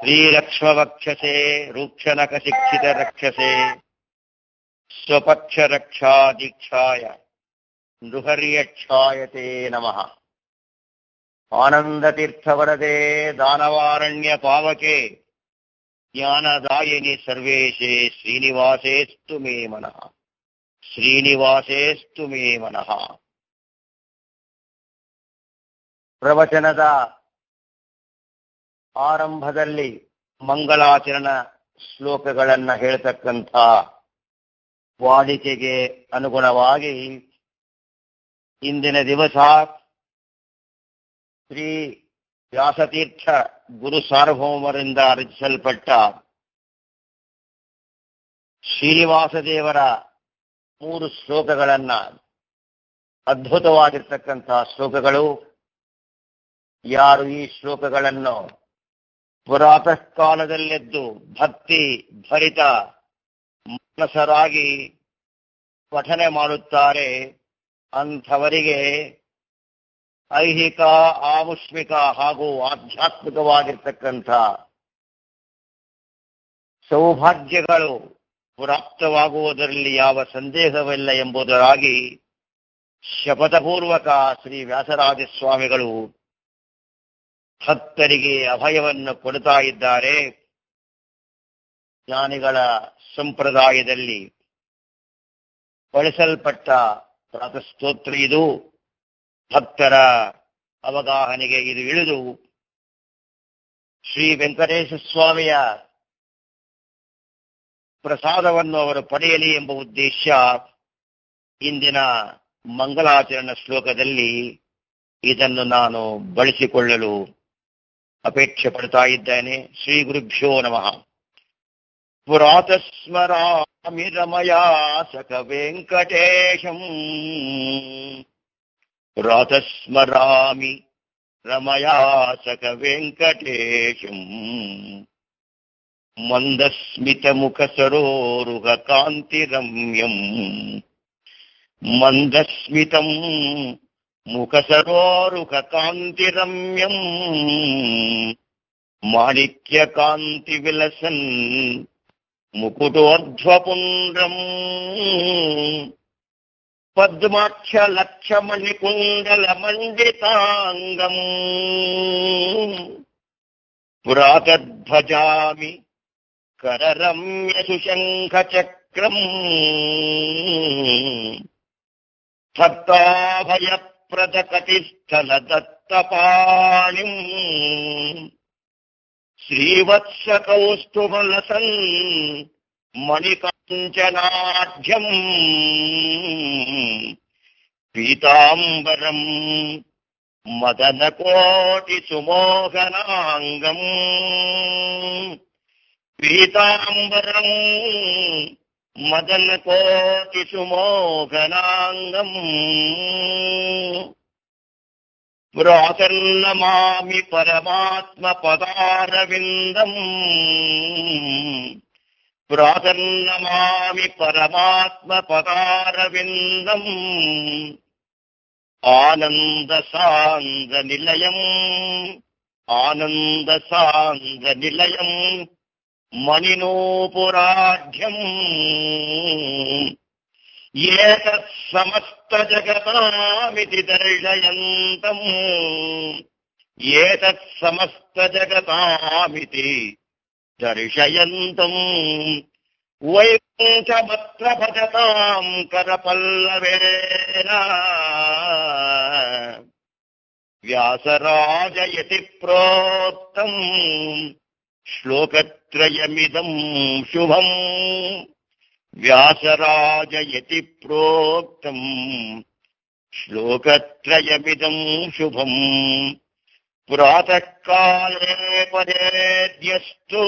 श्रीलक्ष्मवक्षसे रूक्षनकशिक्षितरक्षसे स्वपक्षरक्षादीक्षाय नृहर्यक्षायते नमः आनन्दतीर्थवरदे दानवारण्यपावके ज्ञानदायिनि सर्वेशे श्रीनिवासेस्तु मे मनः ಶ್ರೀನಿವಾಸೇಸ್ತು ಮೇ ಮನಃ ಪ್ರವಚನದ ಆರಂಭದಲ್ಲಿ ಮಂಗಳಾಚರಣ ಶ್ಲೋಕಗಳನ್ನ ಹೇಳ್ತಕ್ಕಂಥ ವಾಡಿಕೆಗೆ ಅನುಗುಣವಾಗಿ ಇಂದಿನ ದಿವಸ ಶ್ರೀ ವ್ಯಾಸತೀರ್ಥ ಗುರು ಸಾರ್ವಭೌಮರಿಂದ ರಚಿಸಲ್ಪಟ್ಟ ಶ್ರೀನಿವಾಸ ದೇವರ ಮೂರು ಶ್ಲೋಕಗಳನ್ನ ಅದ್ಭುತವಾಗಿರ್ತಕ್ಕಂತಹ ಶ್ಲೋಕಗಳು ಯಾರು ಈ ಶ್ಲೋಕಗಳನ್ನು ಪುರಾತಃ ಕಾಲದಲ್ಲೆದ್ದು ಭಕ್ತಿ ಭರಿತ ಮಾನಸರಾಗಿ ಪಠನೆ ಮಾಡುತ್ತಾರೆ ಅಂಥವರಿಗೆ ಐಹಿಕ ಆಮುಷ್ಮಿಕ ಹಾಗೂ ಆಧ್ಯಾತ್ಮಿಕವಾಗಿರ್ತಕ್ಕಂಥ ಸೌಭಾಗ್ಯಗಳು ಪ್ರಾಪ್ತವಾಗುವುದರಲ್ಲಿ ಯಾವ ಸಂದೇಹವಿಲ್ಲ ಎಂಬುದರಾಗಿ ಶಪಥಪೂರ್ವಕ ಶ್ರೀ ವ್ಯಾಸರಾಜ ಸ್ವಾಮಿಗಳು ಭಕ್ತರಿಗೆ ಅಭಯವನ್ನು ಕೊಡ್ತಾ ಇದ್ದಾರೆ ಜ್ಞಾನಿಗಳ ಸಂಪ್ರದಾಯದಲ್ಲಿ ಬಳಸಲ್ಪಟ್ಟ ಪ್ರಾತಸ್ತೋತ್ರ ಇದು ಭಕ್ತರ ಅವಗಾಹನೆಗೆ ಇದು ಇಳಿದು ಶ್ರೀ ವೆಂಕಟೇಶ ಸ್ವಾಮಿಯ ಪ್ರಸಾದವನ್ನು ಅವರು ಪಡೆಯಲಿ ಎಂಬ ಉದ್ದೇಶ ಇಂದಿನ ಮಂಗಲಾಚರಣ ಶ್ಲೋಕದಲ್ಲಿ ಇದನ್ನು ನಾನು ಬಳಸಿಕೊಳ್ಳಲು ಅಪೇಕ್ಷೆ ಪಡ್ತಾ ಇದ್ದೇನೆ ಶ್ರೀ ಗುರುಭ್ಯೋ ನಮಃ ಪುರಾತಸ್ಮರಾಮಿ ರಮಯಾ ಸಕ ವೆಂಕಟೇಶಂ ಪುರಾತಸ್ಮರಾಮಿ ರಮಯಾ ಸಕ ವೆಂಕಟೇಶಂ मन्दस्मितमुखसरोरुह कान्तिरम्यम् मन्दस्मितम् मुखसरोरुह कान्तिरम्यम् माणिक्यकान्तिविलसन् मुकुटोर्ध्वपुण्ड्रम् पद्माख्यलक्षमणिकुण्डलमण्डिताङ्गम् पुरातद्भजामि कररम्यसुशङ्खचक्रम् भक्ताभयप्रदकटिस्थलदत्तपाणिम् श्रीवत्सकौस्तुभलसन् मणिकाञ्चनाढ्यम् पीताम्बरम् मदनकोटिसुमोहनाङ्गम् पीताम्बरम् मदनकोटिसुमोघनाङ्गम् पुरातन्नमामि परमात्मपदारविन्दम् पुरातन्नमामि परमात्मपदारविन्दम् आनन्दसान्द्रनिलयम् आनन्दसान्द्रनिलयम् मणिनोपुराढ्यम् एतत् समस्तजगतामिति दर्शयन्तम् एतत् समस्तजगतामिति दर्शयन्तम् वैकुण्ठमत्र भजताम् करपल्लवेन व्यासराजयति प्रोक्तम् श्लोकत्रयमिदम् शुभम् व्यासराजयति प्रोक्तम् श्लोकत्रयमिदम् शुभम् प्रातःकाले पदेद्यस्तु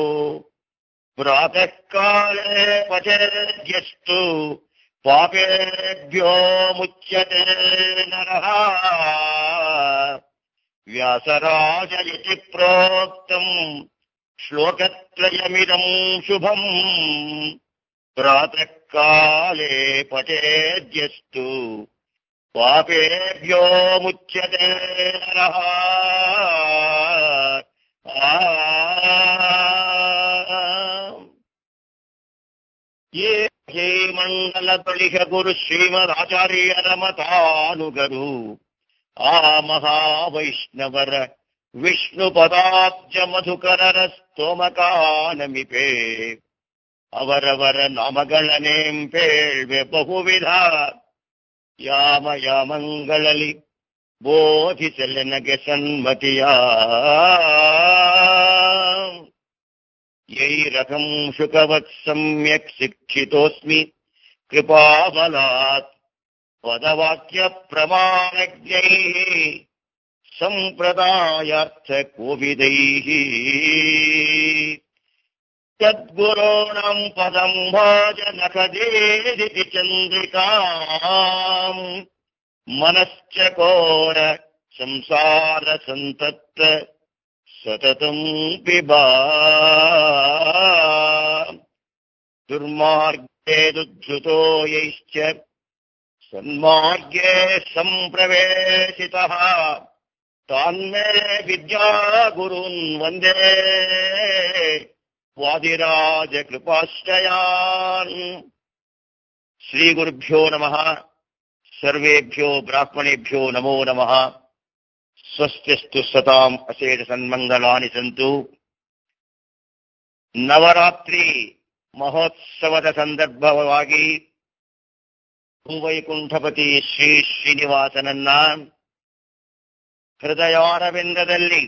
प्रातःकाले पचेद्यस्तु पापेभ्यो मुच्यते नरः व्यासराज इति प्रोक्तम् श्लोकत्रयमिदम् शुभम् प्रातःकाले पठेद्यस्तु पापेभ्यो मुच्यते नरः आ ಯೇ ಹೇ ಮಂಡಲ ತೊಳಿಹ ಗುರು ಶ್ರೀಮದಾಚಾರ್ಯರ ಮತಾನುಗರು ಆ ಮಹಾವೈಷ್ಣವರ ವಿಷ್ಣು ಪದಾಬ್ಜ ಮಧುಕರರ ಸ್ತೋಮಕಾನಮಿಪೆ ಅವರವರ ನಾಮಗಳನ್ನೇಂಪೇಳ್ವೆ ಬಹುವಿಧ ಯಾಮ ಯಾಮಂಗಳಲ್ಲಿ ಬೋಧಿಸಲೆನಗೆ ಸನ್ಮತಿಯ ಯೈರಕಂ ಶುಕವತ್ ಸಮ್ಯಕ್ ಶಿಕ್ಷಿತೋಸ್ಮಿ ಕೃಪಾಬಲಾತ್ ಪದವಾಕ್ಯ ಪ್ರಮಾಣಜ್ಞೈ ಸಂಪ್ರದಾಯಾರ್ಥ ಕೋವಿದೈಃ ಯದ್ಗುರೋಣಂ ಪದಂ ಭಾಜನಖದೇದಿತಿ ಚಂದ್ರಿಕಾಂ ಮನಶ್ಚಕೋರ ಸಂಸಾರ ಸಂತತ್ತ ಸತತಂ ಪಿಬಾ ದುರ್ಮಾರ್ಗೇ ದುದ್ಧೃತೋ ಯೈಶ್ಚ ಸನ್ಮಾರ್ಗೇ ಸಂಪ್ರವೇಶಿತಃ ತಾನ್ಮೇ ವಿದ್ಯಾ ಗುರುನ್ ವಂದೇ ವಾದಿರಾಜ ಕೃಪಾಶ್ರಯಾನ್ ಶ್ರೀ ಗುರುಭ್ಯೋ ನಮಃ ಸರ್ವೇಭ್ಯೋ ಬ್ರಾಹ್ಮಣೇಭ್ಯೋ ನಮೋ ನಮಃ ಸ್ವಸ್ತಿಸ್ತು ಸತಾಂ ಅಶೇಷ ಸನ್ಮಂಗಲಾನಿ ಸಂತು ನವರಾತ್ರಿ ಮಹೋತ್ಸವದ ಸಂದರ್ಭವಾಗಿ ಭೂವೈಕುಂಠಪತಿ ಶ್ರೀ ಶ್ರೀನಿವಾಸನನ್ನ ಹೃದಯಾರವಿಂದದಲ್ಲಿ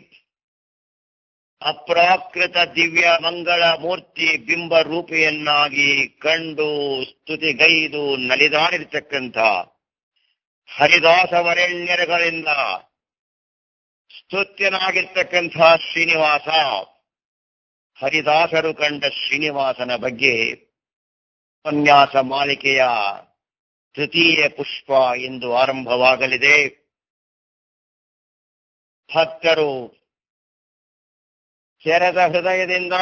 ಅಪ್ರಾಕೃತ ದಿವ್ಯ ಮಂಗಳ ಮೂರ್ತಿ ಬಿಂಬ ರೂಪಿಯನ್ನಾಗಿ ಕಂಡು ಸ್ತುತಿಗೈದು ನಲಿದಾಡಿರ್ತಕ್ಕಂಥ ಹರಿದಾಸವರೆಣ್ಯರುಗಳಿಂದ ಸ್ತುತ್ಯನಾಗಿರ್ತಕ್ಕಂಥ ಶ್ರೀನಿವಾಸ ಹರಿದಾಸರು ಕಂಡ ಶ್ರೀನಿವಾಸನ ಬಗ್ಗೆ ಉಪನ್ಯಾಸ ಮಾಲಿಕೆಯ ತೃತೀಯ ಪುಷ್ಪ ಎಂದು ಆರಂಭವಾಗಲಿದೆ ಭಕ್ತರು ತೆರೆದ ಹೃದಯದಿಂದ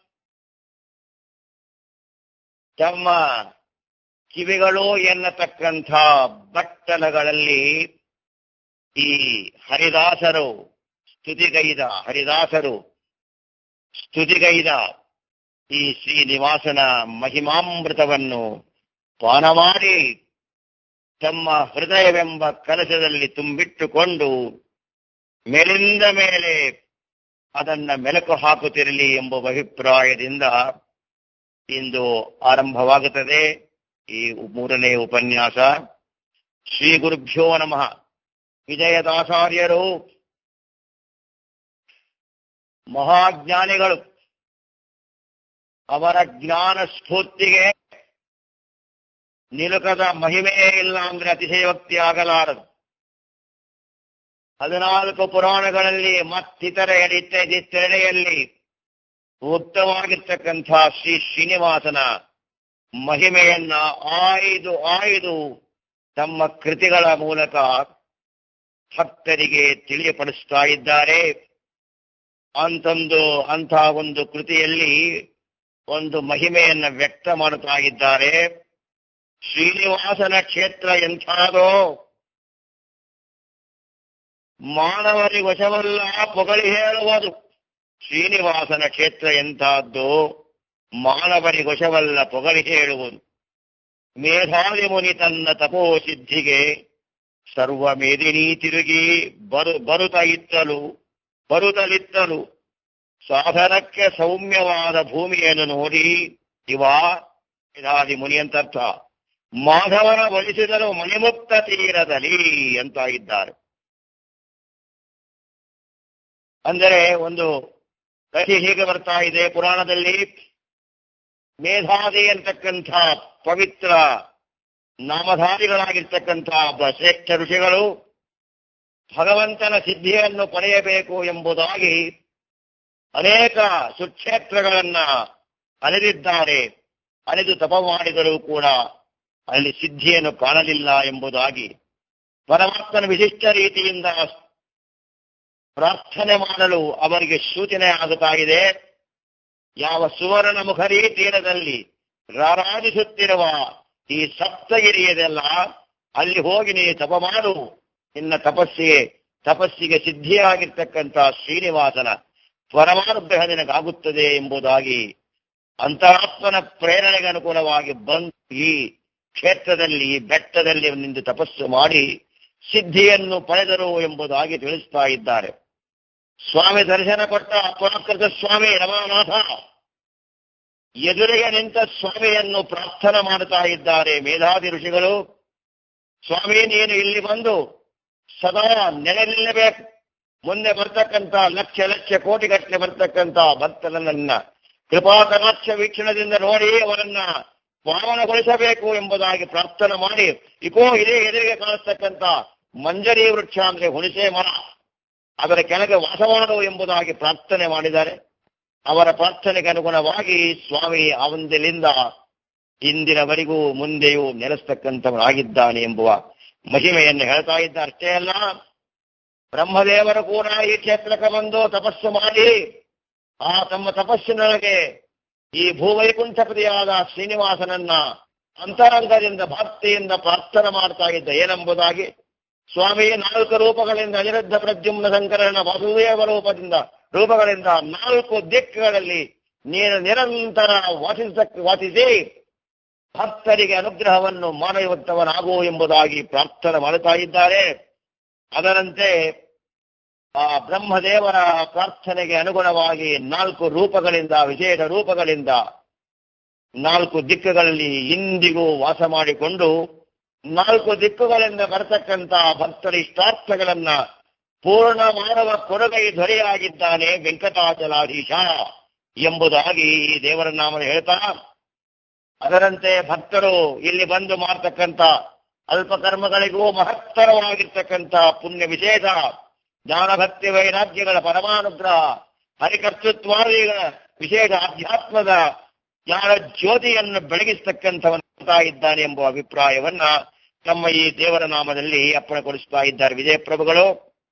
ತಮ್ಮ ಕಿವಿಗಳು ಎನ್ನತಕ್ಕಂಥ ಬಟ್ಟಲಗಳಲ್ಲಿ ಈ ಹರಿದಾಸರು ಸ್ತುತಿಗೈದ ಹರಿದಾಸರು ಸ್ತುತಿಗೈದ ಈ ಶ್ರೀನಿವಾಸನ ಮಹಿಮಾಮೃತವನ್ನು ಪಾನ ಮಾಡಿ ತಮ್ಮ ಹೃದಯವೆಂಬ ಕಲಶದಲ್ಲಿ ತುಂಬಿಟ್ಟುಕೊಂಡು ಮೇಲಿಂದ ಮೇಲೆ ಅದನ್ನ ಮೆಲಕು ಹಾಕುತ್ತಿರಲಿ ಎಂಬ ಅಭಿಪ್ರಾಯದಿಂದ ಇಂದು ಆರಂಭವಾಗುತ್ತದೆ ಈ ಮೂರನೇ ಉಪನ್ಯಾಸ ಶ್ರೀ ಗುರುಭ್ಯೋ ನಮಃ ವಿಜಯದಾಸಾರ್ಯರು ಮಹಾಜ್ಞಾನಿಗಳು ಅವರ ಜ್ಞಾನ ಸ್ಫೂರ್ತಿಗೆ ನಿಲುಕದ ಮಹಿಮೆಯೇ ಇಲ್ಲ ಅಂದ್ರೆ ಅತಿಶಯೋಕ್ತಿ ಆಗಲಾರದು ಹದಿನಾಲ್ಕು ಪುರಾಣಗಳಲ್ಲಿ ಮತ್ತಿತರ ಇತ್ತೆರೆಯಲ್ಲಿ ಉಕ್ತವಾಗಿರ್ತಕ್ಕಂಥ ಶ್ರೀ ಶ್ರೀನಿವಾಸನ ಮಹಿಮೆಯನ್ನ ಆಯ್ದು ಆಯ್ದು ತಮ್ಮ ಕೃತಿಗಳ ಮೂಲಕ ಭಕ್ತರಿಗೆ ತಿಳಿಯಪಡಿಸ್ತಾ ಇದ್ದಾರೆ ಅಂತಂದು ಅಂಥ ಒಂದು ಕೃತಿಯಲ್ಲಿ ಒಂದು ಮಹಿಮೆಯನ್ನ ವ್ಯಕ್ತ ಮಾಡುತ್ತಾ ಇದ್ದಾರೆ ಶ್ರೀನಿವಾಸನ ಕ್ಷೇತ್ರ ಎಂಥಾದೋ ಮಾನವರಿಗೆ ವಶವಲ್ಲ ಪೊಗಳಿ ಹೇಳುವುದು ಶ್ರೀನಿವಾಸನ ಕ್ಷೇತ್ರ ಎಂಥದ್ದು ಮಾನವರಿಗೆ ವಶವಲ್ಲ ಪೊಗಳಿ ಹೇಳುವುದು ಮೇಧಾವಿ ಮುನಿ ತನ್ನ ತಪೋ ಸಿದ್ಧಿಗೆ ಸರ್ವ ಮೇದಿನಿ ತಿರುಗಿ ಬರು ಬರುತ್ತ ಇತ್ತಲು ಬರುತ್ತಲಿತ್ತಲು ಸಾಧನಕ್ಕೆ ಸೌಮ್ಯವಾದ ಭೂಮಿಯನ್ನು ನೋಡಿ ಇವ ಮೇಧಾವಿ ಮುನಿ ಅಂತರ್ಥ ಮಾಧವನ ಒಲಿಸಿದರು ಮಣಿಮುಕ್ತ ತೀರದಲ್ಲಿ ಅಂತ ಇದ್ದಾರೆ ಅಂದರೆ ಒಂದು ಕಥೆ ಹೀಗೆ ಬರ್ತಾ ಇದೆ ಪುರಾಣದಲ್ಲಿ ಮೇಧಾದಿ ಅಂತಕ್ಕಂಥ ಪವಿತ್ರ ನಾಮಧಾರಿಗಳಾಗಿರ್ತಕ್ಕಂಥ ಒಬ್ಬ ಶ್ರೇಷ್ಠ ಋಷಿಗಳು ಭಗವಂತನ ಸಿದ್ಧಿಯನ್ನು ಪಡೆಯಬೇಕು ಎಂಬುದಾಗಿ ಅನೇಕ ಸುಕ್ಷೇತ್ರಗಳನ್ನ ಅಲೆದಿದ್ದಾರೆ ಅಲೆದು ತಪ ಮಾಡಿದರೂ ಕೂಡ ಅಲ್ಲಿ ಸಿದ್ಧಿಯನ್ನು ಕಾಣಲಿಲ್ಲ ಎಂಬುದಾಗಿ ಪರಮಾತ್ಮನ ವಿಶಿಷ್ಟ ರೀತಿಯಿಂದ ಪ್ರಾರ್ಥನೆ ಮಾಡಲು ಅವರಿಗೆ ಸೂಚನೆ ಆಗುತ್ತಾ ಇದೆ ಯಾವ ಸುವರ್ಣ ಮುಖರಿ ತೀರದಲ್ಲಿ ರಾರಾಜಿಸುತ್ತಿರುವ ಈ ಸಪ್ತಗಿರಿಯದೆಲ್ಲ ಅಲ್ಲಿ ಹೋಗಿ ನೀ ತಪ ಮಾಡು ನಿನ್ನ ತಪಸ್ಸಿಗೆ ತಪಸ್ಸಿಗೆ ಸಿದ್ಧಿಯಾಗಿರ್ತಕ್ಕಂಥ ಶ್ರೀನಿವಾಸನ ಪರಮಾನುಗ್ರಹ ನಿನಗಾಗುತ್ತದೆ ಎಂಬುದಾಗಿ ಅಂತರಾತ್ಮನ ಪ್ರೇರಣೆಗೆ ಅನುಗುಣವಾಗಿ ಬಂದು ಈ ಕ್ಷೇತ್ರದಲ್ಲಿ ಈ ಬೆಟ್ಟದಲ್ಲಿ ನಿಂದು ತಪಸ್ಸು ಮಾಡಿ ಸಿದ್ಧಿಯನ್ನು ಪಡೆದರು ಎಂಬುದಾಗಿ ತಿಳಿಸ್ತಾ ಇದ್ದಾರೆ ಸ್ವಾಮಿ ದರ್ಶನ ಕೊಟ್ಟ ಪುರಕೃತ ಸ್ವಾಮಿ ರಮಾನಾಥ ಎದುರಿಗೆ ನಿಂತ ಸ್ವಾಮಿಯನ್ನು ಪ್ರಾರ್ಥನೆ ಮಾಡುತ್ತಾ ಇದ್ದಾರೆ ಮೇಧಾದಿ ಋಷಿಗಳು ಸ್ವಾಮಿ ನೀನು ಇಲ್ಲಿ ಬಂದು ಸದಾ ನೆಲೆ ನಿಲ್ಲಬೇಕು ಮುಂದೆ ಬರ್ತಕ್ಕಂಥ ಲಕ್ಷ ಲಕ್ಷ ಕೋಟಿಗಟ್ಟಲೆ ಬರ್ತಕ್ಕಂಥ ಭಕ್ತರನ್ನ ಕೃಪಾಕಟಾಕ್ಷ ವೀಕ್ಷಣದಿಂದ ನೋಡಿ ಅವರನ್ನ ಪಾವನಗೊಳಿಸಬೇಕು ಎಂಬುದಾಗಿ ಪ್ರಾರ್ಥನೆ ಮಾಡಿ ಇಕೋ ಇದೇ ಎದುರಿಗೆ ಕಾಣಿಸ್ತಕ್ಕಂಥ ಮಂಜರಿ ವೃಕ್ಷ ಅಂದ್ರೆ ಹುಣಸೆ ಮರ ಅದರ ಕೆಳಗೆ ವಾಸ ಮಾಡು ಎಂಬುದಾಗಿ ಪ್ರಾರ್ಥನೆ ಮಾಡಿದ್ದಾರೆ ಅವರ ಪ್ರಾರ್ಥನೆಗೆ ಅನುಗುಣವಾಗಿ ಸ್ವಾಮಿ ಅವಂದಿಲಿಂದ ಇಂದಿನವರೆಗೂ ಮುಂದೆಯೂ ನೆಲೆಸ್ತಕ್ಕಂಥವನಾಗಿದ್ದಾನೆ ಎಂಬುವ ಮಹಿಮೆಯನ್ನು ಹೇಳ್ತಾ ಇದ್ದ ಅಷ್ಟೇ ಅಲ್ಲ ಬ್ರಹ್ಮದೇವರು ಕೂಡ ಈ ಕ್ಷೇತ್ರಕ್ಕೆ ಬಂದು ತಪಸ್ಸು ಮಾಡಿ ಆ ತಮ್ಮ ತಪಸ್ಸಿನೊಳಗೆ ಈ ಭೂವೈಕುಂಠಪತಿಯಾದ ಶ್ರೀನಿವಾಸನನ್ನ ಅಂತರಂಗದಿಂದ ಭಕ್ತಿಯಿಂದ ಪ್ರಾರ್ಥನೆ ಮಾಡ್ತಾ ಇದ್ದ ಏನೆಂಬುದಾಗಿ ಸ್ವಾಮಿ ನಾಲ್ಕು ರೂಪಗಳಿಂದ ಅನಿರುದ್ಧ ಪ್ರದ್ಯುಮ್ನ ಸಂಕರಣ ವಾಸುದೇವ ರೂಪದಿಂದ ರೂಪಗಳಿಂದ ನಾಲ್ಕು ದಿಕ್ಕುಗಳಲ್ಲಿ ನೀನು ನಿರಂತರ ವಾಸಿಸಕ್ಕೆ ವಾಸಿಸಿ ಭಕ್ತರಿಗೆ ಅನುಗ್ರಹವನ್ನು ಮಾಡುವಂತವನಾಗು ಎಂಬುದಾಗಿ ಪ್ರಾರ್ಥನೆ ಮಾಡುತ್ತಾ ಇದ್ದಾರೆ ಅದರಂತೆ ಆ ಬ್ರಹ್ಮದೇವರ ಪ್ರಾರ್ಥನೆಗೆ ಅನುಗುಣವಾಗಿ ನಾಲ್ಕು ರೂಪಗಳಿಂದ ವಿಶೇಷ ರೂಪಗಳಿಂದ ನಾಲ್ಕು ದಿಕ್ಕುಗಳಲ್ಲಿ ಇಂದಿಗೂ ವಾಸ ಮಾಡಿಕೊಂಡು ನಾಲ್ಕು ದಿಕ್ಕುಗಳಿಂದ ಬರತಕ್ಕಂಥ ಭಕ್ತರ ಇಷ್ಟಾರ್ಥಗಳನ್ನ ಪೂರ್ಣ ಮಾಡುವ ಕೊಡುಗೈ ದೊರೆಯಾಗಿದ್ದಾನೆ ವೆಂಕಟಾಚಲಾಧೀಶ ಎಂಬುದಾಗಿ ಈ ದೇವರ ನಾಮ ಹೇಳ್ತಾ ಅದರಂತೆ ಭಕ್ತರು ಇಲ್ಲಿ ಬಂದು ಮಾಡ್ತಕ್ಕಂಥ ಅಲ್ಪ ಕರ್ಮಗಳಿಗೂ ಮಹತ್ತರವಾಗಿರ್ತಕ್ಕಂಥ ಪುಣ್ಯ ವಿಶೇಷ ಜ್ಞಾನಭಕ್ತಿ ವೈರಾಗ್ಯಗಳ ಪರಮಾನುಗ್ರಹ ಹರಿಕರ್ತೃತ್ವಾದಿಗಳ ವಿಶೇಷ ಅಧ್ಯಾತ್ಮದ ಜ್ಞಾನ ಜ್ಯೋತಿಯನ್ನು ಬೆಳಗಿಸ್ತಕ್ಕಂಥವನ್ನ ಇದ್ದಾನೆ ಎಂಬ ಅಭಿಪ್ರಾಯವನ್ನ ನಮ್ಮ ಈ ದೇವರ ನಾಮದಲ್ಲಿ ಅಪ್ಪಣೆಗೊಳಿಸ್ತಾ ಇದ್ದಾರೆ ವಿಜಯಪ್ರಭುಗಳು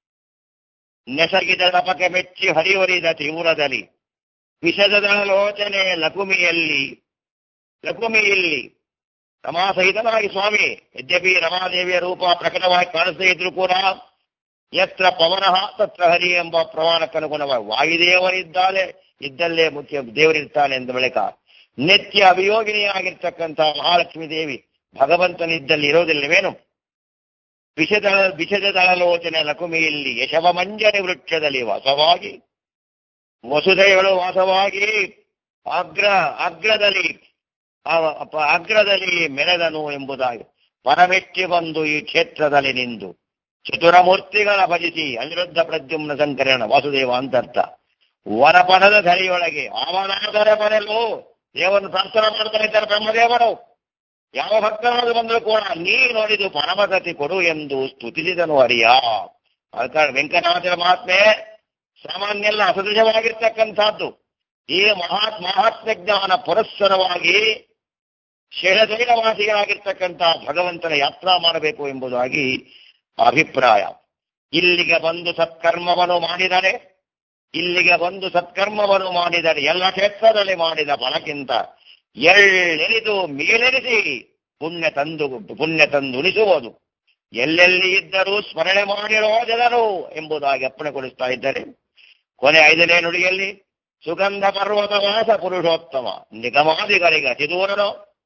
ನೆಸಗಿದ ತಪಕ್ಕೆ ಮೆಚ್ಚಿ ಹರಿವರಿದ ತೀವ್ರದಲ್ಲಿ ವಿಷದ ಲೋಚನೆ ಲಕುಮಿಯಲ್ಲಿ ಲಕುಮಿಯಲ್ಲಿ ರಮಾಸಹಿತನಾಗಿ ಸ್ವಾಮಿ ಯದ್ಯಪಿ ರಮಾದೇವಿಯ ರೂಪ ಪ್ರಕಟವಾಗಿ ಕಾಣಿಸದೇ ಇದ್ರು ಕೂಡ ಯತ್ರ ಪವನಃ ತತ್ರ ಹರಿ ಎಂಬ ಪ್ರಮಾಣಕ್ಕನುಗುಣವಾಗಿ ವಾಯುದೇವರಿದ್ದಾನೆ ಇದ್ದಲ್ಲೇ ಮುಖ್ಯ ದೇವರಿರ್ತಾನೆ ಎಂದ ಬಳಿಕ ನಿತ್ಯ ಅಭಿಯೋಗಿನಿಯಾಗಿರ್ತಕ್ಕಂಥ ಮಹಾಲಕ್ಷ್ಮೀ ದೇವಿ ಭಗವಂತನಿದ್ದಲ್ಲಿ ಇರೋದಿಲ್ಲವೇನು ವಿಷದಳ ವಿಷದ ದಳಲೋಚನೆ ಲಕುಮಿಯಲ್ಲಿ ಯಶವ ಮಂಜರಿ ವೃಕ್ಷದಲ್ಲಿ ವಾಸವಾಗಿ ವಸುಧೆಗಳು ವಾಸವಾಗಿ ಅಗ್ರ ಅಗ್ರದಲ್ಲಿ ಆ- ಅಪ- ಅಗ್ರದಲ್ಲಿ ಮೆರೆದನು ಎಂಬುದಾಗಿ ಪರಮೆಚ್ಚಿ ಬಂದು ಈ ಕ್ಷೇತ್ರದಲ್ಲಿ ನಿಂದು ಚತುರಮೂರ್ತಿಗಳ ಭಜಿಸಿ ಅನಿರುದ್ಧ ಪ್ರದ್ಯುಮ್ನ ಸಂಕರಣ ವಾಸುದೇವ ಅಂತರ್ಥ ವರಪಣದ ಧರೆಯೊಳಗೆ ಅವನಾದರ ಮನೆಯಲ್ಲೂ ದೇವರನ್ನು ಪ್ರಾರ್ಥನೆ ಮಾಡ್ತಾ ಇದ್ದಾರೆ ಬ್ರಹ್ಮದೇವರು ಯಾವ ಭಕ್ತನಾದ್ರು ಬಂದರೂ ಕೂಡ ನೀ ನೋಡಿದು ಪರಮಗತಿ ಕೊಡು ಎಂದು ಸ್ತುತಿಸಿದನು ಹರಿಯ ಅದಕ್ಕೆ ವೆಂಕಟನಾಥರ ಮಹಾತ್ಮೆ ಸಾಮಾನ್ಯ ಎಲ್ಲ ಅಸದೃಶವಾಗಿರ್ತಕ್ಕಂಥದ್ದು ಈ ಮಹಾತ್ ಮಹಾತ್ಮ ಜ್ಞಾನ ಪುರಸ್ಸರವಾಗಿ ಶೇಷಶೈಲವಾಸಿಗಳಾಗಿರ್ತಕ್ಕಂಥ ಭಗವಂತನ ಯಾತ್ರಾ ಮಾಡಬೇಕು ಎಂಬುದಾಗಿ ಅಭಿಪ್ರಾಯ ಇಲ್ಲಿಗೆ ಬಂದು ಸತ್ಕರ್ಮವನ್ನು ಮಾಡಿದರೆ ಇಲ್ಲಿಗೆ ಬಂದು ಸತ್ಕರ್ಮವನ್ನು ಮಾಡಿದರೆ ಎಲ್ಲ ಕ್ಷೇತ್ರದಲ್ಲಿ ಮಾಡಿದ ಫಲಕ್ಕಿಂತ ಎಳ್ಳೆನಿದು ಮೇಲೆನಿಸಿ ಪುಣ್ಯ ತಂದು ಪುಣ್ಯ ತಂದು ಉಳಿಸುವುದು ಎಲ್ಲೆಲ್ಲಿ ಇದ್ದರೂ ಸ್ಮರಣೆ ಮಾಡಿರೋ ಜನರು ಎಂಬುದಾಗಿ ಅಪ್ಪಣೆಗೊಳಿಸ್ತಾ ಇದ್ದಾರೆ ಕೊನೆ ಐದನೇ ನುಡಿಯಲ್ಲಿ ಸುಗಂಧ ಪರ್ವತವಾಸ ಪುರುಷೋತ್ತಮ ನಿಗಮಾದಿಗಳಿಗೆ ಅತಿದೂರನು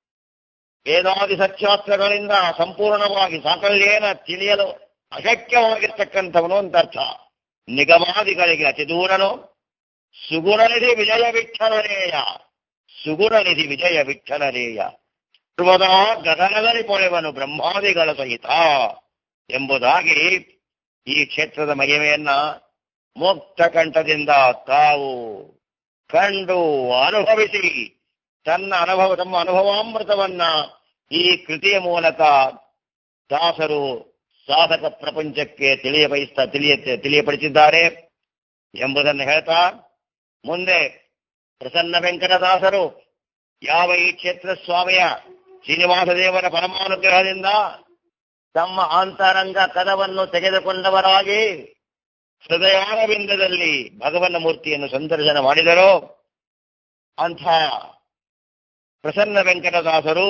ವೇದಾದಿ ಸತ್ಯಾಸ್ತ್ರಗಳಿಂದ ಸಂಪೂರ್ಣವಾಗಿ ಸಾಕಲ್ಯೇನ ತಿಳಿಯಲು ಅಶಕ್ಯವಾಗಿರ್ತಕ್ಕಂಥವನು ಅಂತ ಅರ್ಥ ನಿಗಮಾದಿಗಳಿಗೆ ಅತಿ ದೂರನು ಸುಗುಣನಿಧಿ ವಿಜಯ ವಿಠಲರೇಯ ಸುಗುಣನಿಧಿ ವಿಜಯ ವಿಠಲರೇಯ ಸರ್ವದಾ ಗಗನದಲ್ಲಿ ಪೊಳೆವನು ಬ್ರಹ್ಮಾದಿಗಳ ಸಹಿತ ಎಂಬುದಾಗಿ ಈ ಕ್ಷೇತ್ರದ ಮಹಿಮೆಯನ್ನ ಮುಕ್ತ ಕಂಠದಿಂದ ತಾವು ಕಂಡು ಅನುಭವಿಸಿ ತನ್ನ ಅನುಭವ ತಮ್ಮ ಅನುಭವಾಮೃತವನ್ನ ಈ ಕೃತಿಯ ಮೂಲಕ ದಾಸರು ಸಾಧಕ ಪ್ರಪಂಚಕ್ಕೆ ತಿಳಿಯ ಬಯಸ್ತಾ ತಿಳಿಯ ತಿಳಿಯಪಡಿಸಿದ್ದಾರೆ ಎಂಬುದನ್ನು ಹೇಳ್ತಾ ಮುಂದೆ ಪ್ರಸನ್ನ ವೆಂಕಟದಾಸರು ಯಾವ ಈ ಕ್ಷೇತ್ರ ಸ್ವಾಮಿಯ ಶ್ರೀನಿವಾಸ ದೇವರ ಪರಮಾನುಗ್ರಹದಿಂದ ತಮ್ಮ ಅಂತರಂಗ ಕದವನ್ನು ತೆಗೆದುಕೊಂಡವರಾಗಿ ಹೃದಯಾರವಿಂದದಲ್ಲಿ ಭಗವನ್ನ ಮೂರ್ತಿಯನ್ನು ಸಂದರ್ಶನ ಮಾಡಿದರು ಅಂಥ ಪ್ರಸನ್ನ ವೆಂಕಟದಾಸರು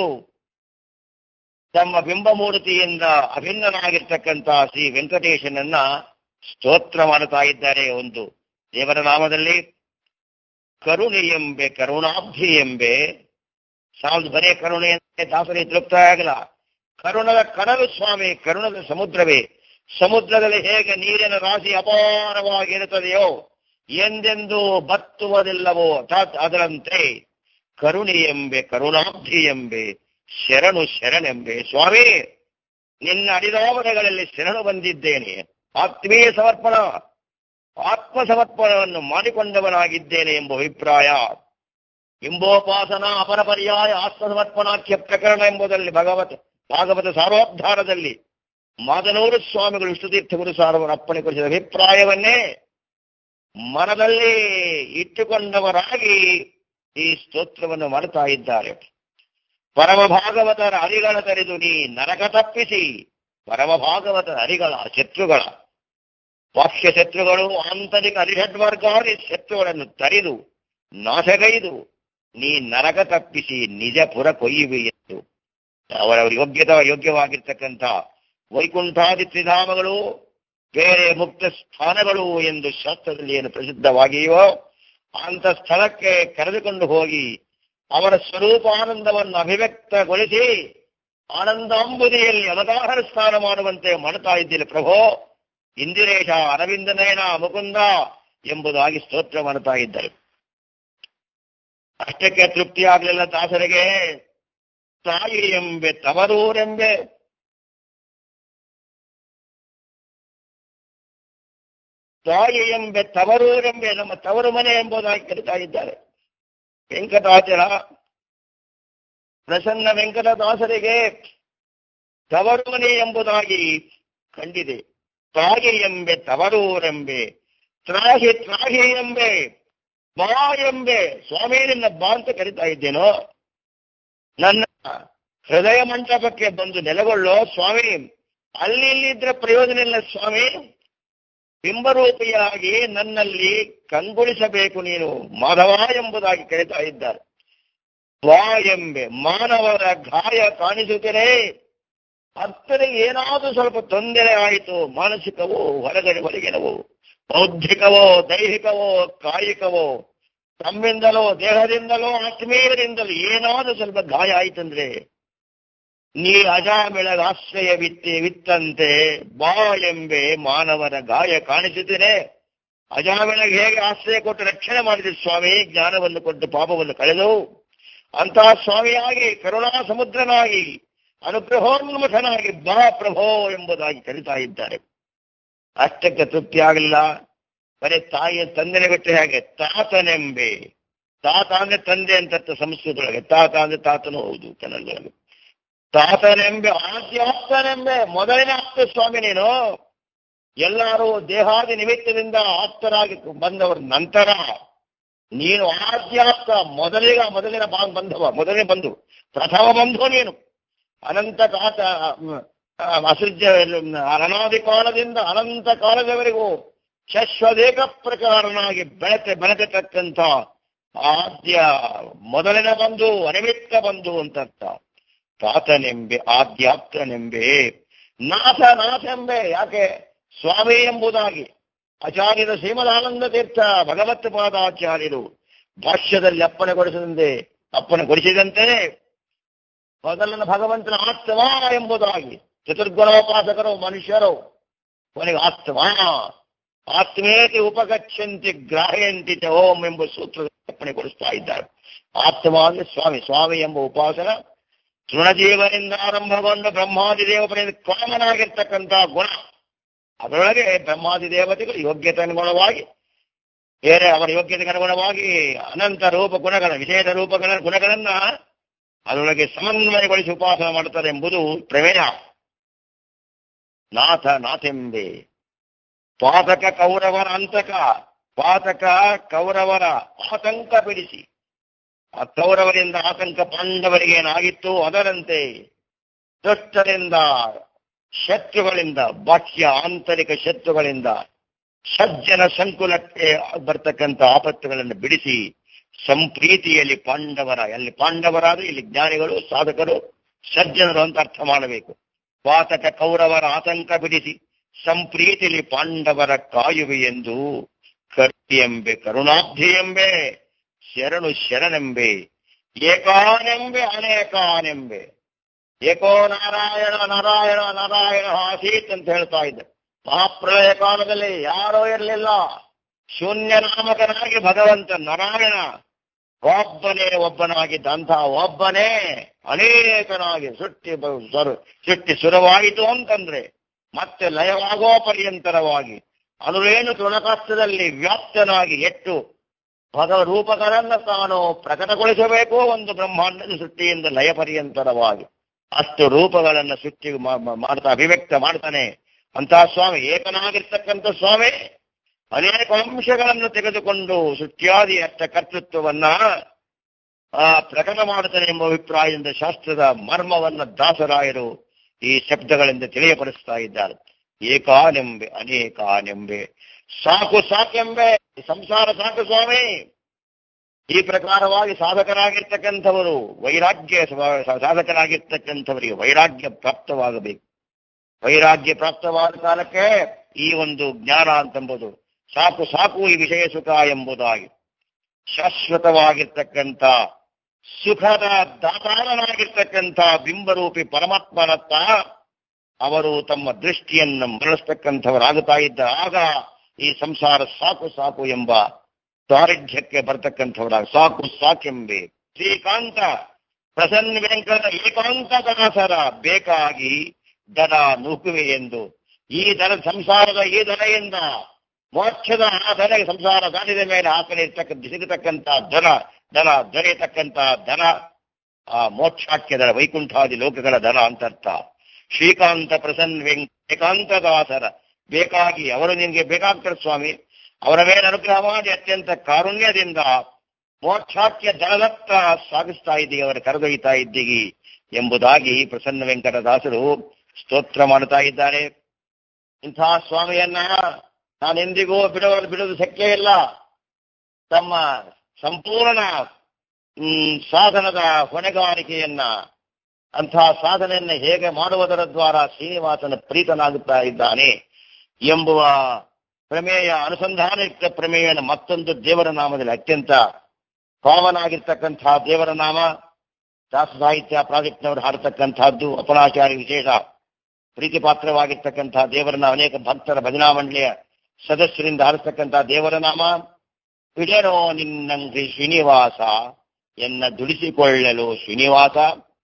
ತಮ್ಮ ಬಿಂಬಮೂರ್ತಿಯಿಂದ ಅಭಿನ್ನನಾಗಿರ್ತಕ್ಕಂಥ ಶ್ರೀ ವೆಂಕಟೇಶನನ್ನ ಸ್ತೋತ್ರ ಮಾಡುತ್ತಾ ಇದ್ದಾರೆ ಒಂದು ದೇವರ ನಾಮದಲ್ಲಿ ಕರುಣೆ ಎಂಬೆ ಕರುಣಾಬ್ಧಿ ಎಂಬೆ ಸಾಲದು ಬರೇ ಕರುಣೆ ಅಂತ ದಾಸರಿ ತೃಪ್ತ ಆಗಲ್ಲ ಕರುಣದ ಕಡಲು ಸ್ವಾಮಿ ಕರುಣದ ಸಮುದ್ರವೇ ಸಮುದ್ರದಲ್ಲಿ ಹೇಗೆ ನೀರಿನ ರಾಶಿ ಅಪಾರವಾಗಿರುತ್ತದೆಯೋ ಎಂದೆಂದೂ ಬತ್ತುವುದಿಲ್ಲವೋ ತತ್ ಅದರಂತೆ ಕರುಣೆ ಎಂಬೆ ಕರುಣಾಬ್ಧಿ ಎಂಬೆ ಶರಣು ಶರಣೆಂಬೆ ಸ್ವಾಮಿ ನಿನ್ನ ಅಡಿದಾವಣೆಗಳಲ್ಲಿ ಶರಣು ಬಂದಿದ್ದೇನೆ ಆತ್ಮೀಯ ಸಮರ್ಪಣ ಆತ್ಮ ಸಮರ್ಪಣವನ್ನು ಮಾಡಿಕೊಂಡವನಾಗಿದ್ದೇನೆ ಎಂಬ ಅಭಿಪ್ರಾಯ ಇಂಬೋಪಾಸನ ಅಪರ ಪರ್ಯಾಯ ಆತ್ಮ ಸಮರ್ಪಣಾಖ್ಯ ಪ್ರಕರಣ ಎಂಬುದರಲ್ಲಿ ಭಗವತ್ ಭಾಗವತ ಸಾರೋದ್ಧಾರದಲ್ಲಿ ಮಾದನೂರು ಸ್ವಾಮಿಗಳು ವಿಷ್ಣುತೀರ್ಥ ಗುರು ಸಾರವರು ಅಪ್ಪಣೆಗೊಳಿಸಿದ ಅಭಿಪ್ರಾಯವನ್ನೇ ಮನದಲ್ಲಿ ಇಟ್ಟುಕೊಂಡವರಾಗಿ ಈ ಸ್ತೋತ್ರವನ್ನು ಮಾಡ್ತಾ ಇದ್ದಾರೆ ಪರಮ ಭಾಗವತರ ಹರಿಗಳ ತರೆದು ನೀ ನರಕ ತಪ್ಪಿಸಿ ಪರಮ ಭಾಗವತರ ಹರಿಗಳ ಶತ್ರುಗಳ ಬಾಹ್ಯ ಶತ್ರುಗಳು ಆಂತರಿಕ ಅರಿಷಡ್ವರ್ಗಾದಿ ಶತ್ರುಗಳನ್ನು ತರಿದು ನಾಶಗೈದು ನೀ ನರಕ ತಪ್ಪಿಸಿ ನಿಜ ಪುರ ಕೊಯ್ಯುವಿ ಎಂದು ಅವರವರ ಯೋಗ್ಯತ ಯೋಗ್ಯವಾಗಿರ್ತಕ್ಕಂಥ ವೈಕುಂಠಾದಿ ತ್ರಿಧಾಮಗಳು ಬೇರೆ ಮುಕ್ತ ಸ್ಥಾನಗಳು ಎಂದು ಶಾಸ್ತ್ರದಲ್ಲಿ ಏನು ಪ್ರಸಿದ್ಧವಾಗಿಯೋ ಅಂತ ಸ್ಥಳಕ್ಕೆ ಕರೆದುಕೊಂಡು ಹೋಗಿ ಅವರ ಸ್ವರೂಪಾನಂದವನ್ನು ಅಭಿವ್ಯಕ್ತಗೊಳಿಸಿ ಆನಂದಾಂಬುದಿಯಲ್ಲಿ ಅವತಾರ ಸ್ನಾನ ಮಾಡುವಂತೆ ಮಾಡ್ತಾ ಇದ್ದೀನಿ ಪ್ರಭೋ ಇಂದಿರೇಶ ಅರವಿಂದನಯನ ಮುಕುಂದ ಎಂಬುದಾಗಿ ಸ್ತೋತ್ರ ಮಾಡ್ತಾ ಇದ್ದರು ಅಷ್ಟಕ್ಕೆ ತೃಪ್ತಿ ಆಗ್ಲಿಲ್ಲ ದಾಸರಿಗೆ ತಾಯಿ ಎಂಬೆ ತವರೂರೆಂಬೆ ತಾಯಿ ಎಂಬೆ ತವರೂರೆಂಬೆ ನಮ್ಮ ತವರು ಮನೆ ಎಂಬುದಾಗಿ ಕರೀತಾ ಇದ್ದಾರೆ ವೆಂಕಟಾಚಲ ಪ್ರಸನ್ನ ವೆಂಕಟದಾಸರಿಗೆ ತವರು ಮನೆ ಎಂಬುದಾಗಿ ಕಂಡಿದೆ ತಾಯಿ ಎಂಬೆ ತವರೂರೆಂಬೆ ತ್ರಾಹಿ ತ್ರಾಹಿ ಎಂಬೆ ಬಾ ಎಂಬೆ ಸ್ವಾಮಿ ನಿನ್ನ ಬಾ ಅಂತ ಕರಿತಾ ಇದ್ದೇನೋ ನನ್ನ ಹೃದಯ ಮಂಟಪಕ್ಕೆ ಬಂದು ನೆಲೆಗೊಳ್ಳೋ ಸ್ವಾಮಿ ಅಲ್ಲಿ ಇಲ್ಲಿದ್ರೆ ಪ್ರಯೋಜನ ಇಲ್ಲ ಸ್ವಾಮಿ ಬಿಂಬರೂಪಿಯಾಗಿ ನನ್ನಲ್ಲಿ ಕಂಗೊಳಿಸಬೇಕು ನೀನು ಮಾಧವ ಎಂಬುದಾಗಿ ಕರೀತಾ ಇದ್ದಾರೆ ವಾ ಎಂಬೆ ಮಾನವರ ಗಾಯ ಕಾಣಿಸುತ್ತೇನೆ ಭಕ್ತರಿಗೆ ಏನಾದರೂ ಸ್ವಲ್ಪ ತೊಂದರೆ ಆಯಿತು ಮಾನಸಿಕವೋ ಹೊರಗಡೆ ಹೊರಗಿನವೋ ಬೌದ್ಧಿಕವೋ ದೈಹಿಕವೋ ಕಾಯಿಕವೋ ತಮ್ಮಿಂದಲೋ ದೇಹದಿಂದಲೋ ಆತ್ಮೀಯರಿಂದಲೋ ಏನಾದರೂ ಸ್ವಲ್ಪ ಗಾಯ ಆಯ್ತಂದ್ರೆ ನೀ ಅಜಾಮಿಳಗ ಆಶ್ರಯವಿತ್ತೆ ವಿತ್ತಂತೆ ಬಾ ಎಂಬೆ ಮಾನವರ ಗಾಯ ಕಾಣಿಸುತ್ತೇನೆ ಅಜಾಮಿಳಗೆ ಹೇಗೆ ಆಶ್ರಯ ಕೊಟ್ಟು ರಕ್ಷಣೆ ಮಾಡಿದ ಸ್ವಾಮಿ ಜ್ಞಾನವನ್ನು ಕೊಟ್ಟು ಪಾಪವನ್ನು ಕಳೆದು ಅಂತಹ ಸ್ವಾಮಿಯಾಗಿ ಕರುಣಾ ಸಮುದ್ರನಾಗಿ ಅನುಗ್ರಹೋನ್ಮುಖನಾಗಿ ಬಾ ಪ್ರಭೋ ಎಂಬುದಾಗಿ ಕರಿತಾ ಇದ್ದಾರೆ ಅಷ್ಟಕ್ಕೆ ತೃಪ್ತಿ ಆಗಲಿಲ್ಲ ಬರೀ ತಾಯಿಯ ತಂದೆನೆ ಬಿಟ್ಟು ಹೇಗೆ ತಾತನೆಂಬೆ ತಾತ ಅಂದ್ರೆ ತಂದೆ ಅಂತ ಸಂಸ್ಕೃತದೊಳಗೆ ತಾತ ಅಂದ್ರೆ ತಾತನೂ ಹೌದು ಕನ್ನಡದೊಳಗೆ ತಾತನೆಂಬೆ ಆದ್ಯಾಪ್ತನೆಂಬೆ ಮೊದಲನೇ ಆಪ್ತ ಸ್ವಾಮಿ ನೀನು ಎಲ್ಲರೂ ದೇಹಾದಿ ನಿಮಿತ್ತದಿಂದ ಆಪ್ತರಾಗಿ ಬಂದವರ ನಂತರ ನೀನು ಆದ್ಯಾಪ್ತ ಮೊದಲಿಗ ಮೊದಲಿನ ಬಾ ಬಂಧವ ಮೊದಲನೇ ಬಂಧು ಪ್ರಥಮ ಬಂಧು ನೀನು ಅನಂತ ಕಾತ ಅಸೃಜ್ಯ ಅನಾದಿ ಕಾಲದಿಂದ ಅನಂತ ಕಾಲದವರೆಗೂ ಶಶ್ವದೇಕ ಪ್ರಕಾರನಾಗಿ ಬೆಳೆತೆ ಬೆಳೆತಕ್ಕಂಥ ಆದ್ಯ ಮೊದಲಿನ ಬಂಧು ಅನಿಮಿತ್ತ ಬಂಧು ಅಂತ ಅರ್ಥ ತಾತನೆಂಬೆ ಆದ್ಯಾಪ್ತನೆಂಬೆ ನಾಥ ನಾಥೆಂಬೆ ಯಾಕೆ ಸ್ವಾಮಿ ಎಂಬುದಾಗಿ ಆಚಾರ್ಯರ ಶ್ರೀಮದಾನಂದ ತೀರ್ಥ ಭಗವತ್ ಪಾದಾಚಾರ್ಯರು ಭಾಷ್ಯದಲ್ಲಿ ಅಪ್ಪಣೆಗೊಳಿಸಿದಂತೆ ಅಪ್ಪಣೆಗೊಳಿಸಿದಂತೆ ಮೊದಲನ ಭಗವಂತನ ಆತ್ಮ ಎಂಬುದಾಗಿ ಚತುರ್ಗುಣೋಪಾಸಕರು ಮನುಷ್ಯರು ಕೊನೆಗೆ ಆತ್ಮ ಆತ್ಮೇತಿ ಉಪಗಚ್ಚಂತಿ ಗ್ರಾಹ್ಯಂತಿ ಚ ಓಂ ಎಂಬ ಸೂತ್ರ ಅಪ್ಪಣೆಗೊಳಿಸ್ತಾ ಇದ್ದಾರೆ ಆತ್ಮ ಅಂದ್ರೆ ಸ್ವಾಮಿ ಸ್ವಾಮಿ ಎಂಬ ಉಪಾಸನ ತೃಣಜೀವನಿಂದ ಆರಂಭಗೊಂಡು ಬ್ರಹ್ಮಾದಿ ದೇವಪರಿಂದ ಕಾಮನಾಗಿರ್ತಕ್ಕಂಥ ಗುಣ ಅದರೊಳಗೆ ಬ್ರಹ್ಮಾದಿ ದೇವತೆಗಳು ಯೋಗ್ಯತೆ ಅನುಗುಣವಾಗಿ ಬೇರೆ ಅವರ ಯೋಗ್ಯತೆಗೆ ಅನುಗುಣವಾಗಿ ಅನಂತ ರೂಪ ಗುಣಗಳ ವಿಶೇಷ ರೂಪಗಳ ಗುಣಗಳನ್ನ ಅದರೊಳಗೆ ಸಮನ್ವಯಗೊಳಿಸಿ ಉಪಾಸನ ಮಾಡುತ್ತಾರೆ ಎಂಬುದು ಪ್ರಮೇಯ ನಾಥ ನಾಥೆಂಬೆ ಪಾತಕ ಕೌರವರ ಅಂತಕ ಪಾತಕ ಕೌರವರ ಆತಂಕ ಬಿಡಿಸಿ ಆ ಕೌರವರಿಂದ ಆತಂಕ ಪಾಂಡವರಿಗೆ ಏನಾಗಿತ್ತು ಅದರಂತೆ ದುಷ್ಟರಿಂದ ಶತ್ರುಗಳಿಂದ ಬಾಹ್ಯ ಆಂತರಿಕ ಶತ್ರುಗಳಿಂದ ಸಜ್ಜನ ಸಂಕುಲಕ್ಕೆ ಬರ್ತಕ್ಕಂಥ ಆಪತ್ತುಗಳನ್ನು ಬಿಡಿಸಿ ಸಂಪ್ರೀತಿಯಲ್ಲಿ ಪಾಂಡವರ ಅಲ್ಲಿ ಪಾಂಡವರಾದ ಇಲ್ಲಿ ಜ್ಞಾನಿಗಳು ಸಾಧಕರು ಸಜ್ಜನರು ಅಂತ ಅರ್ಥ ಮಾಡಬೇಕು ಪಾತಕ ಕೌರವರ ಆತಂಕ ಬಿಡಿಸಿ ಸಂಪ್ರೀತಿಯಲ್ಲಿ ಪಾಂಡವರ ಕಾಯುವೆ ಎಂದು ಕರ್ತಿ ಎಂಬೆ ಕರುಣಾಬ್ಧಿ ಎಂಬೆ ಶರಣು ಶರಣೆಂಬೆ ಏಕಾನೆಂಬೆ ಅನೇಕಾನೆಂಬೆ ಏಕೋ ನಾರಾಯಣ ನಾರಾಯಣ ನಾರಾಯಣ ಆಸೀತ್ ಅಂತ ಹೇಳ್ತಾ ಇದ್ದ ಮಹಾಪ್ರಳಯ ಕಾಲದಲ್ಲಿ ಯಾರೋ ಇರಲಿಲ್ಲ ಶೂನ್ಯ ನಾಮಕನಾಗಿ ಭಗವಂತ ನಾರಾಯಣ ಒಬ್ಬನೇ ಒಬ್ಬನಾಗಿದ್ದ ಅಂತ ಒಬ್ಬನೇ ಅನೇಕನಾಗಿ ಸೃಷ್ಟಿ ಬ- ಸರು- ಸೃಷ್ಟಿ ಸುರವಾಯಿತು ಅಂತಂದ್ರೆ ಮತ್ತೆ ಲಯವಾಗೋ ಪರ್ಯಂತರವಾಗಿ ಅನುರೇನು ತುಣಕಾಷ್ಟದಲ್ಲಿ ವ್ಯಾಪ್ತನಾಗಿ ಎಷ್ಟು ಭಗವ ರೂಪಗಳನ್ನ ತಾನು ಪ್ರಕಟಗೊಳಿಸಬೇಕು ಒಂದು ಬ್ರಹ್ಮಾಂಡದ ಸೃಷ್ಟಿಯಿಂದ ಲಯ ಪರ್ಯಂತರವಾಗಿ ಅಷ್ಟು ರೂಪಗಳನ್ನ ಸೃಷ್ಟಿ ಮಾ- ಮಾ- ಮಾಡ್ತಾ ಅಭಿವ್ಯಕ್ತ ಮಾಡ್ತಾನೆ ಅಂತ ಸ್ವಾಮಿ ಏಕನಾಗಿರ್ತಕ್ಕಂಥ ಸ್ವಾಮಿ ಅನೇಕ ಅಂಶಗಳನ್ನು ತೆಗೆದುಕೊಂಡು ಸೃಷ್ಟಿಯಾದಿ ಅಷ್ಟ ಕರ್ತೃತ್ವವನ್ನ ಆ ಪ್ರಕಟ ಮಾಡುತ್ತಾನೆ ಎಂಬ ಅಭಿಪ್ರಾಯದಿಂದ ಶಾಸ್ತ್ರದ ಮರ್ಮವನ್ನ ದಾಸರಾಯರು ಈ ಶಬ್ದಗಳಿಂದ ತಿಳಿಯಪಡಿಸ್ತಾ ಇದ್ದಾರೆ ಏಕಾನೆಂಬೆ ಅನೇಕಾನೆಂಬೆ ಸಾಕು ಸಾಕೆಂಬೆ ಈ ಸಂಸಾರ ಸಾಕು ಸ್ವಾಮಿ ಈ ಪ್ರಕಾರವಾಗಿ ಸಾಧಕರಾಗಿರ್ತಕ್ಕಂಥವರು ವೈರಾಗ್ಯ ಸ್ವ- ಸಾಧಕರಾಗಿರ್ತಕ್ಕಂಥವರಿಗೆ ವೈರಾಗ್ಯ ಪ್ರಾಪ್ತವಾಗಬೇಕು ವೈರಾಗ್ಯ ಪ್ರಾಪ್ತವಾದ ಕಾಲಕ್ಕೆ ಈ ಒಂದು ಜ್ಞಾನ ಅಂತಂಬುದು ಸಾಕು ಸಾಕು ಈ ವಿಷಯ ಸುಖ ಎಂಬುದಾಗಿ ಶಾಶ್ವತವಾಗಿರ್ತಕ್ಕಂಥ ಸುಖದ ದಾತಾರನಾಗಿರ್ತಕ್ಕಂಥ ಬಿಂಬರೂಪಿ ಪರಮಾತ್ಮನತ್ತ ಅವರು ತಮ್ಮ ದೃಷ್ಟಿಯನ್ನು ಮರಳಿಸ್ತಕ್ಕಂಥವರಾಗುತ್ತಾ ಇದ್ದ ಆಗ ಈ ಸಂಸಾರ ಸಾಕು ಸಾಕು ಎಂಬ ದಾರಿಢ್ಯಕ್ಕೆ ಬರ್ತಕ್ಕಂಥವರ ಸಾಕು ಸಾಕೆಂಬೆ ಶ್ರೀಕಾಂತ ಪ್ರಸನ್ನ ವೆಂಕಟ ಏಕಾಂತ ದಾಸರ ಬೇಕಾಗಿ ದನ ನುಗ್ಗುವೆ ಎಂದು ಈ ದನ ಸಂಸಾರದ ಈ ದನೆಯಿಂದ ಮೋಕ್ಷದ ಆ ದನೆಗೆ ಸಂಸಾರ ದಾಟಿದ ಮೇಲೆ ಹಾಕಲಿರ್ತಕ್ಕಂಥ ಸಿಗತಕ್ಕಂಥ ದನ ದನ ದೊರೆಯತಕ್ಕಂಥ ದನ ಆ ಮೋಕ್ಷಾಖ್ಯದ ವೈಕುಂಠಾದಿ ಲೋಕಗಳ ದನ ಅಂತರ್ಥ ಶ್ರೀಕಾಂತ ಪ್ರಸನ್ನ ವೆಂಕ ಏಕಾಂತ ದಾಸರ ಬೇಕಾಗಿ ಅವರು ನಿಮಗೆ ಬೇಕಾಗ್ತಾರೆ ಸ್ವಾಮಿ ಅವರ ಮೇಲೆ ಅನುಗ್ರಹ ಮಾಡಿ ಅತ್ಯಂತ ಕಾರುಣ್ಯದಿಂದ ಮೋಕ್ಷಾಖ್ಯ ದಳದತ್ತ ಸಾಗಿಸ್ತಾ ಇದ್ದೀವಿ ಅವರ ಕರೆದೊಯ್ತಾ ಇದ್ದೀವಿ ಎಂಬುದಾಗಿ ಪ್ರಸನ್ನ ವೆಂಕಟದಾಸರು ಸ್ತೋತ್ರ ಮಾಡುತ್ತಾ ಇದ್ದಾರೆ ಇಂತಹ ಸ್ವಾಮಿಯನ್ನ ನಾನೆಂದಿಗೂ ಬಿಡುವ ಬಿಡುವುದು ಶಕ್ಯ ಇಲ್ಲ ತಮ್ಮ ಸಂಪೂರ್ಣ ಹ್ಮ್, ಸಾಧನದ ಹೊಣೆಗಾರಿಕೆಯನ್ನ ಅಂತಹ ಸಾಧನೆಯನ್ನ ಹೇಗೆ ಮಾಡುವುದರ ದ್ವಾರ ಶ್ರೀನಿವಾಸನ ಪ್ರೀತನಾಗುತ್ತಾ ಇದ್ದಾನೆ ಎಂಬುವ ಪ್ರಮೇಯ ಅನುಸಂಧಾನಯುಕ್ತ ಪ್ರಮೇಯನ ಮತ್ತೊಂದು ದೇವರ ನಾಮದಲ್ಲಿ ಅತ್ಯಂತ ಕಾಮನ್ ಆಗಿರ್ತಕ್ಕಂತಹ ದೇವರ ನಾಮ ದಾಸ ಸಾಹಿತ್ಯ ಪ್ರಾಜೆಕ್ಟ್ನವರು ಹಾಡತಕ್ಕಂತಹದ್ದು ಅಪನಾಚಾರ್ಯ ವಿಶೇಷ ಪ್ರೀತಿ ಪಾತ್ರವಾಗಿರ್ತಕ್ಕಂತಹ ದೇವರನ್ನ ಅನೇಕ ಭಕ್ತರ ಭಜನಾ ಮಂಡಳಿಯ ಸದಸ್ಯರಿಂದ ಹಾಡಿಸ್ತಕ್ಕಂತಹ ದೇವರ ನಾಮ ವಿಜಯನೋ ನಿನ್ನಂಗ್ರಿ ಶ್ರೀನಿವಾಸ ಎನ್ನ ದುಡಿಸಿಕೊಳ್ಳಲು ಶ್ರೀನಿವಾಸ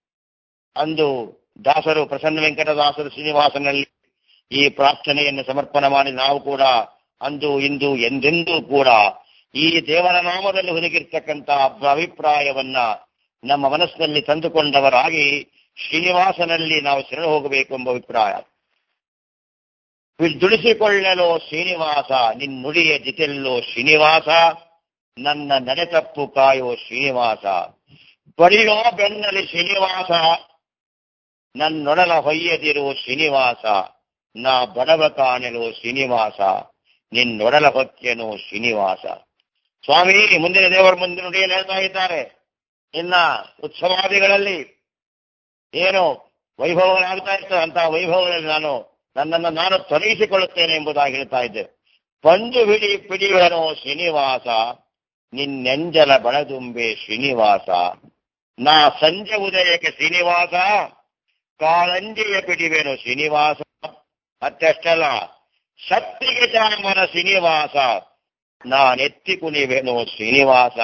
ಅಂದು ದಾಸರು ಪ್ರಸನ್ನ ವೆಂಕಟದಾಸರು ಶ್ರೀನಿವಾಸನಲ್ಲಿ ಈ ಪ್ರಾರ್ಥನೆಯನ್ನು ಸಮರ್ಪಣೆ ಮಾಡಿ ನಾವು ಕೂಡ ಅಂದು ಇಂದು ಎಂದೆಂದೂ ಕೂಡ ಈ ದೇವರ ನಾಮದಲ್ಲಿ ಹುದುಗಿರ್ತಕ್ಕಂಥ ಅಭಿಪ್ರಾಯವನ್ನ ನಮ್ಮ ಮನಸ್ಸಿನಲ್ಲಿ ತಂದುಕೊಂಡವರಾಗಿ ಶ್ರೀನಿವಾಸನಲ್ಲಿ ನಾವು ಶರಣ ಹೋಗಬೇಕು ಎಂಬ ಅಭಿಪ್ರಾಯ ದುಡಿಸಿಕೊಳ್ಳಲು ಶ್ರೀನಿವಾಸ ನಿನ್ನುಡಿಯ ಜಿತೆಲ್ಲೋ ಶ್ರೀನಿವಾಸ ನನ್ನ ನಡೆತಪ್ಪು ಕಾಯೋ ಶ್ರೀನಿವಾಸ ಬಳಿಯೋ ಬೆನ್ನಲಿ ಶ್ರೀನಿವಾಸ ನನ್ನೊಡಲ ಹೊಯ್ಯದಿರೋ ಶ್ರೀನಿವಾಸ ನಾ ಬಡವ ಕಾಣಲು ಶ್ರೀನಿವಾಸ ನಿನ್ನೊಡಲ ಹೊಕ್ಕೆನೋ ಶ್ರೀನಿವಾಸ ಸ್ವಾಮಿ ಮುಂದಿನ ದೇವರ ಮುಂದಿನ ನುಡಿಯಲ್ಲಿ ಹೇಳ್ತಾ ಇದ್ದಾರೆ ಇನ್ನ ಉತ್ಸವಾದಿಗಳಲ್ಲಿ ಏನು ವೈಭವಗಳಾಗ್ತಾ ಇರ್ತದೆ ಅಂತಹ ವೈಭವಗಳಲ್ಲಿ ನಾನು ನನ್ನನ್ನು ನಾನು ತೊಲಗಿಸಿಕೊಳ್ಳುತ್ತೇನೆ ಎಂಬುದಾಗಿ ಹೇಳ್ತಾ ಇದ್ದೆ ಪಂಜು ಹಿಡಿ ಪಿಡಿಯುವನೋ ಶ್ರೀನಿವಾಸ ನಿನ್ನೆಂಜಲ ಬಣದುಂಬೆ ಶ್ರೀನಿವಾಸ ನಾ ಸಂಜೆ ಉದಯಕ್ಕೆ ಶ್ರೀನಿವಾಸ ಕಾಳಂಜಿಯ ಪಿಡಿವೆನು ಶ್ರೀನಿವಾಸ ಮತ್ತಷ್ಟಲ್ಲ ಶಕ್ತಿಗೆ ಚಾಮನ ಶ್ರೀನಿವಾಸ ನಾನೆತ್ತಿ ಕುಣಿವೆನು ಶ್ರೀನಿವಾಸ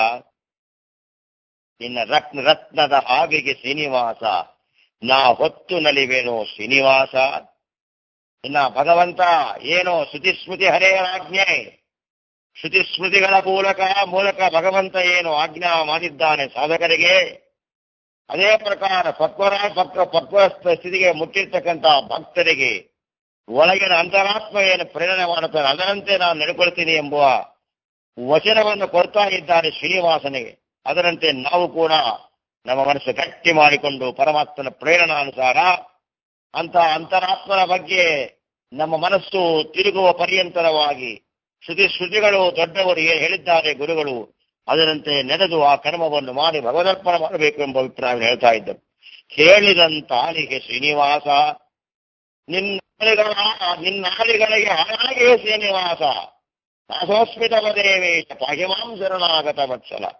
ನಿನ್ನ ರತ್ನ ರತ್ನದ ಹಾವಿಗೆ ಶ್ರೀನಿವಾಸ ನಾ ಹೊತ್ತು ನಲಿವೆನು ಶ್ರೀನಿವಾಸ ಇನ್ನ ಭಗವಂತ ಏನೋ ಶ್ರುತಿಸ್ಮೃತಿ ಹರೆಯರಾಜ್ಞೆ ಶ್ರುತಿಸ್ಮೃತಿಗಳ ಮೂಲಕ ಮೂಲಕ ಭಗವಂತ ಏನು ಆಜ್ಞಾ ಮಾಡಿದ್ದಾನೆ ಸಾಧಕರಿಗೆ ಅದೇ ಪ್ರಕಾರ ಪಕ್ವರ ಪಕ್ವ ಪಕ್ವ ಸ್ಥಿತಿಗೆ ಮುಟ್ಟಿರ್ತಕ್ಕಂಥ ಭಕ್ತರಿಗೆ ಒಳಗಿನ ಅಂತರಾತ್ಮ ಏನು ಪ್ರೇರಣೆ ಮಾಡುತ್ತಾನೆ ಅದರಂತೆ ನಾನು ನಡ್ಕೊಳ್ತೀನಿ ಎಂಬುವ ವಚನವನ್ನು ಕೊಡ್ತಾ ಇದ್ದಾನೆ ಶ್ರೀನಿವಾಸನಿಗೆ ಅದರಂತೆ ನಾವು ಕೂಡ ನಮ್ಮ ಮನಸ್ಸು ಗಟ್ಟಿ ಮಾಡಿಕೊಂಡು ಪರಮಾತ್ಮನ ಪ್ರೇರಣಾನುಸಾರ ಅಂತ ಅಂತರಾತ್ಮನ ಬಗ್ಗೆ ನಮ್ಮ ಮನಸ್ಸು ತಿರುಗುವ ಪರ್ಯಂತರವಾಗಿ ಶ್ರುತಿ ಶ್ರುತಿಗಳು ದೊಡ್ಡವರು ಏನು ಹೇಳಿದ್ದಾರೆ ಗುರುಗಳು ಅದರಂತೆ ನಡೆದು ಆ ಕರ್ಮವನ್ನು ಮಾಡಿ ಭಗವದರ್ಪಣೆ ಮಾಡಬೇಕು ಎಂಬ ಅಭಿಪ್ರಾಯ ಹೇಳ್ತಾ ಇದ್ದರು ಕೇಳಿದಂತಾಲಿಗೆ ಶ್ರೀನಿವಾಸ ನಿನ್ನಾಳಿಗಳ ನಿನ್ನಾಳಿಗಳಿಗೆ ಹಾಗೆ ಶ್ರೀನಿವಾಸ ದಾಸೋಸ್ಮಿತವ ದೇವೇಶ ಪಾಹಿಮಾಂ ಶರಣಾಗತ ವತ್ಸಲ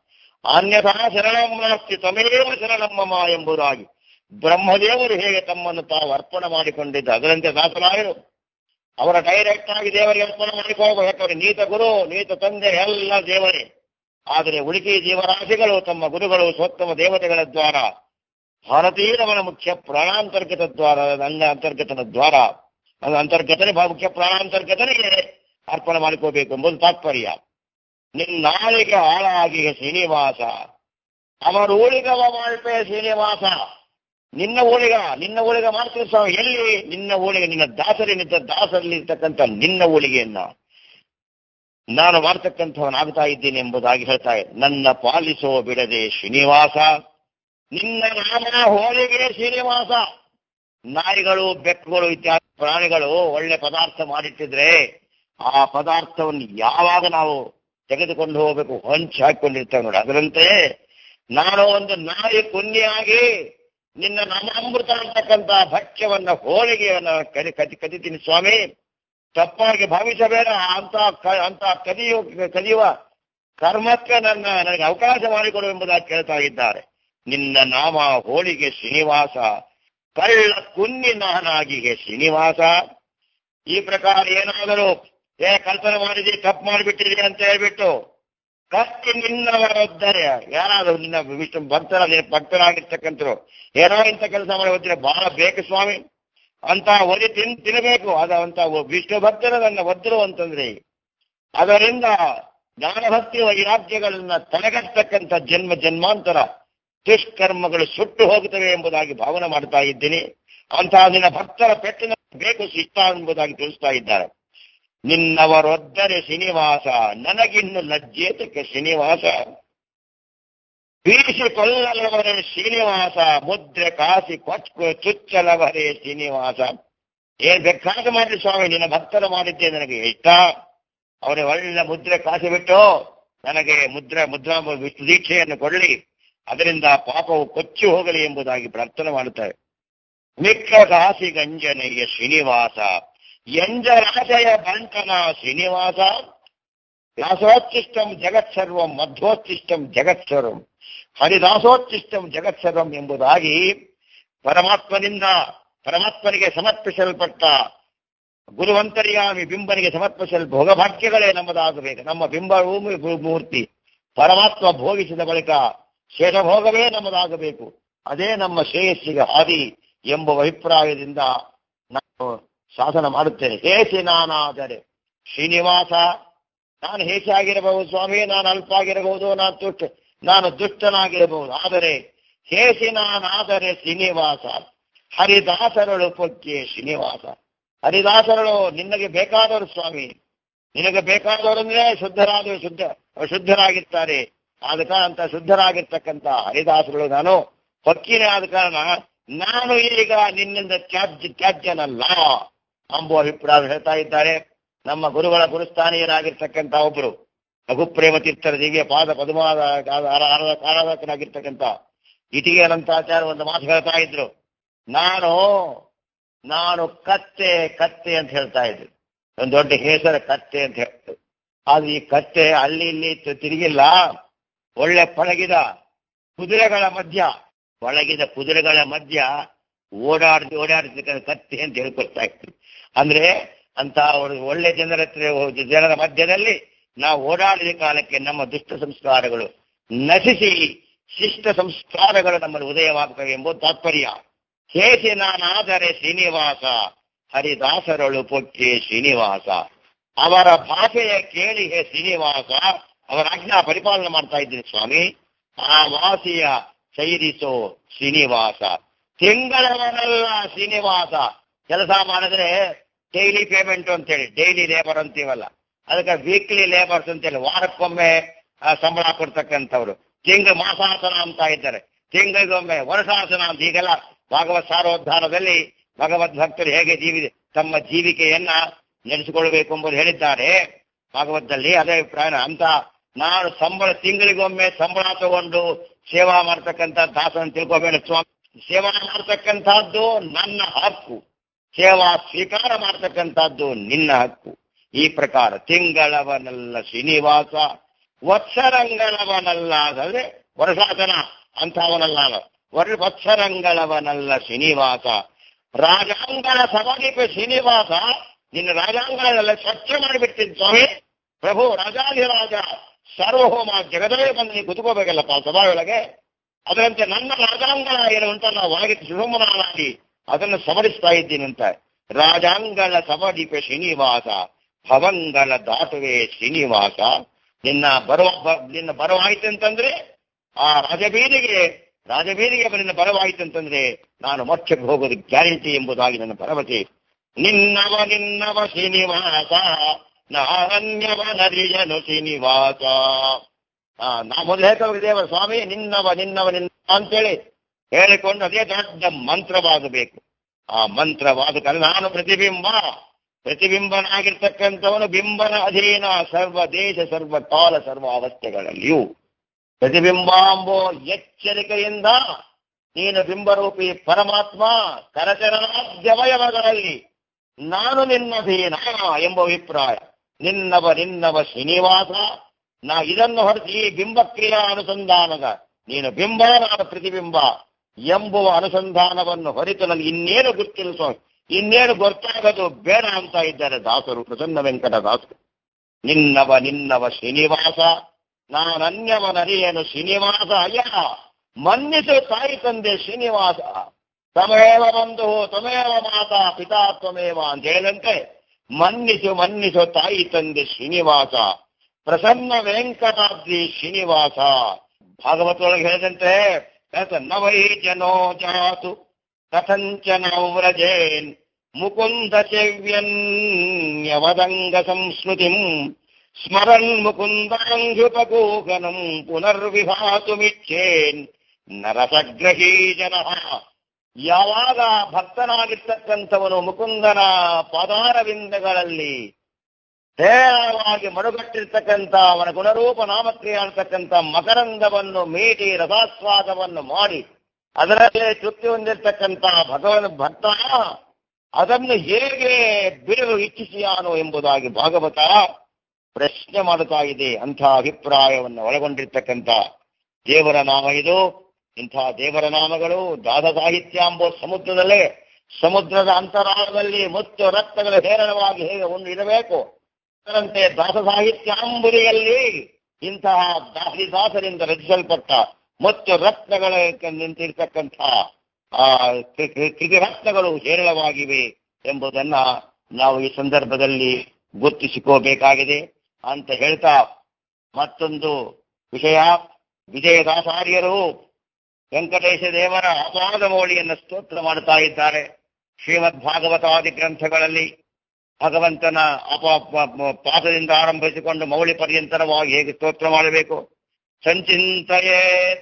ಅನ್ಯಥಾ ಶರಣಂ ನಾಸ್ತಿ ತಮೇವ ಶರಣಮ್ಮಮ್ಮ ಎಂಬುದಾಗಿ ಬ್ರಹ್ಮದೇವರು ಹೇಗೆ ತಮ್ಮನ್ನು ತಾವು ಅರ್ಪಣೆ ಮಾಡಿಕೊಂಡಿದ್ದ ಅದರಂತೆ ದಾಸರಾಯರು ಅವರ ಡೈರೆಕ್ಟ್ ಆಗಿ ದೇವರಿಗೆ ಅರ್ಪಣೆ ಮಾಡಿಕೊಂಡು ಯಾಕಂದ್ರೆ ನೀತ ಗುರು ನೀತ ತಂದೆ ಎಲ್ಲ ದೇವರೇ ಆದರೆ ಉಳಿಕೆ ಜೀವರಾಶಿಗಳು ತಮ್ಮ ಗುರುಗಳು ಸ್ವತ್ತಮ ದೇವತೆಗಳ ದ್ವಾರ ಭಾರತೀಯರವನ ಮುಖ್ಯ ಪ್ರಾಣಾಂತರ್ಗತ ದ್ವಾರ ಅಂಗ ಅಂತರ್ಗತನ ದ್ವಾರ ಅದು ಅಂತರ್ಗತನೇ ಬಹಳ ಮುಖ್ಯ ಪ್ರಾಣಾಂತರ್ಗತನಿಗೆ ಅರ್ಪಣೆ ಮಾಡಿಕೋಬೇಕು ಎಂಬುದು ತಾತ್ಪರ್ಯ ನಿನ್ನಾಳಿಗೆ ಹಾಳಾಗಿ ಶ್ರೀನಿವಾಸ ಅವರ ಊಳಿಗವ ಮಾಡ್ಪೆ ಶ್ರೀನಿವಾಸ ನಿನ್ನ ಊಳಿಗ ನಿನ್ನ ಊಳಿಗ ಮಾಡ್ತೀವಿ ಸ್ವಾಮಿ ಎಲ್ಲಿ ನಿನ್ನ ಊಳಿಗೆ ನಿನ್ನ ದಾಸರಿನಿದ್ದ ದಾಸರಲ್ಲಿರ್ತಕ್ಕಂಥ ನಿನ್ನ ಊಳಿಗೆಯನ್ನ ನಾನು ಮಾಡ್ತಕ್ಕಂಥವನಾಗ್ತಾ ಇದ್ದೀನಿ ಎಂಬುದಾಗಿ ಹೇಳ್ತಾ ಇದೆ ನನ್ನ ಪಾಲಿಸೋ ಬಿಡದೆ ಶ್ರೀನಿವಾಸ ನಿನ್ನ ನಾಮ ಹೋಳಿಗೆ ಶ್ರೀನಿವಾಸ ನಾಯಿಗಳು ಬೆಕ್ಕುಗಳು ಇತ್ಯಾದಿ ಪ್ರಾಣಿಗಳು ಒಳ್ಳೆ ಪದಾರ್ಥ ಮಾಡಿಟ್ಟಿದ್ರೆ ಆ ಪದಾರ್ಥವನ್ನು ಯಾವಾಗ ನಾವು ತೆಗೆದುಕೊಂಡು ಹೋಗಬೇಕು ಹೊಂಚಿ ಹಾಕಿಕೊಂಡಿರ್ತೇವೆ ನೋಡಿ ಅದರಂತೆ ನಾನು ಒಂದು ನಾಯಿ ಕುನ್ನಿಯಾಗಿ ನಿನ್ನ ನಾಮಾಮೃತ ಅಂತಕ್ಕಂಥ ಭಕ್ಷ್ಯವನ್ನ ಹೋಳಿಗೆಯನ್ನ ಕದಿ ಕದಿ ಕದಿತೀನಿ ಸ್ವಾಮಿ ತಪ್ಪಾಗಿ ಭಾವಿಸಬೇಡ ಅಂತ ಕ- ಅಂತ ಕದಿಯು ಕದಿಯುವ ಕರ್ಮಕ್ಕೆ ನನ್ನ ನನಗೆ ಅವಕಾಶ ಮಾಡಿಕೊಡು ಎಂಬುದಾಗಿ ಕೇಳ್ತಾ ಇದ್ದಾರೆ ನಿನ್ನ ನಾಮ ಹೋಳಿಗೆ ಶ್ರೀನಿವಾಸ ಕಳ್ಳ ಕುನ್ನಿ ನಾನಾಗಿಗೆ ಶ್ರೀನಿವಾಸ ಈ ಪ್ರಕಾರ ಏನಾದರೂ ಏ ಕಲ್ಪನೆ ಮಾಡಿದಿ ತಪ್ಪು ಮಾಡಿಬಿಟ್ಟಿದೆ ಅಂತ ಹೇಳ್ಬಿಟ್ಟು ಕತ್ತಿ ನಿನ್ನವರದ್ದರೆ ಯಾರಾದರೂ ನಿನ್ನ ವಿಷ್ಣು ಭಕ್ತರ ಭಕ್ತರಾಗಿರ್ತಕ್ಕಂಥರು ಏನೋ ಇಂಥ ಕೆಲಸ ಮಾಡಿ ಹೋದ್ರೆ ಬಹಳ ಬೇಕು ಸ್ವಾಮಿ ಅಂತ ಒದಿ ತಿನ್ ತಿನ್ನಬೇಕು ಅದ ಅಂತ ವಿಷ್ಣು ಭಕ್ತರ ನನ್ನ ಒದ್ದರು ಅಂತಂದ್ರೆ ಅದರಿಂದ ಜ್ಞಾನಭಕ್ತಿ ವೈರಾಗ್ಯಗಳನ್ನ ತಡೆಗಟ್ಟತಕ್ಕಂಥ ಜನ್ಮ ಜನ್ಮಾಂತರ ದುಷ್ಕರ್ಮಗಳು ಸುಟ್ಟು ಹೋಗುತ್ತವೆ ಎಂಬುದಾಗಿ ಭಾವನೆ ಮಾಡ್ತಾ ಇದ್ದೀನಿ ಅಂತಹ ನಿನ್ನ ಭಕ್ತರ ಪೆಟ್ಟಿನ ಬೇಕು ಶಿಷ್ಟ ಎಂಬುದಾಗಿ ತಿಳಿಸ್ತಾ ಇದ್ದಾರೆ ನಿನ್ನವರೊದ್ದರೆ ಶ್ರೀನಿವಾಸ ನನಗಿನ್ನು ಲಜ್ಜೇತಕ್ಕೆ ಶ್ರೀನಿವಾಸ ಬೀಸಿಕೊಳ್ಳಲವರೇ ಶ್ರೀನಿವಾಸ ಮುದ್ರೆ ಕಾಸಿ ಕೊಚ್ಚು ಚುಚ್ಚಲವರೇ ಶ್ರೀನಿವಾಸ ಏನ್ ಬೇಕಾದ ಮಾಡಿ ಸ್ವಾಮಿ ನಿನ್ನ ಭಕ್ತರ ಮಾಡಿದ್ದೆ ನನಗೆ ಇಷ್ಟ ಅವರೇ ಒಳ್ಳೆ ಮುದ್ರೆ ಕಾಸಿ ಬಿಟ್ಟು ನನಗೆ ಮುದ್ರೆ ಮುದ್ರಾ ವಿಷ್ಣು ದೀಕ್ಷೆಯನ್ನು ಕೊಡಲಿ ಅದರಿಂದ ಪಾಪವು ಕೊಚ್ಚಿ ಹೋಗಲಿ ಎಂಬುದಾಗಿ ಪ್ರಾರ್ಥನೆ ಮಾಡುತ್ತಾರೆ ಮಿಕ್ಕ ಕಾಸಿ ಗಂಜನೆಯ ಶ್ರೀನಿವಾಸ ಎಂಜರಾಜಯ ಬಂಟನ ಶ್ರೀನಿವಾಸ ದಾಸೋಚ್ಚಿಷ್ಟಂ ಜಗತ್ಸರ್ವಂ ಮಧ್ವೋಚ್ಚಿಷ್ಟಂ ಜಗತ್ಸರ್ವಂ ಹರಿದಾಸೋಚ್ಚಿಷ್ಟಂ ಜಗತ್ಸರ್ವಂ ಎಂಬುದಾಗಿ ಪರಮಾತ್ಮನಿಂದ ಪರಮಾತ್ಮನಿಗೆ ಸಮರ್ಪಿಸಲ್ಪಟ್ಟ ಗುರುವಂತರ್ಯಾಮಿ ಬಿಂಬನಿಗೆ ಸಮರ್ಪಿಸಲ್ ಭೋಗಭಾಗ್ಯಗಳೇ ನಮ್ಮದಾಗಬೇಕು ನಮ್ಮ ಬಿಂಬ ಭೂಮಿ ಮೂರ್ತಿ ಪರಮಾತ್ಮ ಭೋಗಿಸಿದ ಬಳಿಕ ಶೇಷಭೋಗವೇ ನಮ್ಮದಾಗಬೇಕು ಅದೇ ನಮ್ಮ ಶ್ರೇಯಸ್ಸಿಗೆ ಹಾದಿ ಎಂಬ ಅಭಿಪ್ರಾಯದಿಂದ ನಾನು ಶಾಸನ ಮಾಡುತ್ತೇನೆ ಹೇಸಿ ನಾನಾದರೆ ಶ್ರೀನಿವಾಸ ನಾನು ಹೇಸಿ ಆಗಿರಬಹುದು ಸ್ವಾಮಿ ನಾನು ಅಲ್ಪ ಆಗಿರಬಹುದು ನಾನು ತುಷ್ಟ ನಾನು ದುಷ್ಟನಾಗಿರಬಹುದು ಆದರೆ ಹೇಸಿ ನಾನಾದರೆ ಶ್ರೀನಿವಾಸ ಹರಿದಾಸರಳು ಪೊಕ್ಕೆ ಶ್ರೀನಿವಾಸ ಹರಿದಾಸರಳು ನಿನಗೆ ಬೇಕಾದವರು ಸ್ವಾಮಿ ನಿನಗೆ ಬೇಕಾದವರಂದ್ರೆ ಶುದ್ಧರಾದ ಶುದ್ಧ ಶುದ್ಧರಾಗಿರ್ತಾರೆ ಆದ ಕಾರಣ ಅಂತ ಶುದ್ಧರಾಗಿರ್ತಕ್ಕಂಥ ಹರಿದಾಸರು ನಾನು ಹೊಕ್ಕಿನೇ ಆದ ಕಾರಣ ನಾನು ಈಗ ನಿನ್ನಿಂದ ತ್ಯಾಜ್ಯ ತ್ಯಾಜ್ಯನಲ್ಲ ಎಂಬ ಅಭಿಪ್ರಾಯ ಹೇಳ್ತಾ ಇದ್ದಾರೆ ನಮ್ಮ ಗುರುಗಳ ಗುರುಸ್ಥಾನೀಯರಾಗಿರ್ತಕ್ಕಂಥ ಒಬ್ಬರು ರಘುಪ್ರೇಮ ತೀರ್ಥರ ದಿವ್ಯ ಪಾದ ಪದ್ಮಾದ ಆರಾಧಕನಾಗಿರ್ತಕ್ಕಂಥ ಇಟಿಗೆ ಅನಂತಾಚಾರ್ಯ ಒಂದು ಮಾತು ಹೇಳ್ತಾ ಇದ್ರು ನಾನು ನಾನು ಕತ್ತೆ ಕತ್ತೆ ಅಂತ ಹೇಳ್ತಾ ಇದ್ರು ಒಂದು ದೊಡ್ಡ ಹೆಸರು ಕತ್ತೆ ಅಂತ ಹೇಳ್ತಾರೆ ಆದ್ರೆ ಈ ಕತ್ತೆ ಅಲ್ಲಿ ಇಲ್ಲಿ ತಿ- ತಿರುಗಿಲ್ಲ ಒಳ್ಳೆ ಪಳಗಿದ ಕುದುರೆಗಳ ಮಧ್ಯ ಒಳಗಿದ ಕುದುರೆಗಳ ಮಧ್ಯ ಓಡಾಡ್ದು ಓಡಾಡ್ತಕ್ಕಂಥ ಕತ್ತೆ ಅಂತ ಹೇಳ್ಕೊಳ್ತಾ ಇದ್ರು ಅಂದ್ರೆ ಅಂತ ಒಂದು ಒಳ್ಳೆ ಜನರ ಹತ್ರ ಹೋಗಿ ಜನರ ಮಧ್ಯದಲ್ಲಿ ನಾವು ಓಡಾಡಿದ ಕಾಲಕ್ಕೆ ನಮ್ಮ ದುಷ್ಟ ಸಂಸ್ಕಾರಗಳು ನಶಿಸಿ ಶಿಷ್ಟ ಸಂಸ್ಕಾರಗಳು ನಮ್ಮಲ್ಲಿ ಉದಯವಾಗ್ತವೆ ಎಂಬುದು ತಾತ್ಪರ್ಯ ಹೇಸಿ ನಾನಾದರೆ ಶ್ರೀನಿವಾಸ ಹರಿದಾಸರಳು ಪೊಕ್ಕೆ ಶ್ರೀನಿವಾಸ ಅವರ ಭಾಷೆಯ ಕೇಳಿ ಹೇ ಶ್ರೀನಿವಾಸ ಅವರ ಆಜ್ಞಾ ಪರಿಪಾಲನೆ ಮಾಡ್ತಾ ಇದ್ದೀನಿ ಸ್ವಾಮಿ ಆ ವಾಸಿಯ ಸೈರಿಸೋ ಶ್ರೀನಿವಾಸ ತಿಂಗಳವನಲ್ಲ ಶ್ರೀನಿವಾಸ ಕೆಲಸ ಮಾಡಿದ್ರೆ ಡೈಲಿ ಪೇಮೆಂಟ್ ಅಂತೇಳಿ ಡೈಲಿ ಲೇಬರ್ ಅಂತೀವಲ್ಲ ಅದಕ್ಕೆ ವೀಕ್ಲಿ ಲೇಬರ್ಸ್ ಅಂತೇಳಿ ವಾರಕ್ಕೊಮ್ಮೆ ಆ, ಸಂಬಳ ಕೊಡ್ತಕ್ಕಂಥವ್ರು ತಿಂಗಳ ಮಾಸಾಸನ ಅಂತ ಇದ್ದಾರೆ ತಿಂಗಳಿಗೊಮ್ಮೆ ವರ್ಷಾಸನ ಅಂತ ಈಗೆಲ್ಲ ಭಾಗವತ್ ಸಾರೋದ್ಧಾರದಲ್ಲಿ ಭಗವದ್ ಭಕ್ತರು ಹೇಗೆ ಜೀವಿ ತಮ್ಮ ಜೀವಿಕೆಯನ್ನ ನಡೆಸಿಕೊಳ್ಬೇಕು ಎಂಬುದು ಹೇಳಿದ್ದಾರೆ ಭಾಗವತದಲ್ಲಿ ಅದೇ ಅಭಿಪ್ರಾಯ ಅಂತ ನಾನು ಸಂಬಳ ತಿಂಗಳಿಗೊಮ್ಮೆ ಸಂಬಳ ತಗೊಂಡು ಸೇವಾ ಮಾಡ್ತಕ್ಕಂಥ ದಾಸನ ತಿಳ್ಕೊಬೇಡ ಸ್ವಾಮಿ ಸೇವಾ ಮಾಡ್ತಕ್ಕಂಥದ್ದು ನನ್ನ ಹಕ್ಕು ಸೇವಾ ಸ್ವೀಕಾರ ಮಾಡ್ತಕ್ಕಂಥದ್ದು ನಿನ್ನ ಹಕ್ಕು ಈ ಪ್ರಕಾರ ತಿಂಗಳವನೆಲ್ಲ ಶ್ರೀನಿವಾಸ ವತ್ಸರಂಗಳವನಲ್ಲ ಅಂದ್ರೆ ವರ್ಷಾಸನ ಅಂಥವನಲ್ಲ ವರ್ ವತ್ಸರಂಗಳವನಲ್ಲ ಶ್ರೀನಿವಾಸ ರಾಜಾಂಗಣ ಸಮೀಪ ಶ್ರೀನಿವಾಸ ನಿನ್ನ ರಾಜಾಂಗಣೆಲ್ಲ ಸ್ವಚ್ಛ ಮಾಡಿಬಿಡ್ತೀನಿ ಸ್ವಾಮಿ ಪ್ರಭು ರಾಜಾಧಿರಾಜ ಸಾರ್ವಭೌಮ ಜಗದವೇ ಬಂದು ನೀವು ಕುತ್ಕೋಬೇಕಲ್ಲಪ್ಪ ಸಭಾವೊಳಗೆ ಅದರಂತೆ ನನ್ನ ರಾಜಾಂಗಣ ಏನು ಉಂಟಲ್ಲ ಒಳಗೆ ಸುಮನಾಗಿ ಅದನ್ನು ಸಮರಿಸ್ತಾ ಇದ್ದೀನಿ ಅಂತ ರಾಜಾಂಗಣ ಸಮದೀಪ ಶ್ರೀನಿವಾಸ ಭವಂಗಳ ದಾಟುವೆ ಶ್ರೀನಿವಾಸ ನಿನ್ನ ಬರುವ ಬ- ನಿನ್ನ ಬರವಾಯ್ತು ಅಂತಂದ್ರೆ ಆ ರಾಜಬೀದಿಗೆ ರಾಜಬೀದಿಗೆ ನಿನ್ನ ಬರವಾಯ್ತು ಅಂತಂದ್ರೆ ನಾನು ಮೋಕ್ಷಕ್ಕೆ ಹೋಗೋದು ಗ್ಯಾರಂಟಿ ಎಂಬುದಾಗಿ ನನ್ನ ಭರವಸೆ ನಿನ್ನವ ನಿನ್ನವ ಶ್ರೀನಿವಾಸ ನಾರಣ್ಯವ ನರಿಯನು ಶ್ರೀನಿವಾಸ ಆ, ನಾ ಮೊದಲು ಹೇಳ್ತಾ ದೇವರ ಸ್ವಾಮಿ ನಿನ್ನವ ನಿನ್ನವ ನಿನ್ನ ಅಂತೇಳಿ ಹೇಳಿಕೊಂಡು ಅದೇ ದೊಡ್ಡ ಮಂತ್ರವಾಗಬೇಕು ಆ ಮಂತ್ರವಾದ ಕಾರಣ ನಾನು ಪ್ರತಿಬಿಂಬ ಪ್ರತಿಬಿಂಬನಾಗಿರ್ತಕ್ಕಂಥವನು ಬಿಂಬನ ಅಧೀನ ಸರ್ವ ದೇಶ ಸರ್ವ ಕಾಲ ಸರ್ವ ಅವಸ್ಥೆಗಳಲ್ಲಿಯೂ ಪ್ರತಿಬಿಂಬಾಂಬೋ ಎಚ್ಚರಿಕೆಯಿಂದ ನೀನು ಬಿಂಬರೂಪಿ ಪರಮಾತ್ಮ ಕರಚರಣಾದ್ಯವಯವಗಳಲ್ಲಿ ನಾನು ನಿನ್ನಧೀನ ಎಂಬ ಅಭಿಪ್ರಾಯ ನಿನ್ನವ ನಿನ್ನವ ಶ್ರೀನಿವಾಸ ನಾ ಇದನ್ನು ಹೊರತು ಈ ಬಿಂಬಕ್ರಿಯಾ ಅನುಸಂಧಾನದ ನೀನು ಬಿಂಬ ನಾನು ಪ್ರತಿಬಿಂಬ ಎಂಬುವ ಅನುಸಂಧಾನವನ್ನು ಹೊರತು ನನಗೆ ಇನ್ನೇನು ಗೊತ್ತಿಲ್ಲ ಸ್ವಾಮಿ ಇನ್ನೇನು ಗೊತ್ತಾಗದು ಬೇಡ ಅಂತ ಇದ್ದಾರೆ ದಾಸರು ಪ್ರಸನ್ನ ವೆಂಕಟ ದಾಸರು ನಿನ್ನವ ನಿನ್ನವ ಶ್ರೀನಿವಾಸ ನಾನನ್ಯವ ನರಿಯನು ಶ್ರೀನಿವಾಸ ಅಯ್ಯ ಮನ್ನಿಸು ತಾಯಿ ತಂದೆ ಶ್ರೀನಿವಾಸ ತಮೇವ ಬಂಧು ತಮೇವ ಮಾತಾ ಪಿತಾ ತ್ವಮೇವ ಅಂತ ಹೇಳಿದಂತೆ ಮನ್ನಿಸು ಮನ್ನಿಸು ತಾಯಿ ತಂದೆ ಶ್ರೀನಿವಾಸ ಪ್ರಸನ್ನ ವೆಂಕಟಾದ್ರಿ ಶ್ರೀನಿವಾಸ ಭಾಗವತೊಳಗೆ ಹೇಳಿದಂತೆ ನವೈ ಜನೋ ಜಾತು ಕಥಂಚನ ವ್ರಜೇನ್ ಮುಕುಂದ ಸೇವ್ಯನ್ಯವದಂಗ ಸಂಸ್ಮೃತಿಂ ಸ್ಮರನ್ ಮುಕುಂದಾಂಘ್ಯುಪಗೂಗನಂ ಪುನರ್ವಿಭಾತುಮಿಚ್ಛೇನ್ ನರಸಗ್ರಹೀ ಜನ ಯಾವಾಗ ಭಕ್ತನಾಗಿರ್ತಕ್ಕಂಥವನು ಮುಕುಂದನ ಪಾದಾರವಿಂದಗಳಲ್ಲಿ ಹೇರಳವಾಗಿ ಮಡುಗಟ್ಟಿರ್ತಕ್ಕಂಥ ಅವನ ಗುಣರೂಪ ನಾಮಕ್ರಿಯೆ ಅಂತಕ್ಕಂಥ ಮಕರಂದವನ್ನು ಮೀಟಿ ರಸಾಸ್ವಾದವನ್ನು ಮಾಡಿ ಅದರಲ್ಲೇ ತೃಪ್ತಿ ಹೊಂದಿರತಕ್ಕಂಥ ಭಗವನ್ ಭಕ್ತ ಅದನ್ನು ಹೇಗೆ ಬಿಡಲು ಇಚ್ಛಿಸಿಯಾನು ಎಂಬುದಾಗಿ ಭಾಗವತ ಪ್ರಶ್ನೆ ಮಾಡುತ್ತಾ ಇದೆ ಅಂಥ ಅಭಿಪ್ರಾಯವನ್ನು ಒಳಗೊಂಡಿರ್ತಕ್ಕಂಥ ದೇವರ ನಾಮ ಇದು ಇಂಥ ದೇವರ ನಾಮಗಳು ದಾದ ಸಾಹಿತ್ಯ ಎಂಬ ಸಮುದ್ರದಲ್ಲೇ ಸಮುದ್ರದ ಅಂತರಾಳದಲ್ಲಿ ಮುತ್ತು ರಕ್ತಗಳು ಹೇರಳವಾಗಿ ಹೇಗೆ ಒಂದು ಇರಬೇಕು ಅದರಂತೆ ದಾಸ ಸಾಹಿತ್ಯಾಂಬುರಿಯಲ್ಲಿ ಇಂತಹ ದಾಸರಿಂದ ರಚಿಸಲ್ಪಟ್ಟ ಮತ್ತು ರತ್ನಗಳ ನಿಂತಿರ್ತಕ್ಕಂಥ ಆ ಕೃ- ಕೃ- ಕೃತಿರತ್ನಗಳು ಹೇರಳವಾಗಿವೆ ಎಂಬುದನ್ನ ನಾವು ಈ ಸಂದರ್ಭದಲ್ಲಿ ಗುರುತಿಸಿಕೋಬೇಕಾಗಿದೆ ಅಂತ ಹೇಳ್ತಾ ಮತ್ತೊಂದು ವಿಷಯ ವಿಜಯದಾಸಾರ್ಯರು ವೆಂಕಟೇಶ ದೇವರ ಅಪಾದ ಮೌಳಿಯನ್ನು ಸ್ತೋತ್ರ ಮಾಡುತ್ತಾ ಇದ್ದಾರೆ ಶ್ರೀಮದ್ ಭಾಗವತಾದಿ ಗ್ರಂಥಗಳಲ್ಲಿ ಭಗವಂತನ ಅಪ ಪ- ಪ- ಪಾದದಿಂದ ಆರಂಭಿಸಿಕೊಂಡು ಮೌಳಿ ಪರ್ಯಂತರವಾಗಿ ಹೇಗೆ ಸ್ತೋತ್ರ ಮಾಡಬೇಕು ಸಂಚಿಂತೆಯೇ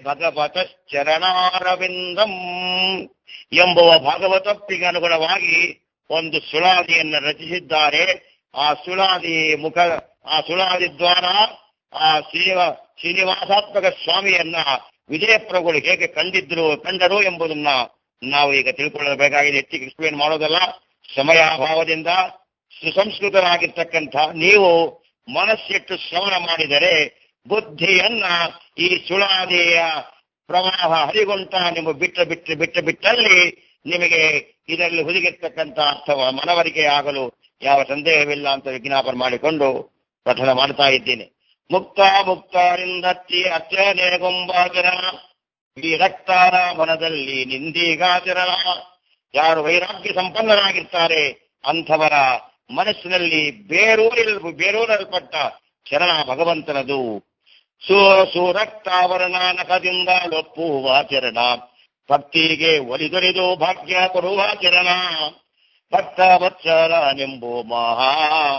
ಭಗವತಶ್ಚರಣಾರವಿಂದಂ ಎಂಬುವ ಭಾಗವತಪ್ಪಿಗೆ ಅನುಗುಣವಾಗಿ ಒಂದು ಸುಳಾದಿಯನ್ನು ರಚಿಸಿದ್ದಾರೆ ಆ ಸುಳಾದಿ ಮುಖ ಆ ಸುಳಾದಿ ದ್ವಾರ ಆ ಶ್ರೀನಿವ ಶ್ರೀನಿವಾಸಾತ್ಮಕ ಸ್ವಾಮಿಯನ್ನ ವಿಜಯಪ್ರಭುಗಳು ಹೇಗೆ ಕಂಡಿದ್ರು ಕಂಡರು ಎಂಬುದನ್ನ ನಾವು ಈಗ ತಿಳ್ಕೊಳ್ಳಬೇಕಾಗಿದೆ ಹೆಚ್ಚಿಗೆ ಎಕ್ಸ್ಪ್ಲೇನ್ ಮಾಡೋದಲ್ಲ ಸಮಯಾಭಾವದಿಂದ ಸುಸಂಸ್ಕೃತರಾಗಿರ್ತಕ್ಕಂಥ ನೀವು ಮನಸ್ಸಿಟ್ಟು ಶ್ರವಣ ಮಾಡಿದರೆ ಬುದ್ಧಿಯನ್ನ ಈ ಸುಳಾದಿಯ ಪ್ರವಾಹ ಹರಿಗುಂಟ ನಿಮ್ಮ ಬಿಟ್ಟು ಬಿಟ್ಟು ಬಿಟ್ಟು ಬಿಟ್ಟಲ್ಲಿ ನಿಮಗೆ ಇದರಲ್ಲಿ ಹುದುಗಿರ್ತಕ್ಕಂಥ ಅಥವಾ ಮನವರಿಕೆ ಆಗಲು ಯಾವ ಸಂದೇಹವಿಲ್ಲ ಅಂತ ವಿಜ್ಞಾಪನೆ ಮಾಡಿಕೊಂಡು ಪಠನ ಮಾಡ್ತಾ ಇದ್ದೇನೆ ಮುಕ್ತ ಮುಕ್ತರಿಂದತ್ತಿ ಅಚ್ಚನೇ ಗೊಂಬಾಚರಣ ಈ ರಕ್ತಾರ ಮನದಲ್ಲಿ ನಿಂದೀಗಾಚರಣ ಯಾರು ವೈರಾಗ್ಯ ಸಂಪನ್ನರಾಗಿರ್ತಾರೆ ಅಂಥವರ ಮನಸ್ಸಿನಲ್ಲಿ ಬೇರೂರಿಲ್ ಬೇರೂರಲ್ಪಟ್ಟ ಶರಣ ಭಗವಂತನದು ಸು ಸುರಕ್ತಾವರಣ ನಖದಿಂದ ಒಪ್ಪುವ ಚರಣ ಭಕ್ತಿಗೆ ಒಲಿದೊಲಿದು ಭಾಗ್ಯ ಕೊಡುವ ಚರಣ ಭಕ್ತ ವತ್ಸಲ ನೆಂಬು ಮಹಾ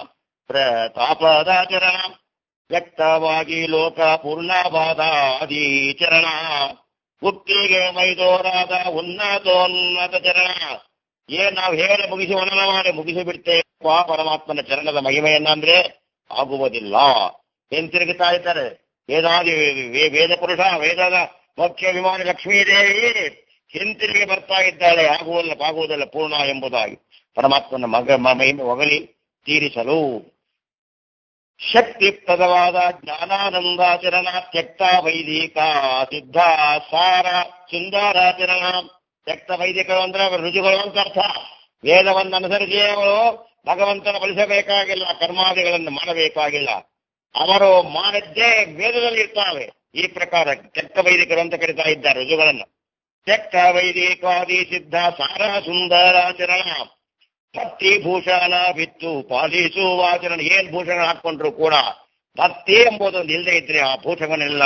ಪ್ರತಾಪದ ಚರಣ ವ್ಯಕ್ತವಾಗಿ ಲೋಕ ಪೂರ್ಣವಾದ ಚರಣ ಮುಕ್ತಿಗೆ ಮೈದೋರಾದ ಉನ್ನತೋನ್ನತ ಚರಣ ಏನ್ ನಾವು ಹೇಳಿ ಮುಗಿಸಿ ವರ್ಣನ ಮಾಡಿ ಮುಗಿಸಿ ಬಿಡ್ತೇವೆ ಪರಮಾತ್ಮನ ಚರಣದ ಮಹಿಮೆಯನ್ನ ಅಂದ್ರೆ ಆಗುವುದಿಲ್ಲ ಹಿಂತಿರುಗುತ್ತಾ ಇದ್ದಾರೆ ವೇದಾದಿ ವೇ- ವೇದ ಪುರುಷ ವೇದದ ಮುಖ್ಯ ವಿಮಾನ ಲಕ್ಷ್ಮೀದೇವಿ ಹಿಂತಿರುಗಿ ಬರ್ತಾ ಇದ್ದಾಳೆ ಆಗುವುದಿಲ್ಲ ಆಗುವುದಿಲ್ಲ ಪೂರ್ಣ ಎಂಬುದಾಗಿ ಪರಮಾತ್ಮನ ಮಗ ಮ- ಮಹಿಮೆ ಹೊಗಲಿ ತೀರಿಸಲು ಶಕ್ತಿಪ್ರದವಾದ ಜ್ಞಾನಾನಂದಾಚರಣ ತ್ಯಕ್ತ ವೈದಿಕ ಸಿದ್ಧ ಸಾರ ಸುಂದರಾಚರಣ ತ್ಯಕ್ತ ವೈದಿಕರು ಅಂದ್ರೆ ಅವರ ರುಜುಗಳು ಅಂತ ಅರ್ಥ ವೇದವನ್ನು ಅನುಸರಿಸಿ ಅವರು ಭಗವಂತನ ಬಳಸಬೇಕಾಗಿಲ್ಲ ಕರ್ಮಾದಿಗಳನ್ನು ಮಾಡಬೇಕಾಗಿಲ್ಲ ಅವರು ಮಾಡಿದ್ದೇ ವೇದದಲ್ಲಿ ಇರ್ತಾವೆ ಈ ಪ್ರಕಾರ ತ್ಯಕ್ತ ವೈದಿಕರು ಅಂತ ಕರಿತಾ ಇದ್ದಾರೆ ರುಜುಗಳನ್ನು ತ್ಯಕ್ತ ವೈದಿಕಾದಿ ಸಿದ್ಧ ಸಾರ ಸುಂದರಾಚರಣ ಭಕ್ತಿ ಭೂಷಣ ಬಿತ್ತು ಪಾಲಿಸುವ ಆಚರಣೆ ಏನ್ ಭೂಷಣ ಹಾಕೊಂಡ್ರು ಕೂಡ ಭಕ್ತಿ ಎಂಬುದೊಂದು ಇಲ್ಲದೆ ಇದ್ರೆ ಆ ಭೂಷಣನೆಲ್ಲ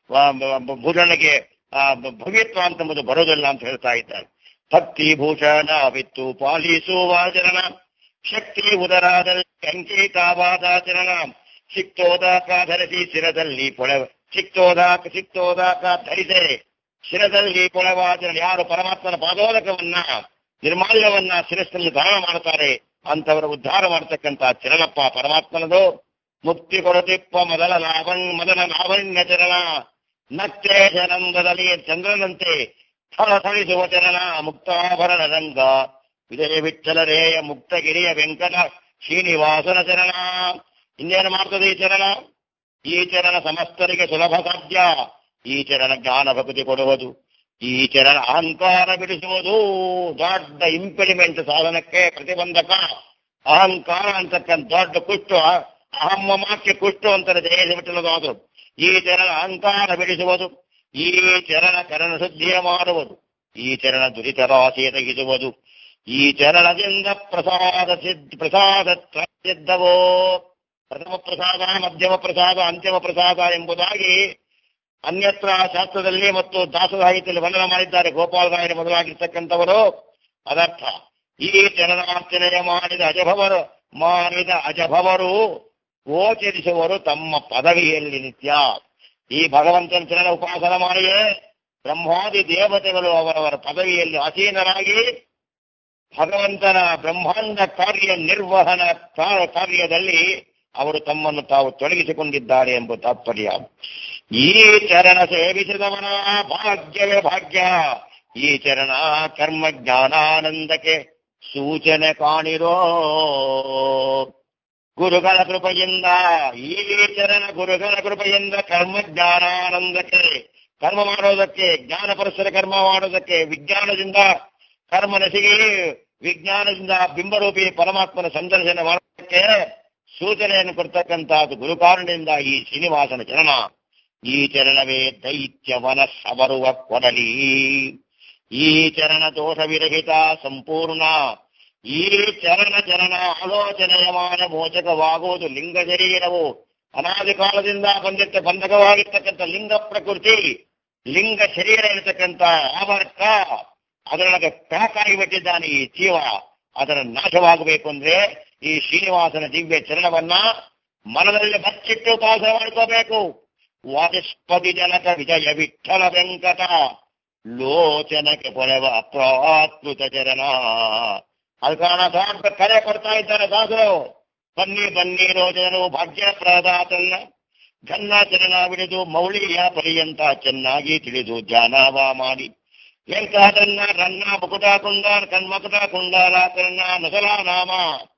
ಭೂಷಣಕ್ಕೆ ಆ ಭವ್ಯತ್ವ ಅಂತಂಬುದು ಬರೋದಿಲ್ಲ ಅಂತ ಹೇಳ್ತಾ ಇದ್ದಾರೆ ಭಕ್ತಿ ಭೂಷಣ ಬಿತ್ತು ಪಾಲಿಸುವ ಆಚರಣ ಶಕ್ತಿ ಉದರಾದಲ್ಲಿ ಅಂಕಿತಾವಾದಾಚರಣ ಸಿಕ್ತೋದಾಕ ಧರಿಸಿ ಶಿರದಲ್ಲಿ ಪೊಳೆ ಸಿಕ್ತೋದಾಕ ಸಿಕ್ತೋದಾಕ ಧರಿಸಿ ಶಿರದಲ್ಲಿ ಪೊಳವಾಚರಣೆ ಯಾರು ಪರಮಾತ್ಮನ ಪಾದೋದಕವನ್ನ ನಿರ್ಮಾಲ್ಯವನ್ನ ಶಿರಸ್ಸಲ್ಲಿ ಧಾರಣ ಮಾಡ್ತಾರೆ ಅಂತವರ ಉದ್ಧಾರ ಮಾಡತಕ್ಕಂತ ಚರಣಪ್ಪ ಪರಮಾತ್ಮನದು ಮುಕ್ತಿ ಕೊರತಿಪ್ಪ ಮೊದಲ ಲಾವಣ್ ಮೊದಲ ಲಾವಣ್ಯ ಚರಣ ನತ್ತೆ ಜನಂದದಲ್ಲಿ ಚಂದ್ರನಂತೆ ಥಳಥಳಿಸುವ ಚರಣ ಮುಕ್ತಾಭರಣ ರಂಗ ವಿಜಯ ವಿಠಲರೇಯ ಮುಕ್ತಗಿರಿಯ ವೆಂಕಟ ಶ್ರೀನಿವಾಸನ ಚರಣ ಇನ್ನೇನು ಮಾಡ್ತದೆ ಈ ಚರಣ ಈ ಚರಣ ಸಮಸ್ತರಿಗೆ ಸುಲಭ ಸಾಧ್ಯ ಈ ಚರಣ ಜ್ಞಾನ ಭಕ್ತಿ ಕೊಡುವುದು ಈ ಚರಣ ಅಹಂಕಾರ ಬಿಡಿಸುವುದು ದೊಡ್ಡ ಇಂಪ್ಲಿಮೆಂಟ್ ಸಾಧನಕ್ಕೆ ಪ್ರತಿಬಂಧಕ ಅಹಂಕಾರ ಅಂತಕ್ಕಂಥ ದೊಡ್ಡ ಕುಷ್ಟು ಅಹಮ್ಮಕ್ಕೆ ಕುಷ್ಟು ಅಂತಾರೆ ಜಯ ವಿಠಲದಾದರು ಈ ಚರಣ ಅಹಂಕಾರ ಬಿಡಿಸುವುದು ಈ ಚರಣ ಚರಣ ಶುದ್ಧಿಯ ಮಾಡುವುದು ಈ ಚರಣ ದುರಿತ ರಾಶಿಯ ತೆಗೆಸುವುದು ಈ ಚರಣದಿಂದ ಪ್ರಸಾದ ಸಿದ್ಧ ಪ್ರಸಾದ ಸಿದ್ಧವೋ ಪ್ರಥಮ ಪ್ರಸಾದ ಮಧ್ಯಮ ಪ್ರಸಾದ ಅಂತಿಮ ಪ್ರಸಾದ ಎಂಬುದಾಗಿ ಅನ್ಯತ್ರ ಶಾಸ್ತ್ರದಲ್ಲಿ ಮತ್ತು ದಾಸ ಸಾಹಿತ್ಯದಲ್ಲಿ ವರ್ಣನ ಮಾಡಿದ್ದಾರೆ ಗೋಪಾಲರಾಯರು ಮೊದಲಾಗಿರ್ತಕ್ಕಂಥವರು ಅದರ್ಥ ಈ ಚರಣಾರ್ಚನೆಯ ಮಾಡಿದ ಅಜಭವರು ಮಾಡಿದ ಅಜಭವರು ಗೋಚರಿಸುವರು ತಮ್ಮ ಪದವಿಯಲ್ಲಿ ನಿತ್ಯ ಈ ಭಗವಂತನ ಚರಣ ಉಪಾಸನ ಮಾಡಿಯೇ ಬ್ರಹ್ಮಾದಿ ದೇವತೆಗಳು ಅವರವರ ಪದವಿಯಲ್ಲಿ ಆಸೀನರಾಗಿ ಭಗವಂತನ ಬ್ರಹ್ಮಾಂಡ ಕಾರ್ಯ ನಿರ್ವಹಣ ಕಾರ್ಯದಲ್ಲಿ ಅವರು ತಮ್ಮನ್ನು ತಾವು ತೊಡಗಿಸಿಕೊಂಡಿದ್ದಾರೆ ಎಂಬ ತಾತ್ಪರ್ಯ ಈ ಚರಣ ಸೇವಿಸಿದವನ ಭಾಗ್ಯವೇ ಭಾಗ್ಯ ಈ ಚರಣ ಕರ್ಮ ಜ್ಞಾನಾನಂದಕ್ಕೆ ಸೂಚನೆ ಕಾಣಿರೋ ಗುರುಗಳ ಕೃಪೆಯಿಂದ ಈ ಚರಣ ಗುರುಗಳ ಕೃಪೆಯಿಂದ ಕರ್ಮ ಜ್ಞಾನಾನಂದಕ್ಕೆ ಕರ್ಮ ಮಾಡೋದಕ್ಕೆ ಜ್ಞಾನ ಪರಸ್ಪರ ಕರ್ಮ ಮಾಡೋದಕ್ಕೆ ವಿಜ್ಞಾನದಿಂದ ಕರ್ಮ ನಸಿಗೆ ವಿಜ್ಞಾನದಿಂದ ಬಿಂಬರೂಪಿ ಪರಮಾತ್ಮನ ಸಂದರ್ಶನ ಮಾಡೋದಕ್ಕೆ ಸೂಚನೆಯನ್ನು ಕೊಡ್ತಕ್ಕಂತಹದ್ದು ಗುರುಕಾರಣದಿಂದ ಈ ಶ್ರೀನಿವಾಸನ ಚರಣ ಈ ಚರಣವೇ ದೈತ್ಯವನ ಸಬರುವ ಕೊಡಲಿ ಈ ಚರಣ ದೋಷ ವಿರಹಿತ ಸಂಪೂರ್ಣ ಈ ಚರಣ ಚರಣ ಆಲೋಚನೆಯ ಮಾನ ಮೋಚಕವಾಗುವುದು ಲಿಂಗ ಶರೀರವು ಅನಾದಿ ಕಾಲದಿಂದ ಬಂದಿದ್ದ ಬಂಧಕವಾಗಿರ್ತಕ್ಕಂಥ ಲಿಂಗ ಪ್ರಕೃತಿ ಲಿಂಗ ಶರೀರ ಇರತಕ್ಕಂಥ ಆವರ್ಕ ಅದರೊಳಗೆ ಪ್ಯಾಕ್ ಆಗಿಬಿಟ್ಟಿದ್ದಾನೆ ಈ ಜೀವ ಅದರ ನಾಶವಾಗಬೇಕು ಅಂದ್ರೆ ಈ ಶ್ರೀನಿವಾಸನ ದಿವ್ಯ ಚರಣವನ್ನ ಮನದಲ್ಲಿ ಬಚ್ಚಿಟ್ಟು ಉಪಾಸನೆ ಮಾಡ್ಕೋಬೇಕು ವಾಚಸ್ಪತಿ ಜನಕ ವಿಜಯ ವಿಠಲ ವೆಂಕಟ ಲೋಚನಕ್ಕೆ ಪೊಳೆವ ಅಪ್ರಾತ್ಮುತ ಚರಣ ಅದು ಕಾರಣ ದೊಡ್ಡ ಕರೆ ಕೊಡ್ತಾ ಇದ್ದಾರೆ ದಾಸರು ಬನ್ನಿ ಬನ್ನಿ ರೋಜನರು ಭಾಗ್ಯ ಪ್ರದಾತನ್ನ ಘನ್ನಾಚರಣ ಬಿಡಿದು ಮೌಳಿಯ ಪರ್ಯಂತ ಚೆನ್ನಾಗಿ ತಿಳಿದು ಧ್ಯಾನವ ಮಾಡಿ ಎಂತಹದನ್ನ ರನ್ನ ಮುಕುಟ ಕುಂಡ ಕಣ್ಮಕುಟ ಕುಂಡಲ ಕರ್ಣ ನಗಲ ನಾಮ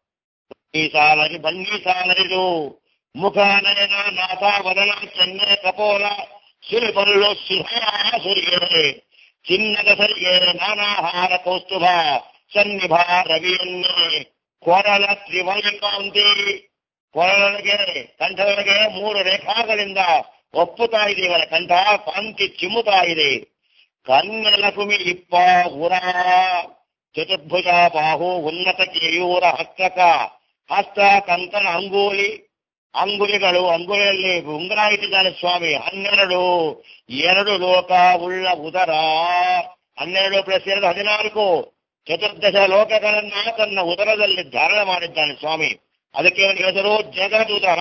ಈ ಸಾಲರಿ ಬನ್ನಿ ಸಾಲರಿದು ಮುಖ ನಯನ ನಾಥ ವದನ ಚೆನ್ನ ಕಪೋಲ ಸಿರಿಪಲ್ಲು ಸಿಂಹ ಸುರಿಗೆ ಚಿನ್ನದ ಸರಿಗೆ ನಾನಾಹಾರ ಕೌಸ್ತುಭ ಸನ್ನಿಭ ರವಿಯನ್ನೇ ಕೊರಲ ತ್ರಿವಳಿಕಾಂತಿ ಕೊರಳಿಗೆ ಕಂಠದೊಳಗೆ ಮೂರು ರೇಖಾಗಳಿಂದ ಒಪ್ಪುತ್ತಾ ಇದೆ ಇವರ ಕಂಠ ಕಾಂತಿ ಚಿಮ್ಮುತ್ತಾ ಇದೆ ಕನ್ನೆಲಕುಮಿ ಇಪ್ಪ ಉರ ಚತುರ್ಭುಜ ಬಾಹು ಉನ್ನತ ಕೇಯೂರ ಹಸ್ತಕ ಹಸ್ತ ಕಂಕಣ ಅಂಗೂಲಿ ಅಂಗುಲಿಗಳು ಅಂಗುಲಿಯಲ್ಲಿ ಉಂಗುರ ಇಟ್ಟಿದ್ದಾರೆ ಸ್ವಾಮಿ ಹನ್ನೆರಡು ಎರಡು ಲೋಕ ಉಳ್ಳ ಉದರ ಹನ್ನೆರಡು ಪ್ಲಸ್ ಎರಡು ಹದಿನಾಲ್ಕು ಚತುರ್ದಶ ಲೋಕಗಳನ್ನ ತನ್ನ ಉದರದಲ್ಲಿ ಧಾರಣ ಮಾಡಿದ್ದಾನೆ ಸ್ವಾಮಿ ಅದಕ್ಕೆ ಅವನಿಗೆ ಹೆಸರು ಜಗದುದರ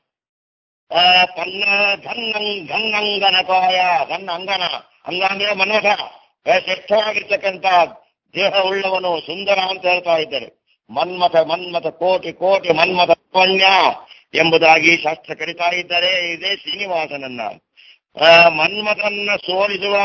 ಆ, ಪನ್ನ ಘನ್ನಂ ಘನ್ನಂಗನ ಕಾಯ ಘನ್ನ ಅಂಗನ ಅಂಗ ಅಂದ್ರೆ ಮನ್ಮಥ ಆ, ಶ್ರೇಷ್ಠವಾಗಿರ್ತಕ್ಕಂಥ ದೇಹ ಉಳ್ಳವನು ಸುಂದರ ಅಂತ ಹೇಳ್ತಾ ಇದ್ದಾರೆ ಮನ್ಮಥ ಮನ್ಮಥ ಕೋಟಿ ಕೋಟಿ ಮನ್ಮಥ ಪುಣ್ಯ ಎಂಬುದಾಗಿ ಶಾಸ್ತ್ರ ಕರಿತಾ ಇದ್ದಾರೆ ಇದೇ ಶ್ರೀನಿವಾಸನನ್ನ ಆ, ಮನ್ಮಥನ್ನ ಸೋಲಿಸುವ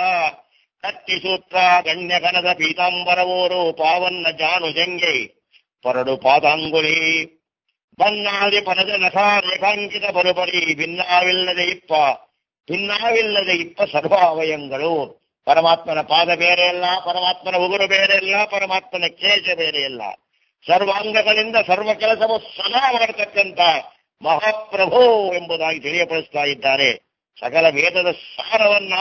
ಕತ್ತಿ ಸೂತ್ರ ಗಣ್ಯ ಗಣದ ಪೀತಾಂಬರವೂರು ಪಾವನ್ನ ಜಾನು ಜಂಗೆ ಪರಡು ಪಾದಾಂಗುಳಿ ಬನ್ನಾದಿ ಪದದ ನಖ ರೇಖಾಂಕಿತ ಬರುಬರಿ ಭಿನ್ನವಿಲ್ಲದೆ ಇಪ್ಪ ಭಿನ್ನವಿಲ್ಲದೆ ಇಪ್ಪ ಸರ್ವಾವಯಂಗಳು ಪರಮಾತ್ಮನ ಪಾದ ಬೇರೆ ಅಲ್ಲ ಪರಮಾತ್ಮನ ಉಗುರು ಬೇರೆ ಅಲ್ಲ ಪರಮಾತ್ಮನ ಕೇಶ ಬೇರೆ ಅಲ್ಲ ಸರ್ವಾಂಗಗಳಿಂದ ಸರ್ವ ಕೆಲಸವು ಸದಾ ಮಾಡತಕ್ಕಂತ ಮಹಾಪ್ರಭು ಎಂಬುದಾಗಿ ತಿಳಿಯಪಡಿಸ್ತಾ ಇದ್ದಾರೆ ಸಕಲ ವೇದದ ಸಾರವನ್ನ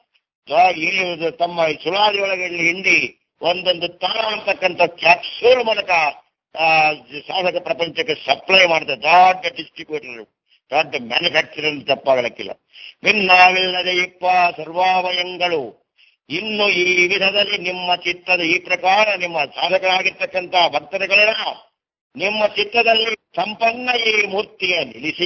ತ- ಈ ತಮ್ಮ ಸುಳಾದಿಯೊಳಗೆ ಹಿಂಡಿ ಒಂದೊಂದು ತಾಣ ಅಂತಕ್ಕಂಥ ಕ್ಯಾಪ್ಸೂಲ್ ಮೂಲಕ ಆ, ಸಾಧಕ ಪ್ರಪಂಚಕ್ಕೆ ಸಪ್ಲೈ ಮಾಡಿದ ದೊಡ್ಡ ಡಿಸ್ಟ್ರಿಬ್ಯೂಟರ್ ದೊಡ್ಡ ಮ್ಯಾನುಫ್ಯಾಕ್ಚರರ್ ತಪ್ಪಾಗಲಕ್ಕಿಲ್ಲ ಭಿನ್ನವಿಲ್ಲದೆ ಇಪ್ಪ ಸರ್ವಾವಯಂಗಳು ಇನ್ನು ಈ ವಿಧದಲ್ಲಿ ನಿಮ್ಮ ಚಿತ್ತದ ಈ ಪ್ರಕಾರ ನಿಮ್ಮ ಸಾಧಕರಾಗಿರ್ತಕ್ಕಂಥ ಭಕ್ತರುಗಳೆಲ್ಲ ನಿಮ್ಮ ಚಿತ್ತದಲ್ಲಿ ಸಂಪನ್ನ ಈ ಮೂರ್ತಿಯ ನಿಲ್ಲಿಸಿ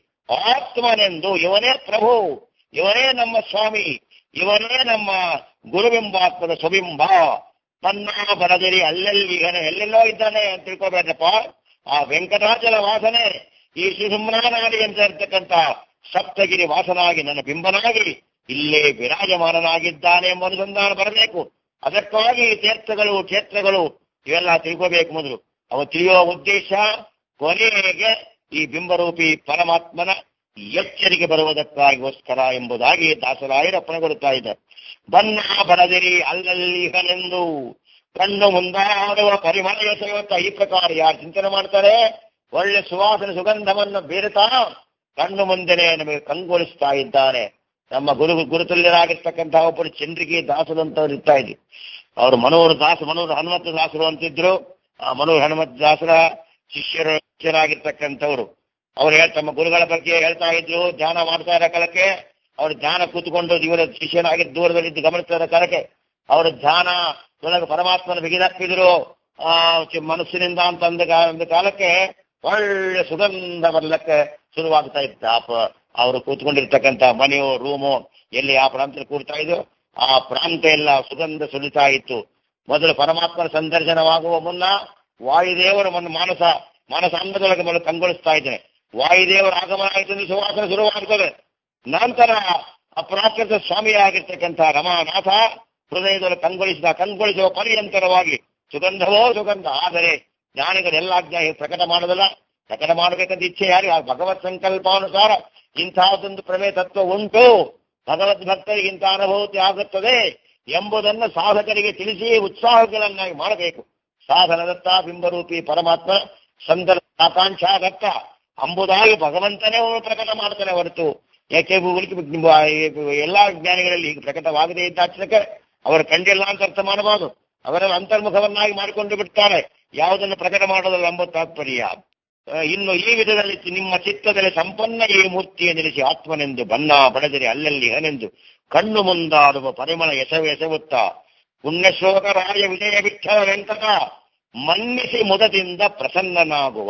ಆತ್ಮನೆಂದು ಇವನೇ ಪ್ರಭು ಇವನೇ ನಮ್ಮ ಸ್ವಾಮಿ ಇವನೇ ನಮ್ಮ ಗುರುಬಿಂಬಾತ್ಮದ ಸ್ವಬಿಂಬ ತನ್ನ ಬರದಿರಿ ಅಲ್ಲೆಲ್ಲಿ ಈಗ ಎಲ್ಲೆಲ್ಲೋ ಇದ್ದಾನೆ ಅಂತ ತಿಳ್ಕೊಬೇಕಪ್ಪ ಆ ವೆಂಕಟಾಚಲ ವಾಸನೆ ಈ ಸುಸುಮ್ನಾನಾಡಿ ಅಂತ ಇರ್ತಕ್ಕಂಥ ಸಪ್ತಗಿರಿ ವಾಸನಾಗಿ ನನ್ನ ಬಿಂಬನಾಗಿ ಇಲ್ಲೇ ವಿರಾಜಮಾನನಾಗಿದ್ದಾನೆ ಎಂಬ ಅನುಸಂಧಾನ ಬರಬೇಕು ಅದಕ್ಕಾಗಿ ಈ ತೀರ್ಥಗಳು ಕ್ಷೇತ್ರಗಳು ಇವೆಲ್ಲ ತಿಳ್ಕೋಬೇಕು ಮೊದಲು ಅವ ತಿಳಿಯುವ ಉದ್ದೇಶ ಕೊನೆಗೆ ಈ ಬಿಂಬರೂಪಿ ಪರಮಾತ್ಮನ ಎಚ್ಚರಿಕೆ ಬರುವುದಕ್ಕಾಗಿಗೋಸ್ಕರ ಎಂಬುದಾಗಿ ದಾಸರಾಯರು ಅಪ್ಪಣೆಗೊಳ್ಳುತ್ತಾ ಇದ್ದಾರೆ ಬನ್ನ ಬರದಿರಿ ಅಲ್ಲಲ್ಲಿಗನೆಂದು ಕಣ್ಣು ಮುಂದಾಡುವ ಪರಿಮಳ ಎಸೆಯುತ್ತ ಈ ಪ್ರಕಾರ ಯಾರು ಚಿಂತನೆ ಮಾಡ್ತಾರೆ ಒಳ್ಳೆ ಸುವಾಸನೆ ಸುಗಂಧವನ್ನು ಬೀರುತ್ತಾ ಕಣ್ಣು ಮುಂದೆನೆ ನಮಗೆ ಕಂಗೊಳಿಸ್ತಾ ಇದ್ದಾನೆ ನಮ್ಮ ಗುರು ಗುರುತುಲ್ಯರಾಗಿರ್ತಕ್ಕಂತಹ ಒಬ್ಬರು ಚಂದ್ರಿಕೆ ದಾಸರಂತವ್ರು ಇರ್ತಾ ಇದ್ವಿ ಅವರು ಮನೋಹರ ದಾಸ ಮನೋಹರ ಹನುಮಂತ ದಾಸರು ಅಂತಿದ್ರು ಆ ಮನೋಹರ ಹನುಮಂತ ದಾಸರ ಶಿಷ್ಯರು ಶಿಷ್ಯರಾಗಿರ್ತಕ್ಕಂಥವ್ರು ಅವ್ರು ಹೇಳ್ ತಮ್ಮ ಗುರುಗಳ ಬಗ್ಗೆ ಹೇಳ್ತಾ ಇದ್ರು ಧ್ಯಾನ ಮಾಡ್ತಾ ಇರೋ ಕಾಲಕ್ಕೆ ಅವ್ರ ಧ್ಯಾನ ಕೂತ್ಕೊಂಡು ಇವರ ಶಿಷ್ಯನಾಗಿ ದೂರದಲ್ಲಿದ್ದು ಗಮನಿಸ್ತಾ ಇರೋ ಕಾಲಕ್ಕೆ ಅವರ ಧ್ಯಾನ ಒಳಗೆ ಪರಮಾತ್ಮನ ಬಿಗಿದಪ್ಪಿದ್ರು ಆ ಚಿ- ಮನಸ್ಸಿನಿಂದ ಅಂತ ಅಂದ ಕಾ- ಅಂದ ಕಾಲಕ್ಕೆ ಒಳ್ಳೆ ಸುಗಂಧ ಬರ್ಲಕ್ಕೆ ಶುರುವಾಗ್ತಾ ಇತ್ತು ಆ ಪ- ಅವರು ಕೂತ್ಕೊಂಡಿರ್ತಕ್ಕಂಥ ಮನೆಯೋ ರೂಮು ಎಲ್ಲಿ ಆ ಪ್ರಾಂತದಲ್ಲಿ ಕೂಡ್ತಾ ಇದ್ರು ಆ ಪ್ರಾಂತ ಎಲ್ಲ ಸುಗಂಧ ಸುಲಿತಾ ಇತ್ತು ಮೊದಲು ಪರಮಾತ್ಮನ ಸಂದರ್ಶನವಾಗುವ ಮುನ್ನ ವಾಯುದೇವರು ಒಂದು ಮಾನಸ ಮಾನಸ ಅಂಗದೊಳಗೆ ಮೊದಲು ಕಂಗೊಳಿಸ್ತಾ ಇದ್ದೇನೆ ವಾಯುದೇವರ ಆಗಮನ ಆಯಿತು ಅಂದ್ರೆ ಸುವಾಸನೆ ಶುರುವಾಗ್ತದೆ ನಂತರ ಅಪ್ರಾಕೃತ ಸ್ವಾಮಿಯಾಗಿರ್ತಕ್ಕಂಥ ರಮಾನಾಥ ಹೃದಯದಲ್ಲಿ ಕಂಗೊಳಿಸಿದ ಕಂಗೊಳಿಸುವ ಪರ್ಯಂತರವಾಗಿ ಸುಗಂಧವೋ ಸುಗಂಧ ಆದರೆ ಜ್ಞಾನಿಗಳೆಲ್ಲ ಜ್ಞಾನಿ ಪ್ರಕಟ ಮಾಡೋದಲ್ಲ ಪ್ರಕಟ ಮಾಡಬೇಕಂತ ಇಚ್ಛೆ ಯಾರು ಆ ಭಗವತ್ ಸಂಕಲ್ಪಾನುಸಾರ ಇಂತಹದೊಂದು ಪ್ರಮೇ ತತ್ವ ಉಂಟು ಭಗವದ್ ಭಕ್ತರಿಗೆ ಇಂಥ ಅನುಭೂತಿ ಆಗುತ್ತದೆ ಎಂಬುದನ್ನು ಸಾಧಕರಿಗೆ ತಿಳಿಸಿ ಉತ್ಸಾಹಗಳನ್ನಾಗಿ ಮಾಡಬೇಕು ಸಾಧನದತ್ತ ಬಿಂಬರೂಪಿ ಪರಮಾತ್ಮ ಸಂದರ್ಭ ಆಕಾಂಕ್ಷಾದತ್ತ ಅಂಬುದಾಗಿ ಭಗವಂತನೇ ಅವನು ಪ್ರಕಟ ಮಾಡ್ತಾನೆ ಹೊರತು ಯಾಕೆ ಉಳಿಕೆ ಎಲ್ಲಾ ಜ್ಞಾನಿಗಳಲ್ಲಿ ಹೀಗೆ ಪ್ರಕಟವಾಗದೇ ಇದ್ದಾಚನಕ್ಕೆ ಅವರ ಕಂಡಿಲ್ಲ ಅಂತ ಅರ್ಥ ಮಾಡಬಾರದು ಅವರೆಲ್ಲ ಅಂತರ್ಮುಖವನ್ನಾಗಿ ಮಾಡಿಕೊಂಡು ಬಿಡ್ತಾರೆ ಯಾವುದನ್ನು ಪ್ರಕಟ ಮಾಡೋದಲ್ಲ ಎಂಬ ತಾತ್ಪರ್ಯ ಆ, ಇನ್ನು ಈ ವಿಧದಲ್ಲಿ ನಿಮ್ಮ ಚಿತ್ತದಲ್ಲಿ ಸಂಪನ್ನ ಈ ಮೂರ್ತಿಯ ನಿಲ್ಲಿಸಿ ಆತ್ಮನೆಂದು ಬಣ್ಣ ಬಡದಿರಿ ಅಲ್ಲಲ್ಲಿ ಹನೆಂದು ಕಣ್ಣು ಮುಂದಾಡುವ ಪರಿಮಳ ಎಸವು ಎಸವುತ್ತಾ ಪುಣ್ಯಶ್ಲೋಕರಾಯ ವಿಜಯ ವಿಠಲ ವೆಂಕಟ ಮನ್ನಿಸಿ ಮುದದಿಂದ ಪ್ರಸನ್ನನಾಗುವ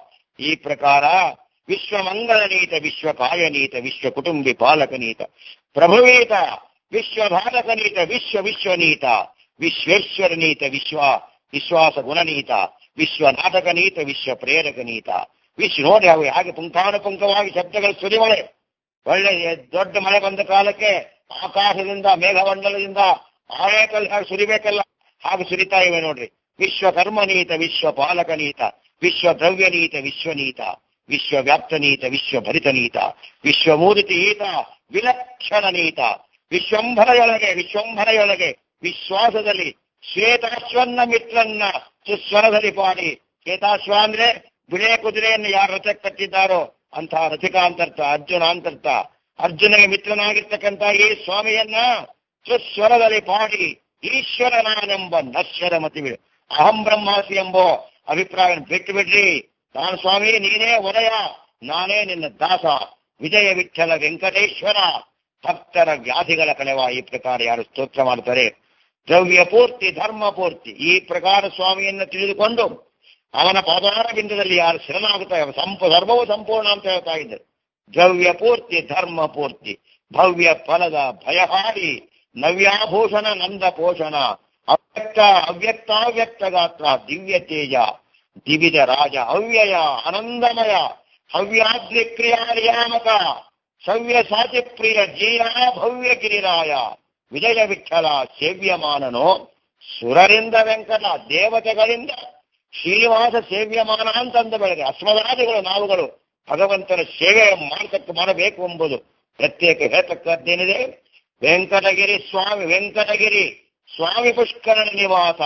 ಈ ಪ್ರಕಾರ ವಿಶ್ವ ಮಂಗಳನೀತ ವಿಶ್ವ ಕಾಯನೀತ ವಿಶ್ವ ಕುಟುಂಬಿ ಪಾಲಕನೀತ ಪ್ರಭುವೀತ ವಿಶ್ವ ಭಾರತನೀತ ವಿಶ್ವ ವಿಶ್ವನೀತ ವಿಶ್ವೇಶ್ವರನೀತ ವಿಶ್ವ ವಿಶ್ವಾಸ ಗುಣನೀತ ವಿಶ್ವ ನಾಟಕನೀತ ವಿಶ್ವ ಪ್ರೇರಕನೀತ ವಿಶ್ವ ನೋಡಿ ಅವು ಹಾಗೆ ಪುಂಖಾನುಪುಂಖವಾಗಿ ಶಬ್ದಗಳು ಸುರಿಮಳೆ ಒಳ್ಳೆ ದೊಡ್ಡ ಮಳೆ ಬಂದ ಕಾಲಕ್ಕೆ ಆಕಾಶದಿಂದ ಮೇಘಮಂಡಲದಿಂದ ಆಳೆಕಲ್ಲಿ ಹಾಗೆ ಸುರಿಬೇಕಲ್ಲ ಹಾಗೆ ಸುರಿತಾ ಇವೆ ನೋಡ್ರಿ ವಿಶ್ವ ಕರ್ಮನೀತ ವಿಶ್ವ ಪಾಲಕನೀತ ವಿಶ್ವ ದ್ರವ್ಯನೀತ ವಿಶ್ವನೀತ ವಿಶ್ವ ವ್ಯಾಪ್ತನೀತ ವಿಶ್ವ ಭರಿತನೀತ ವಿಶ್ವಮೂರ್ತಿ ಈತ ವಿಲಕ್ಷಣ ನೀತ ವಿಶ್ವಂಭರೆಯೊಳಗೆ ವಿಶ್ವಂಭರೆಯೊಳಗೆ ವಿಶ್ವಾಸದಲ್ಲಿ ಶ್ವೇತಾಶ್ವನ್ನ ಮಿತ್ರನ್ನ ಸುಸ್ವರದಲ್ಲಿ ಪಾಡಿ ಶ್ವೇತಾಶ್ವ ಅಂದ್ರೆ ಬಿಳೆ ಕುದುರೆಯನ್ನು ಯಾರು ರಥಕ್ಕೆ ಕಟ್ಟಿದ್ದಾರೋ ಅಂತಹ ರಥಿಕ ಅಂತರ್ಥ ಅರ್ಜುನ ಅಂತರ್ಥ ಅರ್ಜುನಿಗೆ ಮಿತ್ರನಾಗಿರ್ತಕ್ಕಂಥ ಈ ಸ್ವಾಮಿಯನ್ನ ಸುಸ್ವರದಲ್ಲಿ ಪಾಡಿ ಈಶ್ವರ ನಾನೆಂಬ ನಶ್ವರ ಮತಿ ಬಿಡು ಅಹಂ ಬ್ರಹ್ಮಾಸಿ ಎಂಬೋ ಅಭಿಪ್ರಾಯ ಬಿಟ್ಟು ಬಿಡ್ರಿ ನಾನು ಸ್ವಾಮಿ ನೀನೇ ಒಡೆಯ ನಾನೇ ನಿನ್ನ ದಾಸ ವಿಜಯ ವಿಠಲ ವೆಂಕಟೇಶ್ವರ ಭಕ್ತರ ವ್ಯಾಧಿಗಳ ಕಳೆವ ಈ ಪ್ರಕಾರ ಯಾರು ಸ್ತೋತ್ರ ಮಾಡ್ತಾರೆ ದ್ರವ್ಯ ಪೂರ್ತಿ ಧರ್ಮ ಪೂರ್ತಿ ಈ ಪ್ರಕಾರ ಸ್ವಾಮಿಯನ್ನು ತಿಳಿದುಕೊಂಡು ಅವನ ಪಾದಾರ ಬಿಂದದಲ್ಲಿ ಯಾರು ಶರಣಾಗುತ್ತಾರೆ ಸಂಪ ಧರ್ಮವು ಸಂಪೂರ್ಣ ಅಂತ ಹೇಳ್ತಾ ಇದ್ದಾರೆ ದ್ರವ್ಯ ಪೂರ್ತಿ ಧರ್ಮ ಪೂರ್ತಿ ಭವ್ಯ ಫಲದ ಭಯಹಾರಿ ನವ್ಯಾಭೂಷಣ ನಂದ ಪೋಷಣ ಅವ್ಯಕ್ತ ಅವ್ಯಕ್ತಾವ್ಯಕ್ತ ಗಾತ್ರ ದಿವ್ಯ ತೇಜ ದಿವಿಜ ರಾಜ ಅವ್ಯಯ ಆನಂದಮಯ ಹವ್ಯಾದ್ರಿ ಕ್ರಿಯಾನಿಯಾಮಕ ಸವ್ಯ ಸಾತಿ ಪ್ರಿಯ ಜೀಯ ಭವ್ಯ ಗಿರಿರಾಯ ವಿಜಯ ವಿಠಲ ಸೇವ್ಯಮಾನನು ಸುರರಿಂದ ವೆಂಕಟ ದೇವತೆಗಳಿಂದ ಶ್ರೀನಿವಾಸ ಸೇವ್ಯಮಾನ ಅಂತ ಅಂದ ಬೆಳಗ್ಗೆ ಅಸ್ಮದಾದಿಗಳು ನಾವುಗಳು ಭಗವಂತನ ಸೇವೆ ಮಾಡತಕ್ಕ ಮಾಡಬೇಕು ಎಂಬುದು ಪ್ರತ್ಯೇಕ ಹೇಳ್ತಕ್ಕದ್ದೇನಿದೆ ವೆಂಕಟಗಿರಿ ಸ್ವಾಮಿ ವೆಂಕಟಗಿರಿ ಸ್ವಾಮಿ ಪುಷ್ಕರಣ ನಿವಾಸ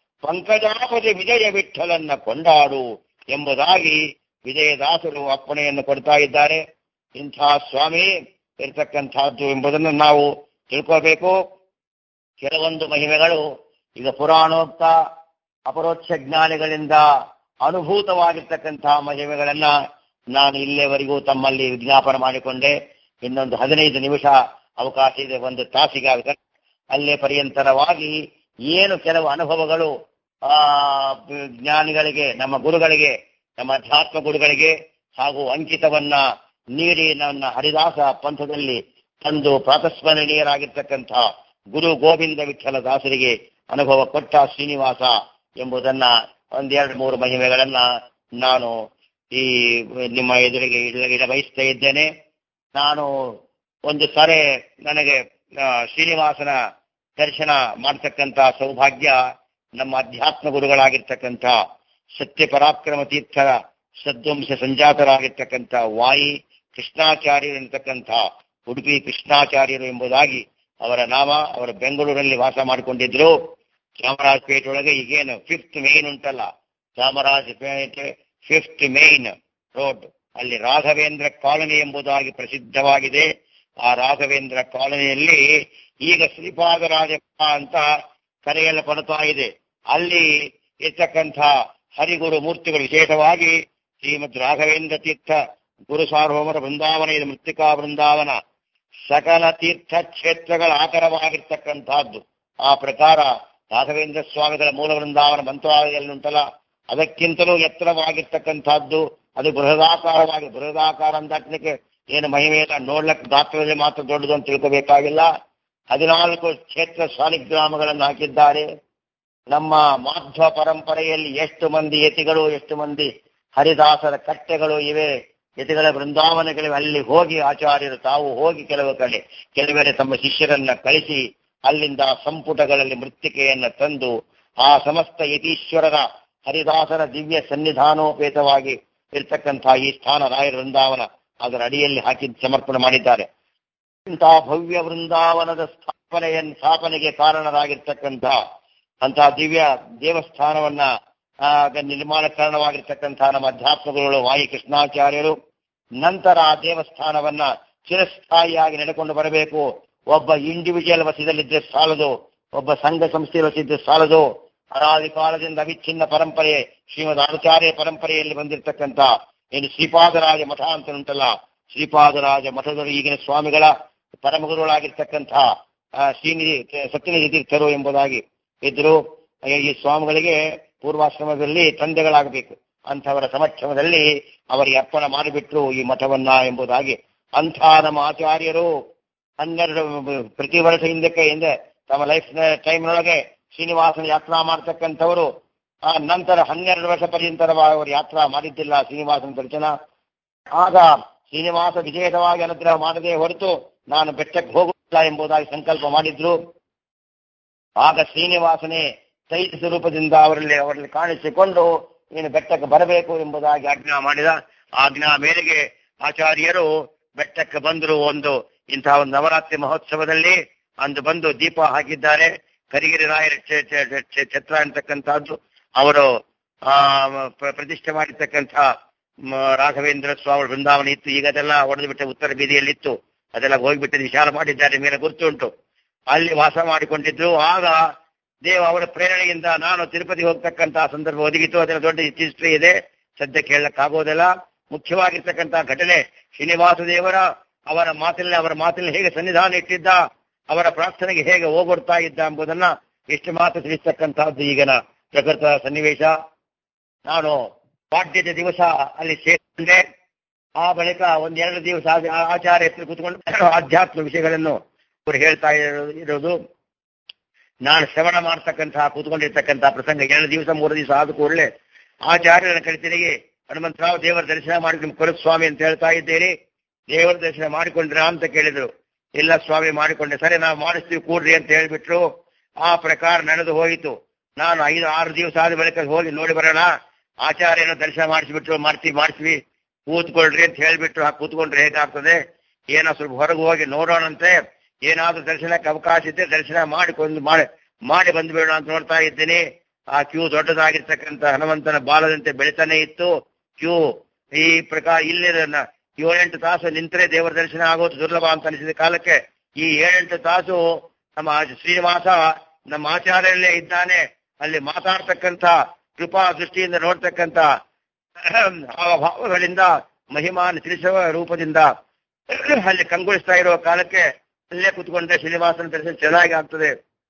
ಪಂಕಜಾಪತಿ ವಿಜಯ ವಿಠಲನ್ನ ಕೊಂಡಾಡು ಎಂಬುದಾಗಿ ವಿಜಯದಾಸರು ಅಪ್ಪಣೆಯನ್ನು ಕೊಡ್ತಾ ಇದ್ದಾರೆ ಇಂಥ ಸ್ವಾಮಿ ಇರತಕ್ಕಂಥದ್ದು ಎಂಬುದನ್ನು ನಾವು ತಿಳ್ಕೋಬೇಕು ಕೆಲವೊಂದು ಮಹಿಮೆಗಳು ಈಗ ಪುರಾಣೋಕ್ತ ಅಪರೋಕ್ಷ ಜ್ಞಾನಿಗಳಿಂದ ಅನುಭೂತವಾಗಿರ್ತಕ್ಕಂತಹ ಮಹಿಮೆಗಳನ್ನ ನಾನು ಇಲ್ಲಿಯವರೆಗೂ ತಮ್ಮಲ್ಲಿ ವಿಜ್ಞಾಪನೆ ಮಾಡಿಕೊಂಡೆ ಇನ್ನೊಂದು ಹದಿನೈದು ನಿಮಿಷ ಅವಕಾಶ ಇದೆ ಒಂದು ತಾಸಿಗಾಗುತ್ತೆ ಅಲ್ಲೇ ಪರ್ಯಂತರವಾಗಿ ಏನು ಕೆಲವು ಅನುಭವಗಳು ಆ ಜ್ಞಾನಿಗಳಿಗೆ ನಮ್ಮ ಗುರುಗಳಿಗೆ ನಮ್ಮ ಅಧ್ಯಾತ್ಮ ಗುರುಗಳಿಗೆ ಹಾಗೂ ಅಂಕಿತವನ್ನ ನೀಡಿ ನನ್ನ ಹರಿದಾಸ ಪಂಥದಲ್ಲಿ ತಂದು ಪ್ರಾತಸ್ಮರಣೀಯರಾಗಿರ್ತಕ್ಕಂಥ ಗುರು ಗೋವಿಂದ ವಿಠಲ ದಾಸರಿಗೆ ಅನುಭವ ಕೊಟ್ಟ ಶ್ರೀನಿವಾಸ ಎಂಬುದನ್ನ ಒಂದೆರಡು ಮೂರು ಮಹಿಮೆಗಳನ್ನ ನಾನು ಈ ನಿಮ್ಮ ಎದುರಿಗೆ ಇಡ ಇಡ ಬಯಸ್ತಾ ಇದ್ದೇನೆ ನಾನು ಒಂದು ಸಾರೆ ನನಗೆ ಆ, ಶ್ರೀನಿವಾಸನ ದರ್ಶನ ಮಾಡತಕ್ಕಂತ ಸೌಭಾಗ್ಯ ನಮ್ಮ ಅಧ್ಯಾತ್ಮ ಗುರುಗಳಾಗಿರ್ತಕ್ಕಂಥ ಸತ್ಯ ಪರಾಕ್ರಮ ತೀರ್ಥರ ಸದ್ವಂಶ ಸಂಜಾತರಾಗಿರ್ತಕ್ಕಂಥ ವಾಯಿ ಕೃಷ್ಣಾಚಾರ್ಯರು ಎಂತಕ್ಕಂಥ ಉಡುಪಿ ಕೃಷ್ಣಾಚಾರ್ಯರು ಎಂಬುದಾಗಿ ಅವರ ನಾಮ ಅವರು ಬೆಂಗಳೂರಲ್ಲಿ ವಾಸ ಮಾಡಿಕೊಂಡಿದ್ರು ಚಾಮರಾಜಪೇಟೆ ಒಳಗೆ ಈಗೇನು ಫಿಫ್ತ್ ಮೇನ್ ಉಂಟಲ್ಲ ಚಾಮರಾಜಪೇಟೆ ಫಿಫ್ತ್ ಮೇನ್ ರೋಡ್ ಅಲ್ಲಿ ರಾಘವೇಂದ್ರ ಕಾಲನಿ ಎಂಬುದಾಗಿ ಪ್ರಸಿದ್ಧವಾಗಿದೆ ಆ ರಾಘವೇಂದ್ರ ಕಾಲನಿಯಲ್ಲಿ ಈಗ ಶ್ರೀಪಾದರಾಜಪ್ಪ ಅಂತ ಕರೆಯಲ್ಪಡ್ತಾ ಇದೆ ಅಲ್ಲಿ ಇರ್ತಕ್ಕಂಥ ಹರಿಗುರು ಮೂರ್ತಿಗಳು ವಿಶೇಷವಾಗಿ ಶ್ರೀಮದ್ ರಾಘವೇಂದ್ರ ತೀರ್ಥ ಗುರು ಸಾರ್ವಭೌಮರ ಬೃಂದಾವನ ಇದು ಮೃತ್ತಿಕಾ ಬೃಂದಾವನ ಸಕಲ ತೀರ್ಥ ಕ್ಷೇತ್ರಗಳ ಆಕರವಾಗಿರ್ತಕ್ಕಂಥದ್ದು ಆ ಪ್ರಕಾರ ರಾಘವೇಂದ್ರ ಸ್ವಾಮಿಗಳ ಮೂಲ ಬೃಂದಾವನ ಮಂತ್ರಾಲಯದಲ್ಲಿ ಉಂಟಲ್ಲ ಅದಕ್ಕಿಂತಲೂ ಎತ್ತರವಾಗಿರ್ತಕ್ಕಂಥದ್ದು ಅದು ಬೃಹದಾಕಾರವಾಗಿ ಬೃಹದಾಕಾರ ಅಂದಾಟ್ಲಿಕ್ಕೆ ಏನು ಮಹಿಮೆ ಇಲ್ಲ ನೋಡ್ಲಕ್ಕೆ ಗಾತ್ರದಲ್ಲಿ ಮಾತ್ರ ದೊಡ್ಡದು ಅಂತ ತಿಳ್ಕೋಬೇಕಾಗಿಲ್ಲ ಹದಿನಾಲ್ಕು ಕ್ಷೇತ್ರ ಸಾಲಿಗ್ರಾಮಗಳನ್ನು ಹಾಕಿದ್ದಾರೆ ನಮ್ಮ ಮಾಧ್ವ ಪರಂಪರೆಯಲ್ಲಿ ಎಷ್ಟು ಮಂದಿ ಯತಿಗಳು ಎಷ್ಟು ಮಂದಿ ಹರಿದಾಸರ ಕಟ್ಟೆಗಳು ಇವೆ ಯತಿಗಳ ಬೃಂದಾವನಗಳಿವೆ ಅಲ್ಲಿ ಹೋಗಿ ಆಚಾರ್ಯರು ತಾವು ಹೋಗಿ ಕೆಲವು ಕಡೆ ಕೆಲವೆಡೆ ತಮ್ಮ ಶಿಷ್ಯರನ್ನ ಕಳಿಸಿ ಅಲ್ಲಿಂದ ಸಂಪುಟಗಳಲ್ಲಿ ಮೃತ್ತಿಕೆಯನ್ನ ತಂದು ಆ ಸಮಸ್ತ ಯತೀಶ್ವರರ ಹರಿದಾಸರ ದಿವ್ಯ ಸನ್ನಿಧಾನೋಪೇತವಾಗಿ ಇರ್ತಕ್ಕಂತಹ ಈ ಸ್ಥಾನ ರಾಯರ ವೃಂದಾವನ ಅದರ ಅಡಿಯಲ್ಲಿ ಹಾಕಿ ಸಮರ್ಪಣೆ ಮಾಡಿದ್ದಾರೆ ಇಂತಹ ಭವ್ಯ ವೃಂದಾವನದ ಸ್ಥಾಪನೆಯನ್ನು ಸ್ಥಾಪನೆಗೆ ಕಾರಣರಾಗಿರ್ತಕ್ಕಂಥ ಅಂತಹ ದಿವ್ಯ ದೇವಸ್ಥಾನವನ್ನ ಆ, ನಿರ್ಮಾಣ ಕಾರಣವಾಗಿರ್ತಕ್ಕಂತಹ ನಮ್ಮ ಅಧ್ಯಾತ್ಮಗಳು ವಾಯಿ ಕೃಷ್ಣಾಚಾರ್ಯರು ನಂತರ ಆ ದೇವಸ್ಥಾನವನ್ನ ಚಿರಸ್ಥಾಯಿಯಾಗಿ ನಡೆಕೊಂಡು ಬರಬೇಕು ಒಬ್ಬ ಇಂಡಿವಿಜುವಲ್ ವಶದಲ್ಲಿದ್ದರೆ ಸಾಲದು ಒಬ್ಬ ಸಂಘ ಸಂಸ್ಥೆ ವಶಿದ್ರೆ ಸಾಲದು ಅನಾದಿ ಕಾಲದಿಂದ ಅವಿಚ್ಛಿನ್ನ ಪರಂಪರೆ ಶ್ರೀಮದ್ ಆಚಾರ್ಯ ಪರಂಪರೆಯಲ್ಲಿ ಬಂದಿರತಕ್ಕಂತ ಏನು ಶ್ರೀಪಾದರಾಜ ಮಠ ಅಂತ ಉಂಟಲ್ಲ ಶ್ರೀಪಾದರಾಜ ಮಠದಲ್ಲಿ ಈಗಿನ ಸ್ವಾಮಿಗಳ ಪರಮಗುರುಗಳಾಗಿರ್ತಕ್ಕಂಥ ಆ, ಶ್ರೀನಿಧಿ ಸತ್ಯನಿಧಿ ತೀರ್ಥರು ಎಂಬುದಾಗಿ ಇದ್ರು ಈ ಸ್ವಾಮಿಗಳಿಗೆ ಪೂರ್ವಾಶ್ರಮದಲ್ಲಿ ತಂದೆಗಳಾಗಬೇಕು ಅಂಥವರ ಸಮಕ್ಷಮದಲ್ಲಿ ಅವರಿಗೆ ಅರ್ಪಣೆ ಮಾಡಿಬಿಟ್ರು ಈ ಮಠವನ್ನ ಎಂಬುದಾಗಿ ಅಂಥ ನಮ್ಮ ಆಚಾರ್ಯರು ಹನ್ನೆರಡು ಪ್ರತಿ ವರ್ಷ ಹಿಂದಕ್ಕೆ ಹಿಂದೆ ತಮ್ಮ ಲೈಫ್ ಟೈಮ್ನೊಳಗೆ ಶ್ರೀನಿವಾಸನ ಯಾತ್ರಾ ಮಾಡ್ತಕ್ಕಂಥವರು ಆ ನಂತರ ಹನ್ನೆರಡು ವರ್ಷ ಪರ್ಯಂತರ ಅವರು ಯಾತ್ರಾ ಮಾಡಿದ್ದಿಲ್ಲ ಶ್ರೀನಿವಾಸನ ದರ್ಶನ ಆಗ ಶ್ರೀನಿವಾಸ ವಿಶೇಷವಾಗಿ ಅನುಗ್ರಹ ಮಾಡದೆ ಹೊರತು ನಾನು ಬೆಟ್ಟಕ್ಕೆ ಹೋಗುತ್ತಿಲ್ಲ ಎಂಬುದಾಗಿ ಸಂಕಲ್ಪ ಮಾಡಿದ್ರು ಆಗ ಶ್ರೀನಿವಾಸನೇ ತೈಜ ಸ್ವರೂಪದಿಂದ ಅವರಲ್ಲಿ ಅವರಲ್ಲಿ ಕಾಣಿಸಿಕೊಂಡು ನೀನು ಬೆಟ್ಟಕ್ಕೆ ಬರಬೇಕು ಎಂಬುದಾಗಿ ಆಜ್ಞಾ ಮಾಡಿದ ಆಜ್ಞಾ ಮೇರೆಗೆ ಆಚಾರ್ಯರು ಬೆಟ್ಟಕ್ಕೆ ಬಂದರು ಒಂದು ಇಂತಹ ಒಂದು ನವರಾತ್ರಿ ಮಹೋತ್ಸವದಲ್ಲಿ ಅಂದು ಬಂದು ದೀಪ ಹಾಕಿದ್ದಾರೆ ಕರಿಗಿರಿ ರಾಯರ ಚ- ಚ- ಚ- ಚ- ಛತ್ರ ಅಂತಕ್ಕಂಥದ್ದು ಅವರು ಆ ಪ್ರ- ಪ್ರತಿಷ್ಠೆ ಮಾಡಿರ್ತಕ್ಕಂಥ ಮ, ರಾಘವೇಂದ್ರ ಸ್ವಾಮಿ ಬೃಂದಾವನ ಇತ್ತು ಈಗ ಅದೆಲ್ಲ ಹೊಡೆದು ಬಿಟ್ಟ ಉತ್ತರ ಬೀದಿಯಲ್ಲಿತ್ತು ಅದೆಲ್ಲ ಹೋಗ್ಬಿಟ್ಟು ವಿಶಾಲ ಮಾಡಿದ್ದಾರೆ ಮೇಲೆ ಗುರುತುಂಟು ಅಲ್ಲಿ ವಾಸ ಮಾಡಿಕೊಂಡಿದ್ರು ಆಗ ದೇವ ಅವರ ಪ್ರೇರಣೆಯಿಂದ ನಾನು ತಿರುಪತಿ ಹೋಗ್ತಕ್ಕಂತಹ ಸಂದರ್ಭ ಒದಗಿತು ಅದರ ದೊಡ್ಡ ಹಿಸ್ಟ್ರಿ ಇದೆ ಸದ್ಯಕ್ಕೆ ಹೇಳಕ್ಕಾಗೋದಿಲ್ಲ ಮುಖ್ಯವಾಗಿರ್ತಕ್ಕಂತಹ ಘಟನೆ ಶ್ರೀನಿವಾಸ ದೇವರ ಅವರ ಮಾತಿನಲ್ಲಿ ಅವರ ಮಾತಿನಲ್ಲಿ ಹೇಗೆ ಸನ್ನಿಧಾನ ಇಟ್ಟಿದ್ದ ಅವರ ಪ್ರಾರ್ಥನೆಗೆ ಹೇಗೆ ಹೋಗೊಡ್ತಾ ಇದ್ದ ಎಂಬುದನ್ನ ಎಷ್ಟು ಮಾತು ತಿಳಿಸ್ತಕ್ಕಂತಹದ್ದು ಈಗಿನ ಪ್ರಕೃತ ಸನ್ನಿವೇಶ ನಾನು ಪಾಡ್ಯದ ದಿವಸ ಅಲ್ಲಿ ಸೇರಿಕೊಂಡೆ ಆ ಬಳಿಕ ಒಂದೆರಡು ದಿವಸ ಆದ- ಆ- ಆಚಾರ್ಯ ಹತ್ರ ಕೂತ್ಕೊಂಡು ಆಧ್ಯಾತ್ಮ ವಿಷಯಗಳನ್ನು ಅವರು ಹೇಳ್ತಾ ಇರೋ- ಇರೋದು ನಾನು ಶ್ರವಣ ಮಾಡ್ತಕ್ಕಂತಹ ಕೂತ್ಕೊಂಡಿರ್ತಕ್ಕಂತಹ ಪ್ರಸಂಗ ಎರಡು ದಿವಸ ಮೂರು ದಿವಸ ಆದ ಕೂಡಲೇ ಆಚಾರ್ಯರ ಕಳಿತನಿಗೆ ಹನುಮಂತರಾವ್ ದೇವರ ದರ್ಶನ ಮಾಡಿಕೊಂಡು ಕೊರತ್ ಸ್ವಾಮಿ ಅಂತ ಹೇಳ್ತಾ ಇದ್ದೀರಿ ದೇವರ ದರ್ಶನ ಮಾಡಿಕೊಂಡ್ರ ಅಂತ ಕೇಳಿದ್ರು ಇಲ್ಲ ಸ್ವಾಮಿ ಮಾಡಿಕೊಂಡೆ ಸರಿ ನಾವು ಮಾಡಿಸ್ತೀವಿ ಕೂಡ್ರಿ ಅಂತ ಹೇಳ್ಬಿಟ್ರು ಆ ಪ್ರಕಾರ ನಡೆದು ಹೋಯಿತು ನಾನು ಐದು ಆರು ದಿವಸ ಆದ ಬಳಿಕ ಹೋಗಿ ನೋಡಿ ಬರೋಣ ಆಚಾರ್ಯನ ದರ್ಶನ ಮಾಡಿಸ್ಬಿಟ್ರು ಮಾಡ್ತೀವಿ ಮಾಡಿಸ್ವಿ ಕೂತ್ಕೊಳ್ರಿ ಅಂತ ಹೇಳ್ಬಿಟ್ರು ಆ ಕೂತ್ಕೊಂಡ್ರೆ ಹೇಗಾಗ್ತದೆ ಏನೋ ಸ್ವಲ್ಪ ಹೊರಗೆ ಹೋಗಿ ನೋಡೋಣಂತೆ ಏನಾದ್ರೂ ದರ್ಶನಕ್ಕೆ ಅವಕಾಶ ಇದ್ದೆ ದರ್ಶನ ಮಾಡಿಕೊಂಡು ಮಾಡಿ ಮಾಡಿ ಬಂದ್ಬಿಡೋಣ ಅಂತ ನೋಡ್ತಾ ಇದ್ದೀನಿ ಆ ಕ್ಯೂ ದೊಡ್ಡದಾಗಿರ್ತಕ್ಕಂಥ ಹನುಮಂತನ ಬಾಲದಂತೆ ಬೆಳಿತಾನೆ ಇತ್ತು ಕ್ಯೂ ಈ ಪ್ರಕಾರ ಇಲ್ಲಿ ನ- ಏಳೆಂಟು ತಾಸು ನಿಂತರೆ ದೇವರ ದರ್ಶನ ಆಗೋದು ದುರ್ಲಭ ಅಂತ ಅನಿಸಿದ ಕಾಲಕ್ಕೆ ಈ ಏಳೆಂಟು ತಾಸು ನಮ್ಮ ಆಚ- ಶ್ರೀನಿವಾಸ ನಮ್ಮ ಆಚಾರ್ಯಲ್ಲೇ ಇದ್ದಾನೆ ಅಲ್ಲಿ ಮಾತಾಡ್ತಕ್ಕಂಥ ಕೃಪಾ ದೃಷ್ಟಿಯಿಂದ ನೋಡ್ತಕ್ಕಂಥ ಭಾವಗಳಿಂದ ಮಹಿಮಾನ ತಿಳಿಸುವ ರೂಪದಿಂದ ಅಲ್ಲಿ ಕಂಗೊಳಿಸ್ತಾ ಇರುವ ಕಾಲಕ್ಕೆ ಅಲ್ಲೇ ಕುತ್ಕೊಂಡ್ರೆ ಶ್ರೀನಿವಾಸನ ದರ್ಶನ ಚೆನ್ನಾಗಿ ಆಗ್ತದೆ